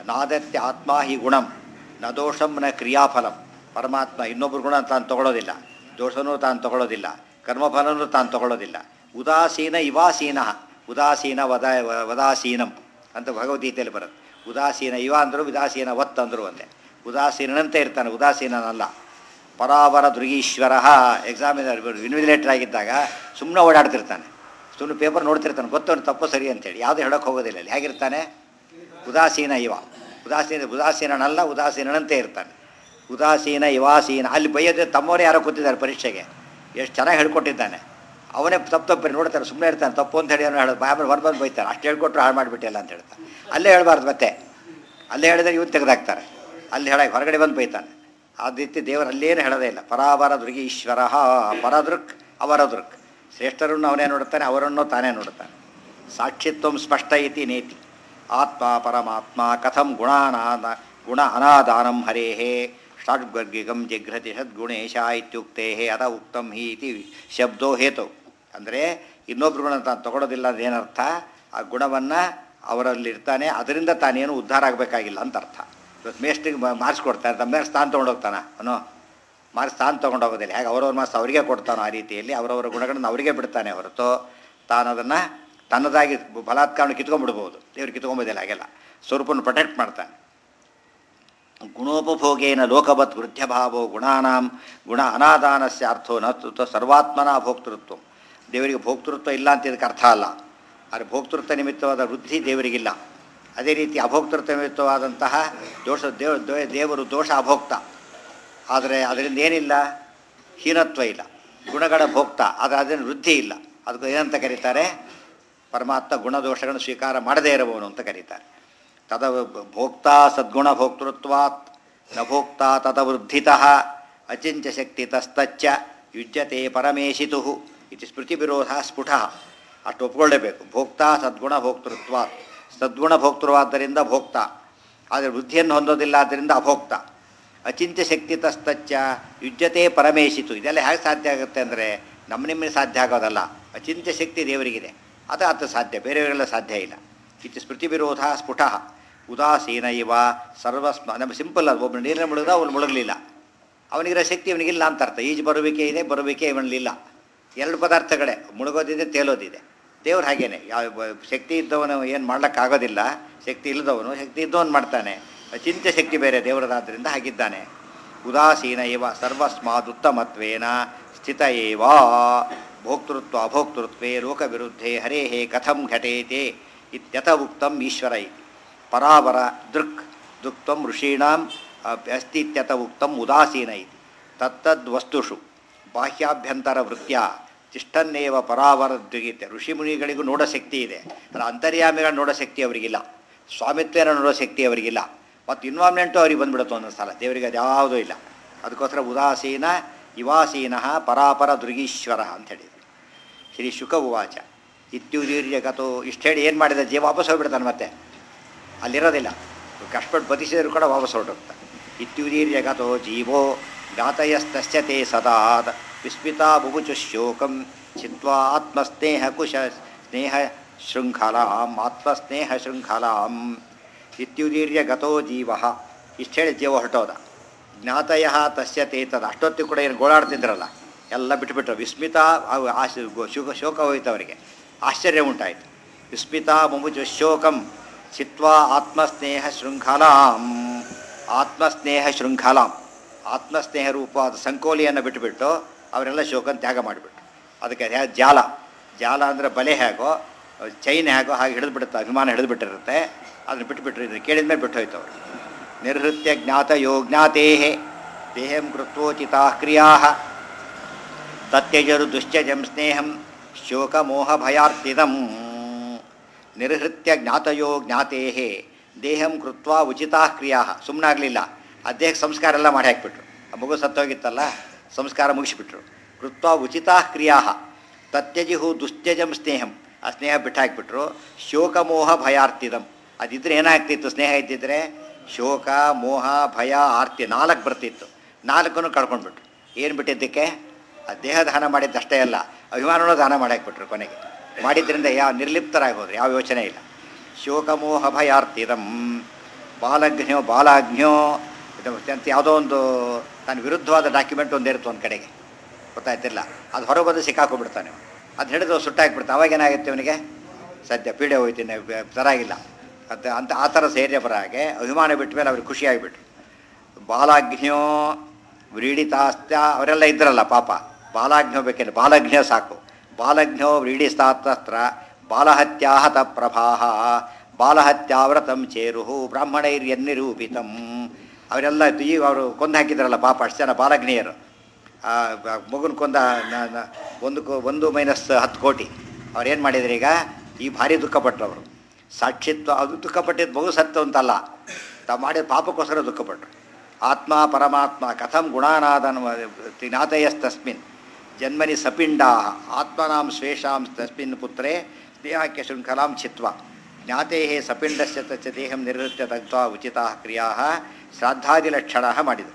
ನಾದತ್ಯ ಆತ್ಮ ಹಿ ಗುಣಂ ನ ದೋಷಂ ನ ಕ್ರಿಯಾಫಲಂ ಪರಮಾತ್ಮ ಇನ್ನೊಬ್ಬರು ಗುಣ ತಾನು ತಗೊಳ್ಳೋದಿಲ್ಲ ದೋಷನೂ ತಾನು ತಗೊಳ್ಳೋದಿಲ್ಲ ಕರ್ಮಫಲನೂ ತಾನು ತಗೊಳ್ಳೋದಿಲ್ಲ ಉದಾಸೀನ ಇವಾಸೀನ ಉದಾಸೀನ ವದ ವದಾಸೀನಂ ಅಂತ ಭಗವದ್ಗೀತೆಯಲ್ಲಿ ಬರುತ್ತೆ ಉದಾಸೀನ ಇವ ಅಂದರು ಉದಾಸೀನ ಒತ್ ಅಂದರು ಒಂದೇ ಉದಾಸೀನಂತೆ ಇರ್ತಾನೆ ಉದಾಸೀನನಲ್ಲ ಪರಾವರ ದುರ್ಗೀಶ್ವರ ಎಕ್ಸಾಮಿನರ್ ಇನ್ವಿಜಿಲೇಟರ್ ಆಗಿದ್ದಾಗ ಸುಮ್ಮನೆ ಓಡಾಡ್ತಿರ್ತಾನೆ ಸುಮ್ಮನೆ ಪೇಪರ್ ನೋಡ್ತಿರ್ತಾನೆ ಗೊತ್ತವನು ತಪ್ಪು ಸರಿ ಅಂತೇಳಿ ಯಾವುದೂ ಹೇಳೋಕೆ ಹೋಗೋದಿಲ್ಲ ಅಲ್ಲಿ ಹೇಗಿರ್ತಾನೆ ಉದಾಸೀನ ಇವ ಉದಾಸೀನ ಉದಾಸೀನನಲ್ಲ ಉದಾಸೀನಂತೆ ಇರ್ತಾನೆ ಉದಾಸೀನ ಇವಾಸೀನ ಅಲ್ಲಿ ಬೈಯೋದ್ರೆ ತಮ್ಮವರೇ ಯಾರೋ ಕೂತಿದ್ದಾರೆ ಪರೀಕ್ಷೆಗೆ ಎಷ್ಟು ಚೆನ್ನಾಗಿ ಹೇಳ್ಕೊಟ್ಟಿದ್ದಾನೆ ಅವನೇ ತಪ್ಪು ತಪ್ಪು ನೋಡ್ತಾರೆ ಸುಮ್ಮನೆ ಇರ್ತಾನೆ ತಪ್ಪು ಅಂತ ಹೇಳಿ ಅವನು ಹೇಳೋದು ಬಾಯ್ ಹೊರಬಂದು ಬೈತಾರೆ ಅಷ್ಟು ಹೇಳ್ಕೊಟ್ರು ಹಾಳು ಮಾಡಿಬಿಟ್ಟಿಲ್ಲ ಅಂತ ಹೇಳ್ತಾನೆ ಅಲ್ಲೇ ಹೇಳ್ಬಾರ್ದು ಮತ್ತೆ ಅಲ್ಲೇ ಹೇಳಿದ್ರೆ ಇವನು ತೆಗೆದಾಕ್ತಾರೆ ಅಲ್ಲಿ ಹೇಳಕ್ಕೆ ಹೊರಗಡೆ ಬಂದು ಬೈತಾನೆ ಆ ರೀತಿ ದೇವರು ಅಲ್ಲೇನು ಹೇಳೋದೇ ಇಲ್ಲ ಪರಾವರ ದೃಗಿ ಈಶ್ವರ ಪರದೃಕ್ ಅವರ ದೃಕ್ ಶ್ರೇಷ್ಠರನ್ನು ಅವನೇ ನೋಡುತ್ತಾನೆ ಅವರನ್ನು ತಾನೇ ನೋಡುತ್ತಾನೆ ಸಾಕ್ಷಿತ್ವಂ ಸ್ಪಷ್ಟ ಇತಿ ನೇತಿ ಆತ್ಮ ಪರಮಾತ್ಮ ಕಥಂ ಗುಣಾನಾದ ಗುಣ ಅನಾದಾನಂ ಹರೇಹೇ ಷಡ್ಗರ್ಗಿಗಂ ಜಿಘ್ರತಿ ಸದ್ಗುಣೇಶ ಇತ್ಯುಕ್ತೇ ಅದ ಉಕ್ತಂ ಹಿ ಇತಿ ಶಬ್ದೋ ಹೇತು ಅಂದರೆ ಇನ್ನೊಬ್ರು ಗುಣ ತಾನು ತಗೊಳ್ಳೋದಿಲ್ಲ ಅದೇನರ್ಥ ಆ ಗುಣವನ್ನು ಅವರಲ್ಲಿರ್ತಾನೆ ಅದರಿಂದ ತಾನೇನು ಉದ್ಧಾರ ಆಗಬೇಕಾಗಿಲ್ಲ ಅಂತ ಅರ್ಥ ಇವತ್ತು ಮೇಸ್ಟಿಗೆ ಮಾರ್ಕ್ಸ್ ಕೊಡ್ತಾನೆ ತಮ್ಮ ಮೇಲೆ ಸ್ಥಾನ ತೊಗೊಂಡೋಗ್ತಾನೆ ಅವನು ಮಾರ್ಕ್ಸ್ ಸ್ಥಾನ ತೊಗೊಂಡೋಗೋದಿಲ್ಲ ಹೇಗೆ ಅವರವ್ರ ಮಾರ್ಕ್ಸ್ ಅವರಿಗೆ ಕೊಡ್ತಾನೋ ಆ ರೀತಿಯಲ್ಲಿ ಅವರವರ ಗುಣಗಳನ್ನು ಅವರಿಗೆ ಬಿಡ್ತಾನೆ ಹೊರತು ತಾನು ಅದನ್ನು ತನ್ನದಾಗಿ ಬಲಾತ್ಕಾರಣ ಕಿತ್ಕೊಂಡ್ಬಿಡ್ಬೋದು ದೇವ್ರು ಕಿತ್ಕೊಂಬೋದಿಲ್ಲ ಹಾಗೆಲ್ಲ ಸ್ವರೂಪವನ್ನು ಪ್ರೊಟೆಕ್ಟ್ ಮಾಡ್ತಾನೆ ಗುಣೋಪಭೋಗೇನ ಲೋಕವತ್ ವೃದ್ಧ್ಯಭಾವೋ ಗುಣಾನಾಂ ಗುಣ ಅನಾದಾನಸ್ಯ ಅರ್ಥೋ ನ ತು ಸರ್ವಾತ್ಮನ ಭೋಕ್ತೃತ್ವ ದೇವರಿಗೆ ಭೋಕ್ತೃತ್ವ ಇಲ್ಲ ಅಂತ ಇದಕ್ಕೆ ಅರ್ಥ ಅಲ್ಲ ಆದರೆ ಭೋಕ್ತೃತ್ವ ನಿಮಿತ್ತವಾದ ವೃದ್ಧಿ ದೇವರಿಗಿಲ್ಲ ಅದೇ ರೀತಿ ಅಭೋಕ್ತೃತ್ವ ನಿಮಿತ್ತವಾದಂತಹ ದೋಷ ದೇವ ದೋ- ದೇವರು ದೋಷ ಅಭೋಕ್ತ ಆದರೆ ಅದರಿಂದ ಏನಿಲ್ಲ ಹೀನತ್ವ ಇಲ್ಲ ಗುಣಗಳ ಭೋಕ್ತ ಆದರೆ ಅದರಿಂದ ವೃದ್ಧಿ ಇಲ್ಲ ಅದಕ್ಕೆ ಏನಂತ ಕರೀತಾರೆ ಪರಮಾತ್ಮ ಗುಣದೋಷಗಳನ್ನು ಸ್ವೀಕಾರ ಮಾಡದೇ ಇರುವವನು ಅಂತ ಕರೀತಾರೆ ತದ ಭೋಕ್ತಾ ಸದ್ಗುಣ ಭೋಕ್ತೃತ್ವಾತ್ ನ ಭೋಕ್ತಾ ತದವೃದ್ಧಿತಃ ಅಚಿಂಚ ಶಕ್ತಿ ತಸ್ತಚ್ಚ ಯುಜ್ಯತೆ ಪರಮೇಶಿತು ಇದು ಸ್ಮೃತಿ ವಿರೋಧ ಸ್ಫುಟ ಅಷ್ಟು ಒಪ್ಕೊಳ್ಳೇಬೇಕು ಭೋಕ್ತಾ ಸದ್ಗುಣ ಭೋಕ್ತೃತ್ವಾತ್ ಸದ್ಗುಣ ಭೋಕ್ತೃವಾದ್ದರಿಂದ ಭೋಕ್ತ ಆದರೆ ವೃದ್ಧಿಯನ್ನು ಹೊಂದೋದಿಲ್ಲ ಆದ್ದರಿಂದ ಅಭೋಕ್ತ ಅಚಿಂತ್ಯ ಶಕ್ತಿ ತಸ್ತಚ್ಚ ಯುಜ್ಯತೆ ಪರಮೇಶಿತು ಇದೆಲ್ಲ ಹೇಗೆ ಸಾಧ್ಯ ಆಗುತ್ತೆ ಅಂದರೆ ನಮ್ಮ ನಿಮ್ಮಲ್ಲಿ ಸಾಧ್ಯ ಆಗೋದಲ್ಲ ಅಚಿಂತ್ಯ ಶಕ್ತಿ ದೇವರಿಗಿದೆ ಅದು ಆತ ಸಾಧ್ಯ ಬೇರೆಯವರೆಲ್ಲ ಸಾಧ್ಯ ಇಲ್ಲ ಇದು ಸ್ಮೃತಿ ವಿರೋಧ ಸ್ಫುಟ ಉದಾಸೀನ ಇವ ಸರ್ವಸ್ಮ ನಮ್ಮ ಸಿಂಪಲ್ ಅದು ಒಬ್ಬನು ನೀರಿನ ಮುಳುಗದ ಅವನು ಮುಳುಗಲಿಲ್ಲ ಅವನಿಗಿರೋ ಶಕ್ತಿ ಅವನಿಗಿಲ್ಲ ಅಂತ ಅರ್ಥ ಈಜು ಬರುವಿಕೆ ಇದೆ ಬರುವಿಕೆ ಇವನಲ್ಲಿಲ್ಲ ಎರಡು ಪದಾರ್ಥಗಳೇ ಮುಳುಗೋದಿದೆ ತೇಲೋದಿದೆ ದೇವ್ರು ಹಾಗೇನೆ ಯಾವ ಬ- ಶಕ್ತಿ ಇದ್ದವನು ಏನು ಮಾಡ್ಲಿಕ್ಕಾಗೋದಿಲ್ಲ ಶಕ್ತಿ ಇಲ್ಲದವನು ಶಕ್ತಿ ಇದ್ದವನು ಮಾಡ್ತಾನೆ ಅಚಿಂತ್ಯ ಶಕ್ತಿ ಬೇರೆ ದೇವರದಾದ್ದರಿಂದ ಹಾಗಿದ್ದಾನೆ ಉದಾಸೀನ ಇವ ಸರ್ವಸ್ಮಾದುತ್ತಮತ್ವೇನ ಸ್ಥಿತ ಏವ ಭೋಕ್ತೃತ್ವ ಅಭೋಕ್ತೃತ್ವೇ ಲೋಕವಿರುದ್ಧೇ ಹರೇಹೇ ಕಥಂ ಘಟೇತೆ ಇತ್ಯಥ ಉಕ್ತಂ ಈಶ್ವರ ಇತಿ ಪರಾವರ ದೃಕ್ ದುಕ್ತಂ ಋಷೀಣಾಂ ಅಸ್ತಿ ಇತ್ಯಥ ಉಕ್ತಂ ಉದಾಸೀನ ಇತಿ ತತ್ತದ್ವಸ್ತುಷು ಬಾಹ್ಯಾಭ್ಯಂತರ ವೃತ್ಯ ತಿಷ್ಟನ್ನೇವ ಪರಾವರ ದ್ವಿಗೀತೆ ಋಷಿಮುನಿಗಳಿಗೂ ನೋಡೋ ಶಕ್ತಿ ಇದೆ ಆದರೆ ಅಂತರ್ಯಾಮಿಗಳು ನೋಡೋ ಶಕ್ತಿ ಅವರಿಗಿಲ್ಲ ಸ್ವಾಮಿತ್ವೇನ ನೋಡೋ ಶಕ್ತಿ ಅವರಿಗಿಲ್ಲ ಮತ್ತು ಇನ್ವಾಲ್ವ್ಮೆಂಟು ಅವ್ರಿಗೆ ಬಂದ್ಬಿಡುತ್ತೆ ಒಂದೊಂದು ಸಲ ದೇವರಿಗೆ ಅದು ಯಾವುದೂ ಇಲ್ಲ ಅದಕ್ಕೋಸ್ಕರ ಉದಾಸೀನ ಇವಾಸೀನ ಪರಾಪರ ದುರ್ಗೀಶ್ವರ ಅಂತ ಹೇಳಿದ್ರು ಶ್ರೀ ಶುಕ ಉವಾಚ ಇತ್ಯುದೀರ್ಯ ಗತೋ ಇಷ್ಟು ಹೇಳಿ ಏನು ಮಾಡಿದ ಜೀವ ವಾಪಸ್ ಹೋಗ್ಬಿಡ್ತಾನೆ ಮತ್ತೆ ಅಲ್ಲಿರೋದಿಲ್ಲ ಕಷ್ಟಪಟ್ಟು ಬದಿಸಿದ್ರು ಕೂಡ ವಾಪಸ್ ಹೊರಟೋಗ್ತಾನೆ ಇತ್ಯುದೀರ್ಯ ಗತೋ ಜೀವೋ ಗಾತಯಸ್ತಸ್ಯ ತೇ ಸದಾದ ವಿಸ್ಮಿತಾ ಬುಭುಚು ಶೋಕಂ ಚಿತ್ವಾ ಆತ್ಮಸ್ನೇಹ ಕುಶ ಸ್ನೇಹ ಶೃಂಖಲಾಂ ಆತ್ಮಸ್ನೇಹ ಶೃಂಖಲಾಂ ಇತ್ಯುದೀರ್ಯ ಗತೋ ಜೀವ ಇಷ್ಟು ಹೇಳಿ ಜೀವ ಹೊರಟೋದ ಜ್ಞಾತಯ ತಸ್ಯ ತೇತದ ಅಷ್ಟೊತ್ತಿಗೆ ಕೂಡ ಏನು ಗೋಳಾಡ್ತಿದ್ರಲ್ಲ ಎಲ್ಲ ಬಿಟ್ಟುಬಿಟ್ರು ವಿಸ್ಮಿತ ಅವು ಆಶ ಗೋ- ಶೋಕ ಶೋಕ ಹೋಯ್ತು ಅವರಿಗೆ ಆಶ್ಚರ್ಯ ಉಂಟಾಯಿತು ವಿಸ್ಮಿತ ಮುಮುಜು ಶೋಕಂ ಚಿತ್ವಾ ಆತ್ಮಸ್ನೇಹ ಶೃಂಖಲಾಂ ಆತ್ಮಸ್ನೇಹ ಶೃಂಖಲಾಂ ಆತ್ಮಸ್ನೇಹ ರೂಪವಾದ ಸಂಕೋಲಿಯನ್ನು ಬಿಟ್ಟುಬಿಟ್ಟು ಅವರೆಲ್ಲ ಶೋಕನ ತ್ಯಾಗ ಮಾಡಿಬಿಟ್ರು ಅದಕ್ಕೆ ಅದು ಯಾವ್ದು ಜಾಲ ಜಾಲ ಅಂದರೆ ಬಲೆ ಹೇಗೋ ಚೈನ್ ಹೇಗೋ ಹಾಗೆ ಹಿಡಿದು ಬಿಡುತ್ತೆ ಅಭಿಮಾನ ಹಿಡಿದು ಬಿಟ್ಟಿರುತ್ತೆ ಅದನ್ನು ಬಿಟ್ಟುಬಿಟ್ರು ಇದನ್ನು ಕೇಳಿದ ಮೇಲೆ ಬಿಟ್ಟು ಹೋಯ್ತು ಅವರು ನಿರ್ಹೃತ್ಯ ಜ್ಞಾತಯೋ ಜ್ಞಾತೇ ದೇಹಂ ಕೃತ್ವೋಚಿತಾ ಕ್ರಿಯಾ ತತ್ಯಜರು ದುಶ್ಚಜಂ ಸ್ನೇಹಂ ಶೋಕಮೋಹ ಭಯಾರ್ತಿದಂ ನಿರ್ಹೃತ್ಯ ಜ್ಞಾತಯೋ ಜ್ಞಾತೇ ದೇಹಂ ಕೃತ್ವ ಉಚಿತಾ ಕ್ರಿಯಾ ಸುಮ್ಮನಾಗಲಿಲ್ಲ ಆ ದೇಹಕ್ಕೆ ಸಂಸ್ಕಾರ ಎಲ್ಲ ಮಾಡಿ ಹಾಕ್ಬಿಟ್ರು ಆ ಮಗು ಸತ್ತೋಗಿತ್ತಲ್ಲ ಸಂಸ್ಕಾರ ಮುಗಿಸಿಬಿಟ್ರು ಕೃತ್ವ ಉಚಿತಾ ಕ್ರಿಯಾ ತತ್ಯಜಿಹು ದುಶ್ಚಜಂ ಸ್ನೇಹಂ ಆ ಸ್ನೇಹ ಬಿಟ್ಟು ಹಾಕ್ಬಿಟ್ರು ಶೋಕಮೋಹ ಭಯಾರ್ತಿದಂ ಅದಿದ್ರೆ ಏನಾಗ್ತಿತ್ತು ಸ್ನೇಹ ಇದ್ದಿದ್ರೆ ಶೋಕ ಮೋಹ ಭಯ ಆರ್ತಿ ನಾಲ್ಕು ಬರ್ತಿತ್ತು ನಾಲ್ಕನ್ನು ಕಳ್ಕೊಂಡ್ಬಿಟ್ರು ಏನು ಬಿಟ್ಟಿದ್ದಕ್ಕೆ ಆ ದೇಹ ದಾನ ಮಾಡಿದ್ದಷ್ಟೇ ಅಲ್ಲ ಅಭಿಮಾನನೂ ದಾನ ಮಾಡಾಕ್ಬಿಟ್ರು ಕೊನೆಗೆ ಮಾಡಿದ್ರಿಂದ ಯಾವ ನಿರ್ಲಿಪ್ತರಾಗಿ ಹೋದ್ರು ಯಾವ ಯೋಚನೆ ಇಲ್ಲ ಶೋಕಮೋಹ ಭಯಾರ್ತಿದಂ ಬಾಲಜ್ಞೋ ಬಾಲಾಜ್ಞೋ ಇದು ಅಂತ ಯಾವುದೋ ಒಂದು ತನ್ನ ವಿರುದ್ಧವಾದ ಡಾಕ್ಯುಮೆಂಟ್ ಒಂದಿರುತ್ತೆ ಒಂದು ಕಡೆಗೆ ಗೊತ್ತಾಯ್ತಿಲ್ಲ ಅದು ಹೊರಗೆ ಬಂದು ಸಿಕ್ಕಾಕೊಂಡ್ಬಿಡ್ತಾನೆ ಅವ್ನು. ಅದು ಹಿಡಿದು ಸುಟ್ಟಾಕ್ಬಿಡ್ತಾನೆ ಅವಾಗ ಏನಾಗುತ್ತೆ ಅವನಿಗೆ ಸದ್ಯ ಪೀಡೆ ಹೋಯ್ತೀನಿ ತರಾಗಿಲ್ಲ ಅಂತ ಅಂತ ಆ ಥರ ಸೇರಿಯ ಬರ ಹಾಗೆ ಅಭಿಮಾನ ಬಿಟ್ಟ ಮೇಲೆ ಅವ್ರಿಗೆ ಖುಷಿಯಾಗಿಬಿಟ್ರು ಬಾಲಾಜ್ಞೋ ವ್ರೀಡಿತಾಸ್ತ ಅವರೆಲ್ಲ ಇದ್ರಲ್ಲ ಪಾಪ ಬಾಲಾಜ್ಞೋ ಬೇಕಿಲ್ಲ ಬಾಲಜ್ಞ ಸಾಕು ಬಾಲಜ್ಞೋ ವ್ರೀಡಿಸ್ತಾತ್ರ ಬಾಲಹತ್ಯಾಹತ ಪ್ರಭಾಹ ಬಾಲಹತ್ಯಾವ್ರತಂ ಚೇರು ಬ್ರಾಹ್ಮಣೈರ್ಯನ್ನಿರೂಪಿತಂ ಅವರೆಲ್ಲ ಈಗ ಅವರು ಕೊಂದು ಹಾಕಿದ್ರಲ್ಲ ಪಾಪ ಅಷ್ಟು ಜನ ಬಾಲಜ್ಞೆಯರು ಆ ಬ- ಮಗುನ ಕೊಂದ ನ- ನ- ಒಂದು ಕೋ- ಒಂದು ಮೈನಸ್ ಹತ್ತು ಕೋಟಿ ಅವ್ರು ಏನು ಮಾಡಿದ್ರು ಈಗ ಈ ಭಾರಿ ದುಃಖಪಟ್ಟರು ಅವರು ಸಾಕ್ಷಿತ್ವ ಅದು ದುಃಖಪಟ್ಟಿದ್ದು ಮಗು ಸತ್ತು ಅಂತಲ್ಲ ತಾವು ಮಾಡಿದ ಪಾಪಕ್ಕೋಸ್ಕರ ದುಃಖಪಟ್ಟರು ಆತ್ಮ ಪರಮಾತ್ಮ ಕಥಂ ಗುಣಾನಾದನ ಜ್ಞಾತಯಸ್ತಸ್ಮಿನ್ ಜನ್ಮನಿ ಸಪಿಂಡಾ ಆತ್ಮನಾಂ ಸ್ವೇಷಾಂ ತಸ್ಮಿನ್ ಪುತ್ರೇ ದೇಹಕ್ಕೆ ಶೃಂಖಲಾಂ ಚಿತ್ವ ಜ್ಞಾತೆ ಸಪಿಂಡಸ್ಯ ತಚ್ಚ ದೇಹಂ ನಿರ್ವೃತ್ಯ ತಗ್ವಾ ಉಚಿತಾ ಕ್ರಿಯಾ ಶ್ರಾದ್ದಾದಿಲಕ್ಷಣ ಮಾಡಿದರು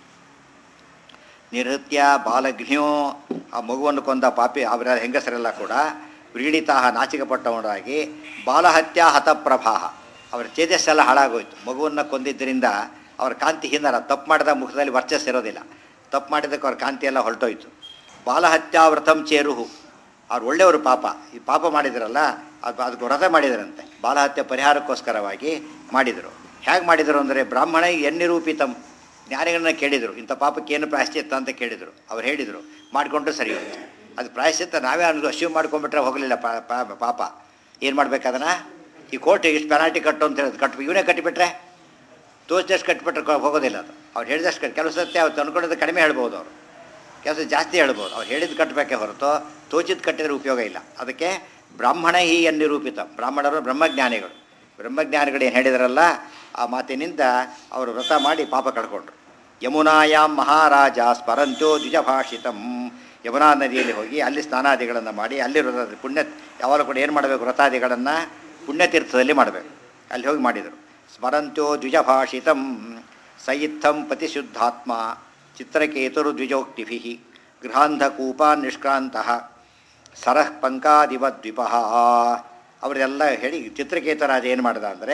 ನಿವೃತ್ಯ ಬಾಲಘ್ನ್ಯೋ ಆ ಮಗುವನ್ನು ಕೊಂದ ಪಾಪಿ ಅವರ ಹೆಂಗಸರೆಲ್ಲ ಕೂಡ ವ್ರೀಡಿತಾಹ ನಾಚಿಕಪಟ್ಟವರಾಗಿ ಬಾಲಹತ್ಯಾ ಹತಪ್ರಭಾಹ ಅವರ ತೇಜಸ್ಸೆಲ್ಲ ಹಾಳಾಗೋಯ್ತು ಮಗುವನ್ನು ಕೊಂದಿದ್ದರಿಂದ ಅವರ ಕಾಂತಿ ಹಿಂದರ ತಪ್ಪು ಮಾಡಿದ ಮುಖದಲ್ಲಿ ವರ್ಚಸ್ ಇರೋದಿಲ್ಲ ತಪ್ಪು ಮಾಡಿದ್ದಕ್ಕೆ ಅವ್ರ ಕಾಂತಿ ಎಲ್ಲ ಹೊರಟೋಯ್ತು ಬಾಲಹತ್ಯಾವ್ರತಂ ಚೇರುಹು ಅವ್ರು ಒಳ್ಳೆಯವರು ಪಾಪ ಈ ಪಾಪ ಮಾಡಿದ್ರಲ್ಲ ಅದು ಅದಕ್ಕೆ ವ್ರತ ಮಾಡಿದರಂತೆ ಬಾಲಹತ್ಯೆ ಪರಿಹಾರಕ್ಕೋಸ್ಕರವಾಗಿ ಮಾಡಿದರು ಹೇಗೆ ಮಾಡಿದರು ಅಂದರೆ ಬ್ರಾಹ್ಮಣ ಎನ್ನಿರೂಪಿತಂ ಜ್ಞಾನಿಗಳನ್ನ ಕೇಳಿದರು ಇಂಥ ಪಾಪಕ್ಕೆ ಏನು ಪ್ರಾಯಶ್ಚಿತ್ತ ಅಂತ ಕೇಳಿದರು ಅವ್ರು ಹೇಳಿದರು ಮಾಡಿಕೊಂಡ್ರೆ ಸರಿ ಹೋಯ್ತು ಅದು ಪ್ರಾಯಶ್ಚಿತ್ತ ನಾವೇ ಅನ್ಕೊ ಅಶ್ಯೂಮ್ ಮಾಡ್ಕೊಂಡ್ಬಿಟ್ರೆ ಹೋಗಲಿಲ್ಲ ಪಾ- ಪಾ- ಪಾಪ ಏನು ಮಾಡ್ಬೇಕದನ್ನ ಈ ಕೋರ್ಟ್ ಇಷ್ಟು ಪೆನಾಲ್ಟಿ ಕಟ್ಟು ಅಂತ ಹೇಳಿದ್ರು ಕಟ್ಟು ಇವನೇ ಕಟ್ಟಿಬಿಟ್ರೆ ತೋಚಿದಷ್ಟು ಕಟ್ಟಿಬಿಟ್ರೆ ಕೊ- ಹೋಗೋದಿಲ್ಲ ಅದು ಅವ್ರು ಹೇಳಿದಷ್ಟು ಕಟ್ ಕೆಲವು ಸತ್ಯ ಅವ್ರು ತಂದ್ಕೊಂಡಿದ್ದು ಕಡಿಮೆ ಹೇಳ್ಬೋದು ಅವರು ಕೆಲಸ ಜಾಸ್ತಿ ಹೇಳ್ಬೋದು ಅವ್ರು ಹೇಳಿದ್ದು ಕಟ್ಟಬೇಕೇ ಹೊರತು ತೋಚಿದ್ದು ಕಟ್ಟಿದ್ರೆ ಉಪಯೋಗ ಇಲ್ಲ ಅದಕ್ಕೆ ಬ್ರಾಹ್ಮಣ ಹಿ ಎನ್ನಿರೂಪಿತ ಬ್ರಾಹ್ಮಣರು ಬ್ರಹ್ಮಜ್ಞಾನಿಗಳು ಬ್ರಹ್ಮಜ್ಞಾನಿಗಳು ಏನು ಹೇಳಿದಾರಲ್ಲ ಆ ಮಾತಿನಿಂದ ಅವರು ವ್ರತ ಮಾಡಿ ಪಾಪ ಕಳ್ಕೊಂಡ್ರು ಯಮುನಾಯಾಮ್ ಮಹಾರಾಜ ಸ್ಮರಂತ್ಯೋ ದ್ವಿಜಭಾಷಿತಂ ಯಮುನಾ ನದಿಯಲ್ಲಿ ಹೋಗಿ ಅಲ್ಲಿ ಸ್ನಾನಾದಿಗಳನ್ನು ಮಾಡಿ ಅಲ್ಲಿ ವ್ರತ ಪುಣ್ಯ ಯಾವಾಗಲೂ ಕೂಡ ಏನು ಮಾಡಬೇಕು ವ್ರತಾದಿಗಳನ್ನು ಪುಣ್ಯತೀರ್ಥದಲ್ಲಿ ಮಾಡಬೇಕು ಅಲ್ಲಿ ಹೋಗಿ ಮಾಡಿದರು ಸ್ಮರಂತ್ಯೋ ದ್ವಿಜಭಾಷಿತಂ ಸಯಿತ್ಥಂ ಪತಿಶುದ್ಧಾತ್ಮ ಚಿತ್ರಕೇತುರು ದ್ವಿಜೋಕ್ತಿಭಿ ಗೃಹಾಂಧಕೂಪಾನ್ ನಿಷ್ಕ್ರಾಂತಃ ಸರಃ ಪಂಕಾದಿವ ದ್ವಿಪ ಅವರೆಲ್ಲ ಹೇಳಿ ಚಿತ್ರಕೇತರಾಜ ಏನು ಮಾಡ್ದ ಅಂದರೆ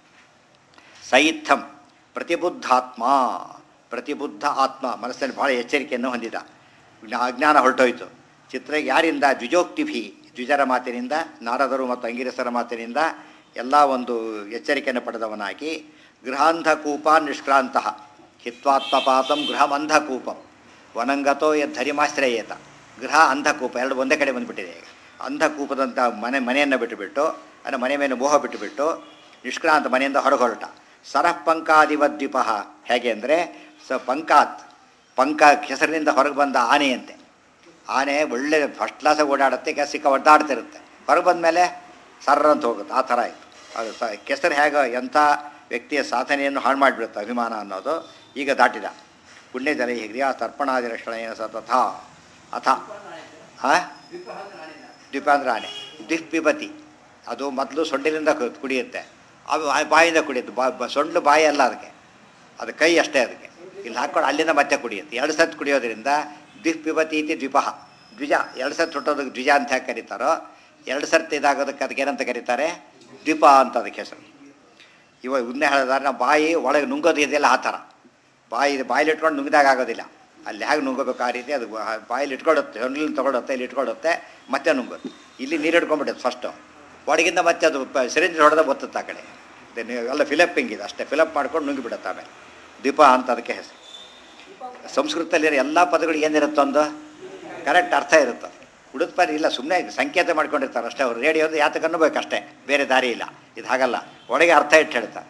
ಸಯಿತ್ಥಂ ಪ್ರತಿಬುದ್ಧಾತ್ಮ ಪ್ರತಿಬುದ್ಧ ಆತ್ಮ ಮನಸ್ಸಲ್ಲಿ ಭಾಳ ಎಚ್ಚರಿಕೆಯನ್ನು ಹೊಂದಿದ ಜ್ಞಾ- ಅಜ್ಞಾನ ಹೊರಟೋಯ್ತು ಚಿತ್ರ ಯಾರಿಂದ ದ್ವಿಜೋಕ್ತಿಭಿ ದ್ವಿಜರ ಮಾತಿನಿಂದ ನಾರದರು ಮತ್ತು ಅಂಗಿರಸರ ಮಾತಿನಿಂದ ಎಲ್ಲ ಒಂದು ಎಚ್ಚರಿಕೆಯನ್ನು ಪಡೆದವನಾಗಿ ಗೃಹಾಂಧಕೂಪ ನಿಷ್ಕ್ರಾಂತಃ ಹಿತ್ವಾತ್ಮಪಾತಂ ಗೃಹಂ ಅಂಧಕೂಪಂ ವನಂಗತೋ ಯದ್ಧರಿಮಾಶ್ರಯೇತ ಗೃಹ ಅಂಧಕೂಪ ಎರಡು ಒಂದೇ ಕಡೆ ಬಂದುಬಿಟ್ಟಿದೆ ಈಗ ಅಂಧಕೂಪದಂಥ ಮನೆ ಮನೆಯನ್ನು ಬಿಟ್ಟುಬಿಟ್ಟು ಅಂದರೆ ಮನೆ ಮೇಲೆ ಮೋಹ ಬಿಟ್ಟುಬಿಟ್ಟು ನಿಷ್ಕ್ರಾಂತ ಮನೆಯಿಂದ ಹೊರಗೆ ಹೊರಟ ಸರಃ ಪಂಕಾದಿವದ್ವೀಪ ಹೇಗೆ ಅಂದರೆ ಸ ಪಂಕಾತ್ ಪಂಕ ಹೆಸರಿನಿಂದ ಹೊರಗೆ ಬಂದ ಆನೆಯಂತೆ ಆನೆ ಒಳ್ಳೆ ಫಸ್ಟ್ ಕ್ಲಾಸಾಗಿ ಓಡಾಡುತ್ತೆ ಕೆ ಸಿಕ್ಕ ಒದ್ದಾಡ್ತಿರುತ್ತೆ ಹೊರಗೆ ಬಂದಮೇಲೆ ಸರ್ರ ಅಂತ ಹೋಗುತ್ತೆ ಆ ಥರ ಆಯಿತು ಅದು ಸ ಕೆಸರು ಹೇಗೆ ಎಂಥ ವ್ಯಕ್ತಿಯ ಸಾಧನೆಯನ್ನು ಹಾಳು ಮಾಡಿಬಿಡುತ್ತೆ ಅಭಿಮಾನ ಅನ್ನೋದು ಈಗ ದಾಟಿದ ಪುಣ್ಯಜನ ಹಿರಿಯ ತರ್ಪಣಾದಿ ರಕ್ಷಣೆಯ ಸತತ ಅಥ ಆ ದ್ವೀಪ ಅಂದ್ರೆ ಆನೆ ದ್ವಿಪ್ ಪಿಬತಿ ಅದು ಮೊದಲು ಸೊಂಡಿಲಿಂದ ಕು- ಕುಡಿಯುತ್ತೆ ಅದು ಆ ಬಾಯಿಂದ ಕುಡಿಯುತ್ತೆ ಬಾ ಬ- ಸೊಂಡು ಬಾಯಿ ಅಲ್ಲ ಅದಕ್ಕೆ ಅದು ಕೈ ಅಷ್ಟೇ ಅದಕ್ಕೆ ಇಲ್ಲಿ ಹಾಕ್ಕೊಂಡು ಅಲ್ಲಿಂದ ಮತ್ತೆ ಕುಡಿಯುತ್ತೆ ಎರಡು ಸತ್ ಕುಡಿಯೋದ್ರಿಂದ ದ್ವಿಪ್ ಪಿಬತಿ ಇತಿ ದ್ವಿಪಃ ದ್ವಿಜ ಎರಡು ಸತ್ ಹುಟ್ಟೋದಕ್ಕೆ ದ್ವಿಜ ಅಂತ ಯಾಕೆ ಕರೀತಾರೋ ಎರಡು ಸರ್ತಿ ಇದಾಗೋದಕ್ಕೆ ಅದಕ್ಕೆ ಏನಂತ ಕರೀತಾರೆ ದ್ವೀಪ ಅಂತ ಅದಕ್ಕೆ ಹೆಸರು ಇವಾಗ ಉನ್ನೆ ಹೇಳಿದ್ರೆ ನಾವು ಬಾಯಿ ಒಳಗೆ ನುಂಗೋದು ಇದೆಯಲ್ಲ ಆ ಥರ ಬಾಯಿ ಬಾಯಲ್ಲಿ ಇಟ್ಕೊಂಡು ನುಂಗಿದಾಗ ಆಗೋದಿಲ್ಲ ಅಲ್ಲಿ ಹೇಗೆ ನುಂಗೋಬೇಕು ಆ ರೀತಿ ಅದು ಬಾ- ಬಾಯಲ್ಲಿ ಇಟ್ಕೊಡುತ್ತೆ ಹೊಂಡ್ಲಿನ ತೊಗೊಳುತ್ತೆ ಇಲ್ಲಿ ಇಟ್ಕೊಡುತ್ತೆ ಮತ್ತೆ ನುಂಗೋದು ಇಲ್ಲಿ ನೀರು ಇಟ್ಕೊಂಡ್ಬಿಡುತ್ತೆ ಫಸ್ಟು ಒಳಗಿಂದ ಮತ್ತೆ ಅದು ಸಿರಿಂಜ್ ಹೊಡೆದ ಬರ್ತುತ್ತೆ ಆ ಕಡೆ ಇದು ನೀವು ಎಲ್ಲ ಫಿಲಪ್ಪಿಂಗ್ ಇದೆ ಅಷ್ಟೇ ಫಿಲಪ್ ಮಾಡ್ಕೊಂಡು ನುಂಗಿಬಿಡುತ್ತೆ ಆಮೇಲೆ ದೀಪ ಅಂತ ಅದಕ್ಕೆ ಹೆಸರು ಸಂಸ್ಕೃತದಲ್ಲಿರೋ ಎಲ್ಲ ಪದಗಳು ಏನಿರುತ್ತೆ ಒಂದು ಕರೆಕ್ಟ್ ಅರ್ಥ ಇರುತ್ತೆ ಉಳಿದ ಪದ ಇಲ್ಲ ಸುಮ್ಮನೆ ಸಂಕೇತ ಮಾಡ್ಕೊಂಡಿರ್ತಾರೆ ಅಷ್ಟೇ ಅವ್ರು ರೇಡಿಯೋ ಯಾತಕನ್ನು ಬೇಕಷ್ಟೇ ಬೇರೆ ದಾರಿ ಇಲ್ಲ ಇದು ಹಾಗಲ್ಲ ಒಳಗೆ ಅರ್ಥ ಇಟ್ಟು ಹೇಳ್ತಾರೆ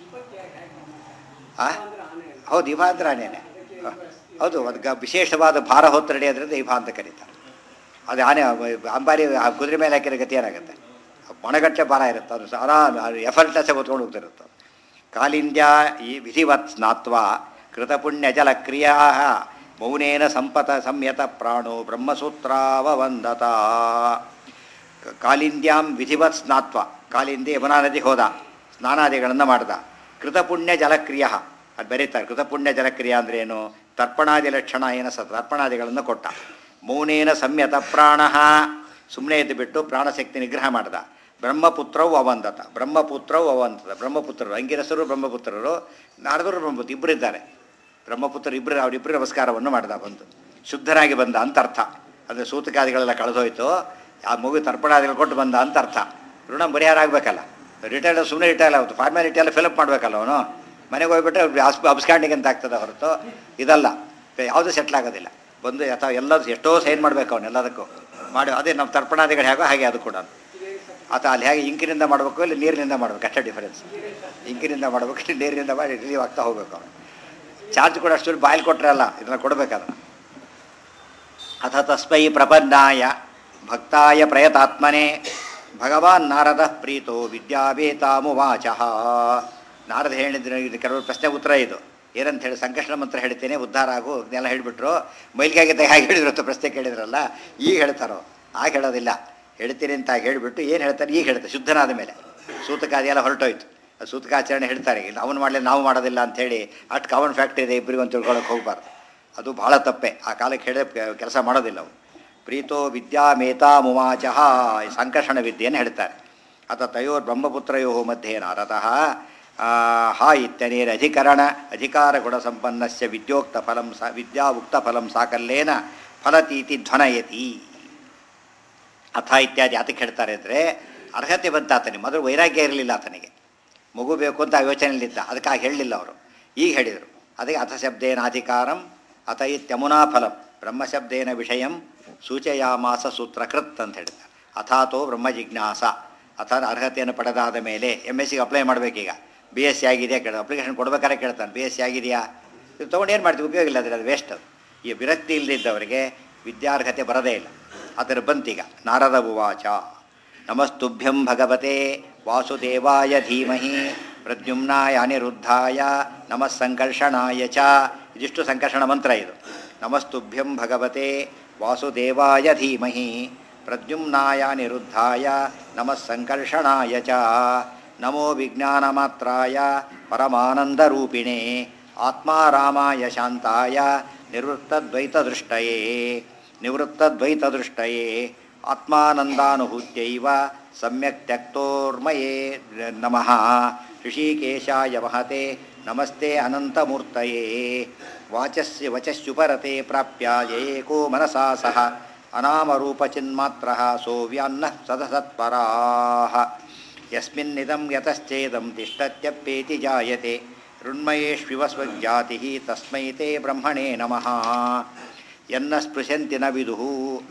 ಆ ಹೌದು ಇಭಾ ಅಂದ್ರೆ ಆನೆನೆ ಹ. ಹೌದು ಅದಕ್ಕೆ ವಿಶೇಷವಾದ ಭಾರ ಹೊತ್ತು ನಡೆಯೋದ್ರಿಂದ ಇಭಾ ಅಂತ ಕರೀತಾರೆ ಅದು ಆನೆ ಅಂಬಾರಿ ಆ ಕುದುರೆ ಮೇಲೆ ಹಾಕಿರೋ ಗತಿ ಏನಾಗುತ್ತೆ ಮೊಣಗಟ್ಟೆ ಭಾರ ಇರುತ್ತೆ ಅದು ಆರಾಮ್ ಎಫರ್ಟ್ಲೆಸ್ ಹೊತ್ಕೊಂಡು ಹೋಗ್ತಿರುತ್ತೆ ಕಾಲಿಂದ್ಯ ಈ ವಿಧಿವತ್ ಸ್ನಾತ್ವ ಕೃತಪುಣ್ಯ ಜಲ ಕ್ರಿಯಾ ಮೌನೇನ ಸಂಪತ ಸಂಯತ ಪ್ರಾಣೋ ಬ್ರಹ್ಮಸೂತ್ರಾವವಂದತ ಕಾಲಿಂದ್ಯಾಂ ವಿಧಿವತ್ ಸ್ನಾತ್ವ ಕಾಲಿಂದಿ ಯಮುನಾ ನದಿ ಹೋದ ಸ್ನಾನಾದಿಗಳನ್ನು ಮಾಡ್ದ ಕೃತಪುಣ್ಯ ಜಲಕ್ರಿಯ ಅದು ಬರೀತಾರೆ ಕೃತಪುಣ್ಯ ಜಲಕ್ರಿಯ ಅಂದ್ರೆ ಏನು ತರ್ಪಣಾದಿ ಲಕ್ಷಣ ಏನ ಸ ತರ್ಪಣಾದಿಗಳನ್ನು ಕೊಟ್ಟ ಮೌನೇನ ಸಂಯತ ಪ್ರಾಣ ಸುಮ್ಮನೆ ಎದ್ದು ಬಿಟ್ಟು ಪ್ರಾಣಶಕ್ತಿ ನಿಗ್ರಹ ಮಾಡ್ದ ಬ್ರಹ್ಮಪುತ್ರವು ಅವಂದತ ಬ್ರಹ್ಮಪುತ್ರವು ಅವಂದತ ಬ್ರಹ್ಮಪುತ್ರರು ಅಂಗಿರಸರು ಬ್ರಹ್ಮಪುತ್ರರು ನಾರದರು ಬ್ರಹ್ಮಪುತ್ರ ಇಬ್ಬರು ಇದ್ದಾರೆ ಬ್ರಹ್ಮಪುತ್ರರು ಇಬ್ಬರು ಅವರಿಬ್ಬರು ನಮಸ್ಕಾರವನ್ನು ಮಾಡಿದ ಬಂದು ಶುದ್ಧರಾಗಿ ಬಂದ ಅಂತ ಅರ್ಥ ಅಂದರೆ ಸೂತಕಾದಿಗಳೆಲ್ಲ ಕಳೆದೋಯ್ತು ಆ ಮಗು ತರ್ಪಣಾದಿಗಳು ಕೊಟ್ಟು ಬಂದ ಅಂತ ಅರ್ಥ ಋಣ ಪರಿಹಾರ ಆಗಬೇಕಲ್ಲ ರಿಟೈರ್ಡ್ ಸುಮ್ಮನೆ ರಿಟೈರ್ ಆಗುತ್ತೆ ಫಾರ್ಮ್ಯಾಲಿಟಿ ಎಲ್ಲ ಫಿಲಪ್ ಮಾಡಬೇಕಲ್ಲ ಅವನು ಮನೆಗೆ ಹೋಗ್ಬಿಟ್ರೆ ಅಬ್ಸ್ ಅಬ್ಸ್ಕಾಂಡಿಂಗ್ ಅಂತ ಆಗ್ತದೆ ಹೊರತು ಇದಲ್ಲ ಯಾವುದೂ ಸೆಟ್ಲ್ ಆಗೋದಿಲ್ಲ ಬಂದು ಅಥವಾ ಎಲ್ಲ ಎಷ್ಟೋ ಸೈನ್ ಮಾಡಬೇಕು ಅವನು ಎಲ್ಲದಕ್ಕೂ ಮಾಡಿ ಅದೇ ನಮ್ಮ ತರ್ಪಣಾದಿಗಳು ಹೇಗೋ ಹಾಗೆ ಅದು ಕೂಡ ಅಥವಾ ಅಲ್ಲಿ ಹೇಗೆ ಇಂಕಿನಿಂದ ಮಾಡಬೇಕು ಇಲ್ಲಿ ನೀರಿನಿಂದ ಮಾಡಬೇಕು ಅಷ್ಟೇ ಡಿಫರೆನ್ಸ್ ಇಂಕಿನಿಂದ ಮಾಡಬೇಕು ಇಲ್ಲಿ ನೀರಿನಿಂದ ಮಾಡಿ ರಿಲೀವ್ ಆಗ್ತಾ ಹೋಗ್ಬೇಕು ಅವನು ಚಾರ್ಜ್ ಕೂಡ ಅಷ್ಟು ಬಾಯಲ್ಲಿ ಕೊಟ್ಟರೆ ಅಲ್ಲ ಇದನ್ನು ಕೊಡಬೇಕದನ್ನು ಅಥ ತಸ್ಮೈ ಪ್ರಪನ್ನಾಯ ಭಕ್ತಾಯ ಪ್ರಯತಾತ್ಮನೆ ಭಗವಾನ್ ನಾರದ ಪ್ರೀತೋ ವಿದ್ಯಾವೇತಾಮುವಾಚ ನಾರದ ಹೇಳಿದ್ರೆ ಇದು ಕೆಲವರು ಪ್ರಶ್ನೆ ಉತ್ತರ ಇದು ಏನಂತ ಹೇಳಿ ಸಂಕಷ್ಟ ಮಂತ್ರ ಹೇಳ್ತೇನೆ ಉದ್ಧಾರ ಆಗು ಇದನ್ನೆಲ್ಲ ಹೇಳಿಬಿಟ್ರು ಮೈಲಿಗಾಗಿದ್ದಾಗ ಹೇಗೆ ಹೇಳಿದ್ರು ಅಂತ ಪ್ರಶ್ನೆ ಕೇಳಿದ್ರಲ್ಲ ಈಗ ಹೇಳ್ತಾರೋ ಆಗ ಹೇಳೋದಿಲ್ಲ ಹೇಳ್ತೀನಿ ಅಂತ ಹೇಳಿಬಿಟ್ಟು ಏನು ಹೇಳ್ತಾರೆ ಈಗ ಹೇಳ್ತಾರೆ ಶುದ್ಧನಾದ ಮೇಲೆ ಸೂತಕಾದಿ ಎಲ್ಲ ಹೊರಟೋಯ್ತು ಆ ಸೂತಕಾಚರಣೆ ಹೇಳ್ತಾರೆ ಇಲ್ಲ ಅವನು ಮಾಡಲಿ ನಾವು ಮಾಡೋದಿಲ್ಲ ಅಂಥೇಳಿ ಅಷ್ಟು ಕಾಮನ್ ಫ್ಯಾಕ್ಟ್ ಇದೆ ಇಬ್ಬರಿಗೂ ಅಂತ ತಿಳ್ಕೊಳಕ್ಕೆ ಹೋಗ್ಬಾರ್ದು ಅದು ಬಹಳ ತಪ್ಪೆ ಆ ಕಾಲಕ್ಕೆ ಹೇಳಿ ಕೆಲಸ ಮಾಡೋದಿಲ್ಲ ಅವು ಪ್ರೀತೋ ವಿದ್ಯಾಮೇತಾ ಮುವಾಚಃ ಈ ಸಂಕರ್ಷಣ ವಿದ್ಯೆಯನ್ನು ಹೇಳ್ತಾರೆ ಅಥ ತಯೋರ್ ಬ್ರಹ್ಮಪುತ್ರಯೋ ಮಧ್ಯೆ ನಾರದಃ ಆ, ಹಾ ಇತ್ಯನೇರ ಅಧಿಕರಣ ಅಧಿಕಾರ ಗುಣ ಸಂಪನ್ನಸ್ಯ ವಿದ್ಯೋಕ್ತ ಫಲಂ ಸಾ ವಿದ್ಯಾ ಉಕ್ತ ಫಲಂ ಸಾಕಲ್ಲೇನ ಫಲತೀತಿ ಧ್ವನಯತಿ ಅಥ ಇತ್ಯಾದಿ ಆತಕ್ಕೆ ಹೇಳ್ತಾರೆ ಅಂದರೆ ಅರ್ಹತೆ ಬಂತ ಆತನಿಗೆ ಮೊದಲು ವೈರಾಗ್ಯ ಇರಲಿಲ್ಲ ಆತನಿಗೆ ಮಗು ಬೇಕು ಅಂತ ಆ ಯೋಚನೆಯಲ್ಲಿದ್ದ ಅದಕ್ಕಾಗಿ ಹೇಳಲಿಲ್ಲ ಅವರು ಈಗ ಹೇಳಿದರು ಅದಕ್ಕೆ ಅಥ ಶಬ್ದೇನ ಅಧಿಕಾರಂ ಅಥ ಇತ್ಯಮುನಾ ಫಲಂ ಬ್ರಹ್ಮಶಬ್ದೇನ ವಿಷಯಂ ಸೂಚಯಾಮಾಸ ಸೂತ್ರಕೃತ್ ಅಂತ ಹೇಳಿದ್ದಾರೆ ಅಥಾತೋ ಬ್ರಹ್ಮ ಜಿಜ್ಞಾಸ ಅಥ ಅರ್ಹತೆಯನ್ನು ಪಡೆದಾದ ಮೇಲೆ ಎಮ್ ಎಸ್ ಸಿಗೆ ಅಪ್ಲೈ ಮಾಡಬೇಕೀಗ ಬಿ ಎಸ್ ಸಿ ಆಗಿದೆಯಾ ಕೇಳ ಅಪ್ಲಿಕೇಶನ್ ಕೊಡ್ಬೇಕಾದ್ರೆ ಕೇಳ್ತಾನೆ ಬಿ ಎಸ್ ಸಿ ಆಗಿದೆಯಾ ಇದು ತೊಗೊಂಡು ಏನು ಮಾಡ್ತೀವಿ ಉಪಯೋಗ ಇಲ್ಲ ಅದ್ರ ಅದು ವೇಸ್ಟ್ ಅದು ಈ ವಿರಕ್ತಿ ಇಲ್ಲದಿದ್ದವರಿಗೆ ವಿದ್ಯಾರ್ಹತೆ ಬರದೇ ಇಲ್ಲ ಅದರ ಬಂತೀಗ ನಾರದ ಉವಾಚ ನಮಸ್ತುಭ್ಯಂ ಭಗವತೆ ವಾಸುದೇವಾಯ ಧೀಮಹಿ ಪ್ರದ್ಯುಮ್ನಾಯ ಅನಿರುದ್ಧಾಯ ನಮಃ ಸಂಕರ್ಷಣಾಯ ಚ ಇದಿಷ್ಟು ಸಂಕರ್ಷಣ ಮಂತ್ರ ಇದು ನಮಸ್ತುಭ್ಯಂ ಭಗವತೆ ವಾಸುದೇವಾಯ ಧೀಮಹಿ ಪ್ರದ್ಯುಮ್ನಾಯ ಅನಿರುದ್ಧಾಯ ನಮಃ ಸಂಕರ್ಷಣಾಯ ಚ ನಮೋ ವಿಜ್ಞಾನಮಾತ್ರಾಯ ಪರಮಾನಂದರೂಪಿಣೆ ಆತ್ಮಾರಾಮಾಯ ಶಾಂತಾಯ ನಿವೃತ್ತದ್ವೈತದೃಷ್ಟಯೇ ನಿವೃತ್ತದ್ವೈತದೃಷ್ಟಯೇ ಆತ್ಮಾನಂದಾನುಭೂತ್ಯೈವ ಸಮ್ಯಕ್ ತ್ಯಕ್ತೋರ್ಮಯೇ ನಮಃ ಋಷಿಕೇಶಾಯ ಮಹತೆ ನಮಸ್ತೆ ಅನಂತಮೂರ್ತಯೇ ವಾಚಸ್ಯ ವಚಸ್ಯುಪರತೆ ಪ್ರಾಪ್ಯ ಏಕೋ ಮನಸಾ ಸಹ ಅನಾಮರೂಪಚಿನ್ಮಾತ್ರ ಸೋವ್ಯಾನ್ನ ಸದಸತ್ಪರಾಃ ಯಸ್ಮಿನ್ನಿದಂ ಯತಶ್ಚೇದಂ ತಿಷ್ಟತ್ಯಪ್ಪೇತಿ ಜಾಯತೆ ಋಣ್ಮಯೇಷ್ವಿವ ಸ್ವಜ್ಞಾತಿ ತಸ್ಮೈ ತೇ ಬ್ರಹ್ಮಣೇ ನಮಃ ಯನ್ನ ಸ್ಪೃಶಂತಿ ನ ವಿದುಃ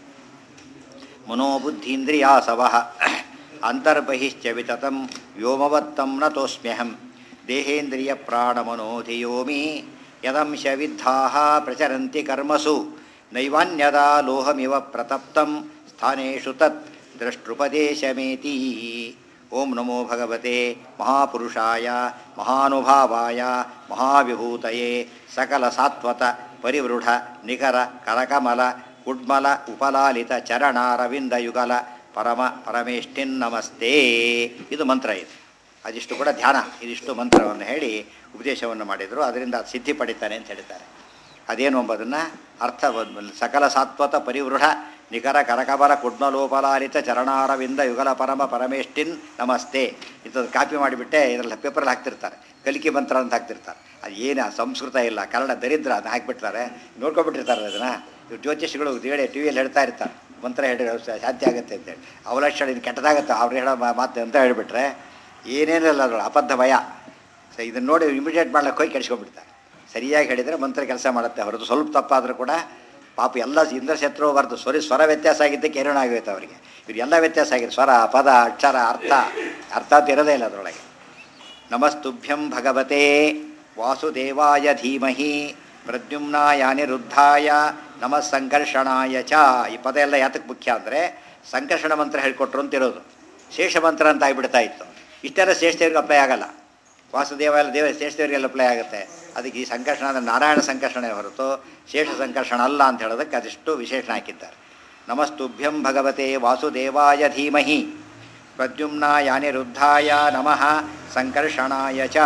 ಮನೋಬುದ್ಧೀಂದ್ರಿಯಾಸವ ಅಂತರ್ಬಹಿಶ್ಚ ವಿತತಂ ವ್ಯೋಮವತ್ತಂ ನತೋಸ್ಮ್ಯಹಂ ದೇಹೇಂದ್ರಿಯ ಪ್ರಾಣಮನೋಧಿಯೋಮಿ ಯದಂಶ ವಿದ್ಧಾಃ ಪ್ರಚರಂತಿ ಕರ್ಮಸು ನೈವಾನ್ಯದಾ ಲೋಹಮಿವ ಪ್ರತಪ್ತಂ ಸ್ಥಾನೇಷು ತತ್ ದ್ರಷ್ಟೃಪದೇಶಮೇತಿ ಓಂ ನಮೋ ಭಗವತೆ ಮಹಾಪುರುಷಾಯ ಮಹಾನುಭಾವಾಯ ಮಹಾವಿಭೂತಯೇ ಸಕಲ ಸಾತ್ವತ ಪರಿವೃಢ ನಿಖರ ಕರಕಮಲ ಕುಡ್ಮಲ ಉಪಲಾಲಿತ ಚರಣಾರವಿಂದ ಯುಗಲ ಪರಮ ಪರಮೇಷ್ಠಿನ್ ನಮಸ್ತೆ ಇದು ಮಂತ್ರ ಇದು ಅದಿಷ್ಟು ಕೂಡ ಧ್ಯಾನ ಇದಿಷ್ಟು ಮಂತ್ರವನ್ನು ಹೇಳಿ ಉಪದೇಶವನ್ನು ಮಾಡಿದರು ಅದರಿಂದ ಅದು ಸಿದ್ಧಿ ಪಡಿತಾನೆ ಅಂತ ಹೇಳ್ತಾರೆ ಅದೇನು ಎಂಬುದನ್ನು ಅರ್ಥ ಒಂದು ಸಕಲ ಸಾತ್ವತ ಪರಿವೃಢ ನಿಖರ ಕರಕಬಲ ಕುಡ್ಮಲೋಪಲಾಲಿತ ಚರಣಾರವಿಂದ ಯುಗಲ ಪರಮ ಪರಮೇಷ್ಠಿನ್ ನಮಸ್ತೆ ಇಂಥದ್ದು ಕಾಪಿ ಮಾಡಿಬಿಟ್ಟೆ ಇದರಲ್ಲಿ ಪೇಪರಲ್ಲಿ ಹಾಕ್ತಿರ್ತಾರೆ ಕಲಿಕೆ ಮಂತ್ರ ಅಂತ ಹಾಕ್ತಿರ್ತಾರೆ ಅದು ಏನು ಸಂಸ್ಕೃತ ಇಲ್ಲ ಕನ್ನಡ ದರಿದ್ರ ಅದನ್ನ ಹಾಕಿಬಿಡ್ತಾರೆ ನೋಡ್ಕೊಬಿಟ್ಟಿರ್ತಾರೆ ಅದನ್ನು ಇವ್ರು ಜ್ಯೋತಿಷಿಗಳು ಹೇಳಿ ಟಿ ವಿಯಲ್ಲಿ ಹೇಳ್ತಾ ಇರ್ತಾರೆ ಮಂತ್ರ ಹೇಳಿ ಶಾಂತಿ ಆಗುತ್ತೆ ಅಂತೇಳಿ ಅವಲಕ್ಷಣ ಇದು ಕೆಟ್ಟದಾಗುತ್ತೆ ಅವ್ರು ಹೇಳೋ ಮಾ- ಮಾತು ಅಂತ ಹೇಳಿಬಿಟ್ರೆ ಏನೇನಿಲ್ಲ ಅದ್ರೊಳಗೆ ಅಬದ್ಧ ಭಯ ಸೊ ಇದನ್ನು ನೋಡಿ ಇಮಿಡಿಯೇಟ್ ಮಾಡ್ಲಿಕ್ಕೆ ಹೋಗಿ ಕೆಡಿಸ್ಕೊಂಡ್ಬಿಡ್ತಾರೆ ಸರಿಯಾಗಿ ಹೇಳಿದರೆ ಮಂತ್ರ ಕೆಲಸ ಮಾಡುತ್ತೆ ಹೊರತು ಸ್ವಲ್ಪ ತಪ್ಪಾದರೂ ಕೂಡ ಪಾಪ ಎಲ್ಲ ಇಂದ್ರಶತ್ರು ಬರ್ದು ಸ್ವರಿ ಸ್ವರ ವ್ಯತ್ಯಾಸ ಆಗಿದ್ದಕ್ಕೆ ಏನೇನೋ ಆಗೋಯ್ತು ಅವರಿಗೆ ಇವ್ರು ಎಲ್ಲ ವ್ಯತ್ಯಾಸ ಆಗಿದೆ ಸ್ವರ ಪದ ಅಕ್ಷರ ಅರ್ಥ ಅರ್ಥ ಅಂತ ಇರೋದೇ ಇಲ್ಲ ಅದರೊಳಗೆ ನಮಸ್ತುಭ್ಯಂ ಭಗವತೆ ವಾಸುದೇವಾಯ ಧೀಮಹಿ ಪ್ರದ್ಯುಮ್ನಾಯ ಅನಿರುದ್ಧಾಯ ನಮಃ ಸಂಕರ್ಷಣಾಯ ಚ ಈ ಪದ ಎಲ್ಲ ಯಾತಕ್ಕೆ ಮುಖ್ಯ ಅಂದರೆ ಸಂಕರ್ಷಣ ಮಂತ್ರ ಹೇಳ್ಕೊಟ್ರು ಅಂತ ಇರೋದು ಶೇಷ ಮಂತ್ರ ಅಂತ ಆಗಿಬಿಡ್ತಾ ಇತ್ತು ಇಷ್ಟೆಲ್ಲ ಶ್ರೇಷ್ಠವ್ರಿಗೆ ಅಪ್ಲೈ ಆಗಲ್ಲ ವಾಸುದೇವ ಎಲ್ಲ ದೇವ ಶ್ರೇಷ್ಠವರಿಗೆಲ್ಲ ಅಪ್ಲೈ ಆಗುತ್ತೆ ಅದಕ್ಕೆ ಈ ಸಂಕರ್ಷಣ ಅಂದರೆ ನಾರಾಯಣ ಸಂಕರ್ಷಣೆ ಹೊರತು ಶೇಷ ಸಂಕರ್ಷಣ ಅಲ್ಲ ಅಂತ ಹೇಳೋದಕ್ಕೆ ಅದಿಷ್ಟು ವಿಶೇಷಣ ಹಾಕಿದ್ದಾರೆ ನಮಸ್ತುಭ್ಯಂ ಭಗವತೆ ವಾಸುದೇವಾಯ ಧೀಮಹಿ ಪ್ರದ್ಯುಮ್ನಾಯ ಅನಿರುದ್ಧಾಯ ನಮಃ ಸಂಕರ್ಷಣಾಯ ಚ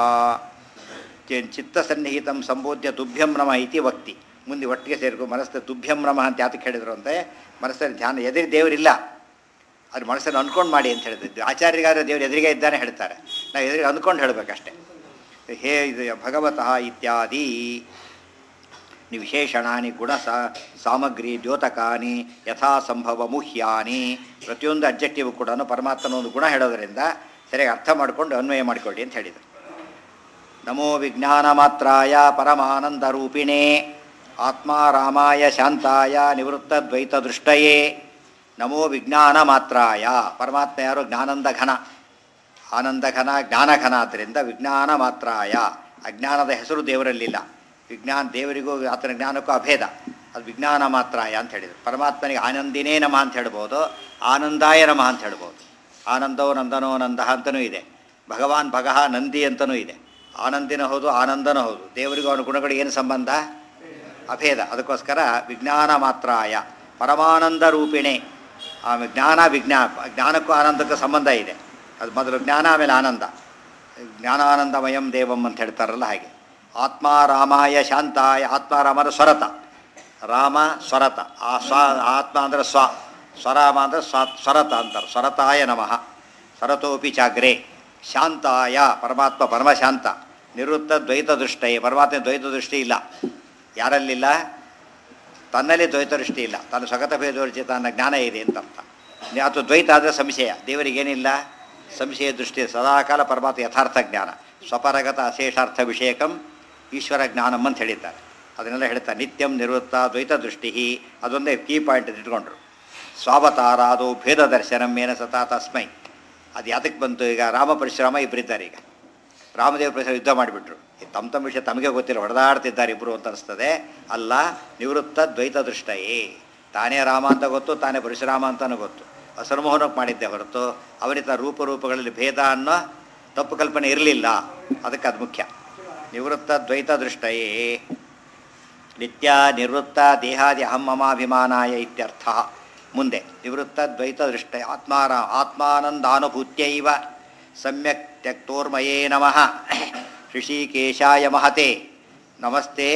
ಚಿ- ಚಿತ್ತಸನ್ನಿಹಿತಂ ಸಂಬೋಧ್ಯ ತುಭ್ಯಂ ನಮಃ ಇತಿ ವಕ್ತಿ ಮುಂದೆ ಒಟ್ಟಿಗೆ ಸೇರ್ಕೊ ಮನಸ್ಸು ತುಭ್ಯಂ ನಮಃ ಅಂತ ಯಾತಕ್ಕೆ ಹೇಳಿದ್ರು ಅಂದರೆ ಮನಸ್ಸಲ್ಲಿ ಧ್ಯಾನ ಎದುರು ದೇವರಿಲ್ಲ ಅದು ಮನಸ್ಸನ್ನು ಅಂದ್ಕೊಂಡು ಮಾಡಿ ಅಂತ ಹೇಳಿದ್ದು ಆಚಾರ್ಯರಿಗಾದ್ರೆ ದೇವರು ಎದುರಿಗೆ ಇದ್ದಾನೆ ಹೇಳ್ತಾರೆ ನಾವು ಎದುರಿಗೆ ಅಂದ್ಕೊಂಡು ಹೇಳಬೇಕಷ್ಟೆ ಹೇ ಇದು ಭಗವತಃ ಇತ್ಯಾದಿ ವಿಶೇಷಣಾನಿ ಗುಣ ಸ ಸಾಮಗ್ರಿ ದ್ಯೋತಕಾನಿ ಯಥಾ ಸಂಭವ ಮುಹ್ಯಾನಿ ಪ್ರತಿಯೊಂದು ಅಬ್ಜೆಕ್ಟಿವ್ ಕೂಡ ಪರಮಾತ್ಮನ ಒಂದು ಗುಣ ಹೇಳೋದರಿಂದ ಸರಿಯಾಗಿ ಅರ್ಥ ಮಾಡಿಕೊಂಡು ಅನ್ವಯ ಮಾಡಿಕೊಳ್ಳಿ ಅಂತ ಹೇಳಿದರು ನಮೋ ವಿಜ್ಞಾನ ಮಾತ್ರಾಯ ಪರಮಾನಂದ ರೂಪಿಣೇ ಆತ್ಮ ರಾಮಾಯ ಶಾಂತಾಯ ನಿವೃತ್ತ ದ್ವೈತ ದೃಷ್ಟಯೇ ನಮೋ ವಿಜ್ಞಾನ ಮಾತ್ರಾಯ ಪರಮಾತ್ಮ ಯಾರು ಜ್ಞಾನಂದ ಘನ ಆನಂದ ಘನ ಜ್ಞಾನ ಘನ ಆದ್ದರಿಂದ ವಿಜ್ಞಾನ ಮಾತ್ರಾಯ ಅಜ್ಞಾನದ ಹೆಸರು ದೇವರಲ್ಲಿಲ್ಲ ವಿಜ್ಞಾನ ದೇವರಿಗೂ ಆತನ ಜ್ಞಾನಕ್ಕೂ ಅಭೇದ ಅದು ವಿಜ್ಞಾನ ಮಾತ್ರಾಯ ಅಂತ ಹೇಳಿದರು ಪರಮಾತ್ಮನಿಗೆ ಆನಂದಿನೇ ನಮಃ ಅಂತ ಹೇಳ್ಬೋದು ಆನಂದಾಯ ನಮಃ ಅಂತ ಹೇಳ್ಬೋದು ಆನಂದೋ ನಂದನೋ ನಂದ ಅಂತನೂ ಇದೆ ಭಗವಾನ್ ಭಗಃ ನಂದಿ ಅಂತನೂ ಇದೆ ಆನಂದಿನ ಹೌದು ಆನಂದನೂ ಹೌದು ದೇವರಿಗೂ ಅವನ ಗುಣಗಳಿಗೆ ಏನು ಸಂಬಂಧ ಅಭೇದ ಅದಕ್ಕೋಸ್ಕರ ವಿಜ್ಞಾನ ಮಾತ್ರಾಯ ಪರಮಾನಂದ ರೂಪಿಣೆ ಆಮೇಲೆ ಜ್ಞಾನ ವಿಜ್ಞಾ ಜ್ಞಾನಕ್ಕೂ ಆನಂದಕ್ಕೂ ಸಂಬಂಧ ಇದೆ ಅದು ಮೊದಲು ಜ್ಞಾನ ಆಮೇಲೆ ಆನಂದ ಜ್ಞಾನಾನಂದಮಯಂ ದೇವಂ ಅಂತ ಹೇಳ್ತಾರಲ್ಲ ಹಾಗೆ ಆತ್ಮ ರಾಮಾಯ ಶಾಂತಾಯ ಆತ್ಮಾರಾಮರ ಸ್ವರತ ರಾಮ ಸ್ವರತ ಆ ಸ್ವ ಆತ್ಮ ಅಂದರೆ ಸ್ವ ಸ್ವರಾಮ ಅಂದರೆ ಸ್ವ ಸ್ವರತ ಅಂತಾರೆ ಸ್ವರತಾಯ ನಮಃ ಸ್ವರತೋಪಿ ಚಾಗ್ರೆ ಶಾಂತಾಯ ಪರಮಾತ್ಮ ಪರಮಶಾಂತ ನಿವೃತ್ತ ದ್ವೈತ ದೃಷ್ಟಯೇ ಪರಮಾತ್ಮ ದ್ವೈತ ದೃಷ್ಟಿ ಇಲ್ಲ ಯಾರಲ್ಲಿಲ್ಲ ತನ್ನಲ್ಲಿ ದ್ವೈತ ದೃಷ್ಟಿ ಇಲ್ಲ ತನ್ನ ಸ್ವಗತ ಭೇದೋರ್ಜಿ ತನ್ನ ಜ್ಞಾನ ಇದೆ ಅಂತ ಅರ್ಥ ಅಥವಾ ದ್ವೈತ ಆದರೆ ಸಂಶಯ ದೇವರಿಗೇನಿಲ್ಲ ಸಂಶಯ ದೃಷ್ಟಿ ಸದಾಕಾಲ ಪರಮಾತ್ಮ ಯಥಾರ್ಥ ಜ್ಞಾನ ಸ್ವಪರಗತ ಅಶೇಷಾರ್ಥ ವಿಷಯಕಂ ಈಶ್ವರ ಜ್ಞಾನಂ ಅಂತ ಹೇಳಿದ್ದಾರೆ ಅದನ್ನೆಲ್ಲ ಹೇಳ್ತಾರೆ ನಿತ್ಯಂ ನಿವೃತ್ತ ದ್ವೈತ ದೃಷ್ಟಿ ಅದೊಂದೇ ಕೀ ಪಾಯಿಂಟ್ ಇಟ್ಕೊಂಡ್ರು ಸ್ವಾವತಾರಾದೋ ಭೇದ ದರ್ಶನಂ ಮೇನ ಸತಾ ತಸ್ಮೈ ಅದು ಯಾತಕ್ಕೆ ಬಂತು ಈಗ ರಾಮ ಪರಶುರಾಮ ಇಬ್ಬರಿದ್ದಾರೆ ಈಗ ರಾಮದೇವ ಪರಶುರಾಮ ಯುದ್ಧ ಮಾಡಿಬಿಟ್ರು ತಮ್ಮ ತಮ್ಮ ವಿಷಯ ತಮಗೆ ಗೊತ್ತಿಲ್ಲ ಹೊಡೆದಾಡ್ತಿದ್ದಾರೆ ಇಬ್ಬರು ಅಂತ ಅನಿಸ್ತದೆ ಅಲ್ಲ ನಿವೃತ್ತ ದ್ವೈತ ದೃಷ್ಟಯೇ ತಾನೇ ರಾಮ ಅಂತ ಗೊತ್ತು ತಾನೇ ಪರಶುರಾಮ ಅಂತಲೂ ಗೊತ್ತು ಅಸರ್ಮೋಹನಕ್ಕೆ ಮಾಡಿದ್ದೆ ಹೊರತು ಅವನಿತ ರೂಪರೂಪಗಳಲ್ಲಿ ಭೇದ ಅನ್ನೋ ತಪ್ಪು ಕಲ್ಪನೆ ಇರಲಿಲ್ಲ ಅದಕ್ಕೆ ಅದು ಮುಖ್ಯ ನಿವೃತ್ತ ದ್ವೈತ ದೃಷ್ಟಯೇ ನಿತ್ಯ ನಿವೃತ್ತ ದೇಹಾದಿ ಅಹಂ ಮಮಾಭಿಮಾನಾಯ ಇತ್ಯರ್ಥ ಮುಂದೆ ನಿವೃತ್ತ ದ್ವೈತ ದೃಷ್ಟ ಆತ್ಮಾರ ಆತ್ಮಾನಂದಾನುಭೂತ್ಯೈವ ಸಮ್ಯಕ್ ತ್ಯಕ್ತೋರ್ಮಯೇ ನಮಃ ಋಷಿಕೇಶಾಯ ಮಹತೆ ನಮಸ್ತೆ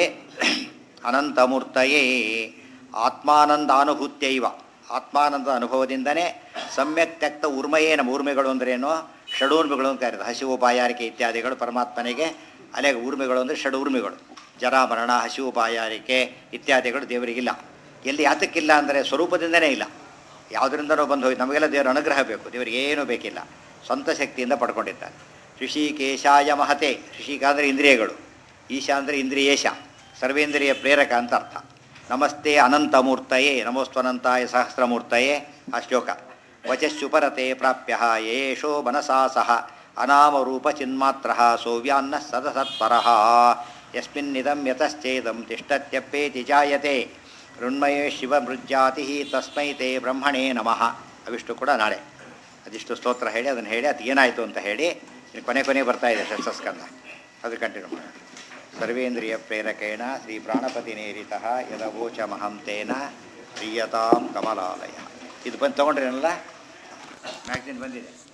ಅನಂತಮೂರ್ತಯೇ ಆತ್ಮಾನಂದಾನುಭೂತ್ಯೈವ ಆತ್ಮಾನಂದ ಅನುಭವದಿಂದನೇ ಸಮ್ಯಕ್ ತ್ಯಕ್ತ ಊರ್ಮಯೇ ನಮ್ಮ ಊರ್ಮೆಗಳು ಅಂದ್ರೇನು ಷಡೂರ್ಮಿಗಳು ಅಂತ ಕರೀತಾರೆ ಹಸಿವು ಬಾಯಾರಿಕೆ ಇತ್ಯಾದಿಗಳು ಪರಮಾತ್ಮನಿಗೆ ಅಲೆ ಊರ್ಮೆಗಳು ಅಂದರೆ ಷಡೂರ್ಮಿಗಳು ಜರ ಮರಣ ಹಸಿವು ಬಾಯಾರಿಕೆ ಇತ್ಯಾದಿಗಳು ದೇವರಿಗಿಲ್ಲ ಎಲ್ಲಿ ಯಾತಕ್ಕಿಲ್ಲ ಅಂದರೆ ಸ್ವರೂಪದಿಂದನೇ ಇಲ್ಲ ಯಾವುದರಿಂದನೋ ಬಂದು ಹೋಗಿ ನಮಗೆಲ್ಲ ದೇವರ ಅನುಗ್ರಹ ಬೇಕು ದೇವರಿಗೆ ಏನೂ ಬೇಕಿಲ್ಲ ಸ್ವಂತ ಶಕ್ತಿಯಿಂದ ಪಡ್ಕೊಂಡಿದ್ದಾರೆ ಋಷಿಕೇಶಾಯ ಮಹತೆ ಋಷಿಕ ಅಂದರೆ ಇಂದ್ರಿಯಗಳು ಈಶಾ ಅಂದರೆ ಇಂದ್ರಿಯೇಶ ಸರ್ವೇಂದ್ರಿಯ ಪ್ರೇರಕ ಅಂತ ಅರ್ಥ ನಮಸ್ತೆ ಅನಂತಮೂರ್ತಯೇ ನಮೋಸ್ತ್ವನಂತಾಯ ಸಹಸ್ರಮೂರ್ತಯೇ ಆ ಶ್ಲೋಕ ವಚಸ್ಸುಪರತೆ ಪ್ರಾಪ್ಯ ಯೇಷೋ ಮನಸಾ ಸಹ ಅನಾಮರೂಪ ಚಿನ್ಮಾತ್ರ ಸೋವ್ಯಾನ್ನ ಸದಸತ್ಪರ ಯಸ್ಮಿನ್ನಿದಂ ಯತಶ್ಚೇದಂ ತಿಷ್ಟತ್ಯಪ್ಪೇತಿ ಜಾಯತೆ ಋಣ್ಮಯೇ ಶಿವಮೃಜ್ಜಾತಿ ತಸ್ಮೈ ತೇ ಬ್ರಹ್ಮಣೇ ನಮಃ ಅವಿಷ್ಟು ಕೂಡ ನಾಳೆ ಅದಿಷ್ಟು ಸ್ತೋತ್ರ ಹೇಳಿ ಅದನ್ನು ಹೇಳಿ ಅದು ಏನಾಯಿತು ಅಂತ ಹೇಳಿ ಇನ್ನು ಕೊನೆ ಕೊನೆ ಬರ್ತಾ ಇದೆ ಷಷ್ಠಸ್ಕಂದ ಅದು ಕಂಟಿನ್ಯೂ ಮಾಡೋಣ ಸರ್ವೇಂದ್ರಿಯ ಪ್ರೇರಕೇಣ ಶ್ರೀ ಪ್ರಾಣಪತಿ ನೇರಿತ ಯದವೋಚ ಮಹಂತೇನ ಪ್ರಿಯತಾಂ ಕಮಲಾಲಯ ಇದು ಬಂದು ತೊಗೊಂಡ್ರೇನಲ್ಲ ಮ್ಯಾಗ್ಝಿನ್ ಬಂದಿದೆ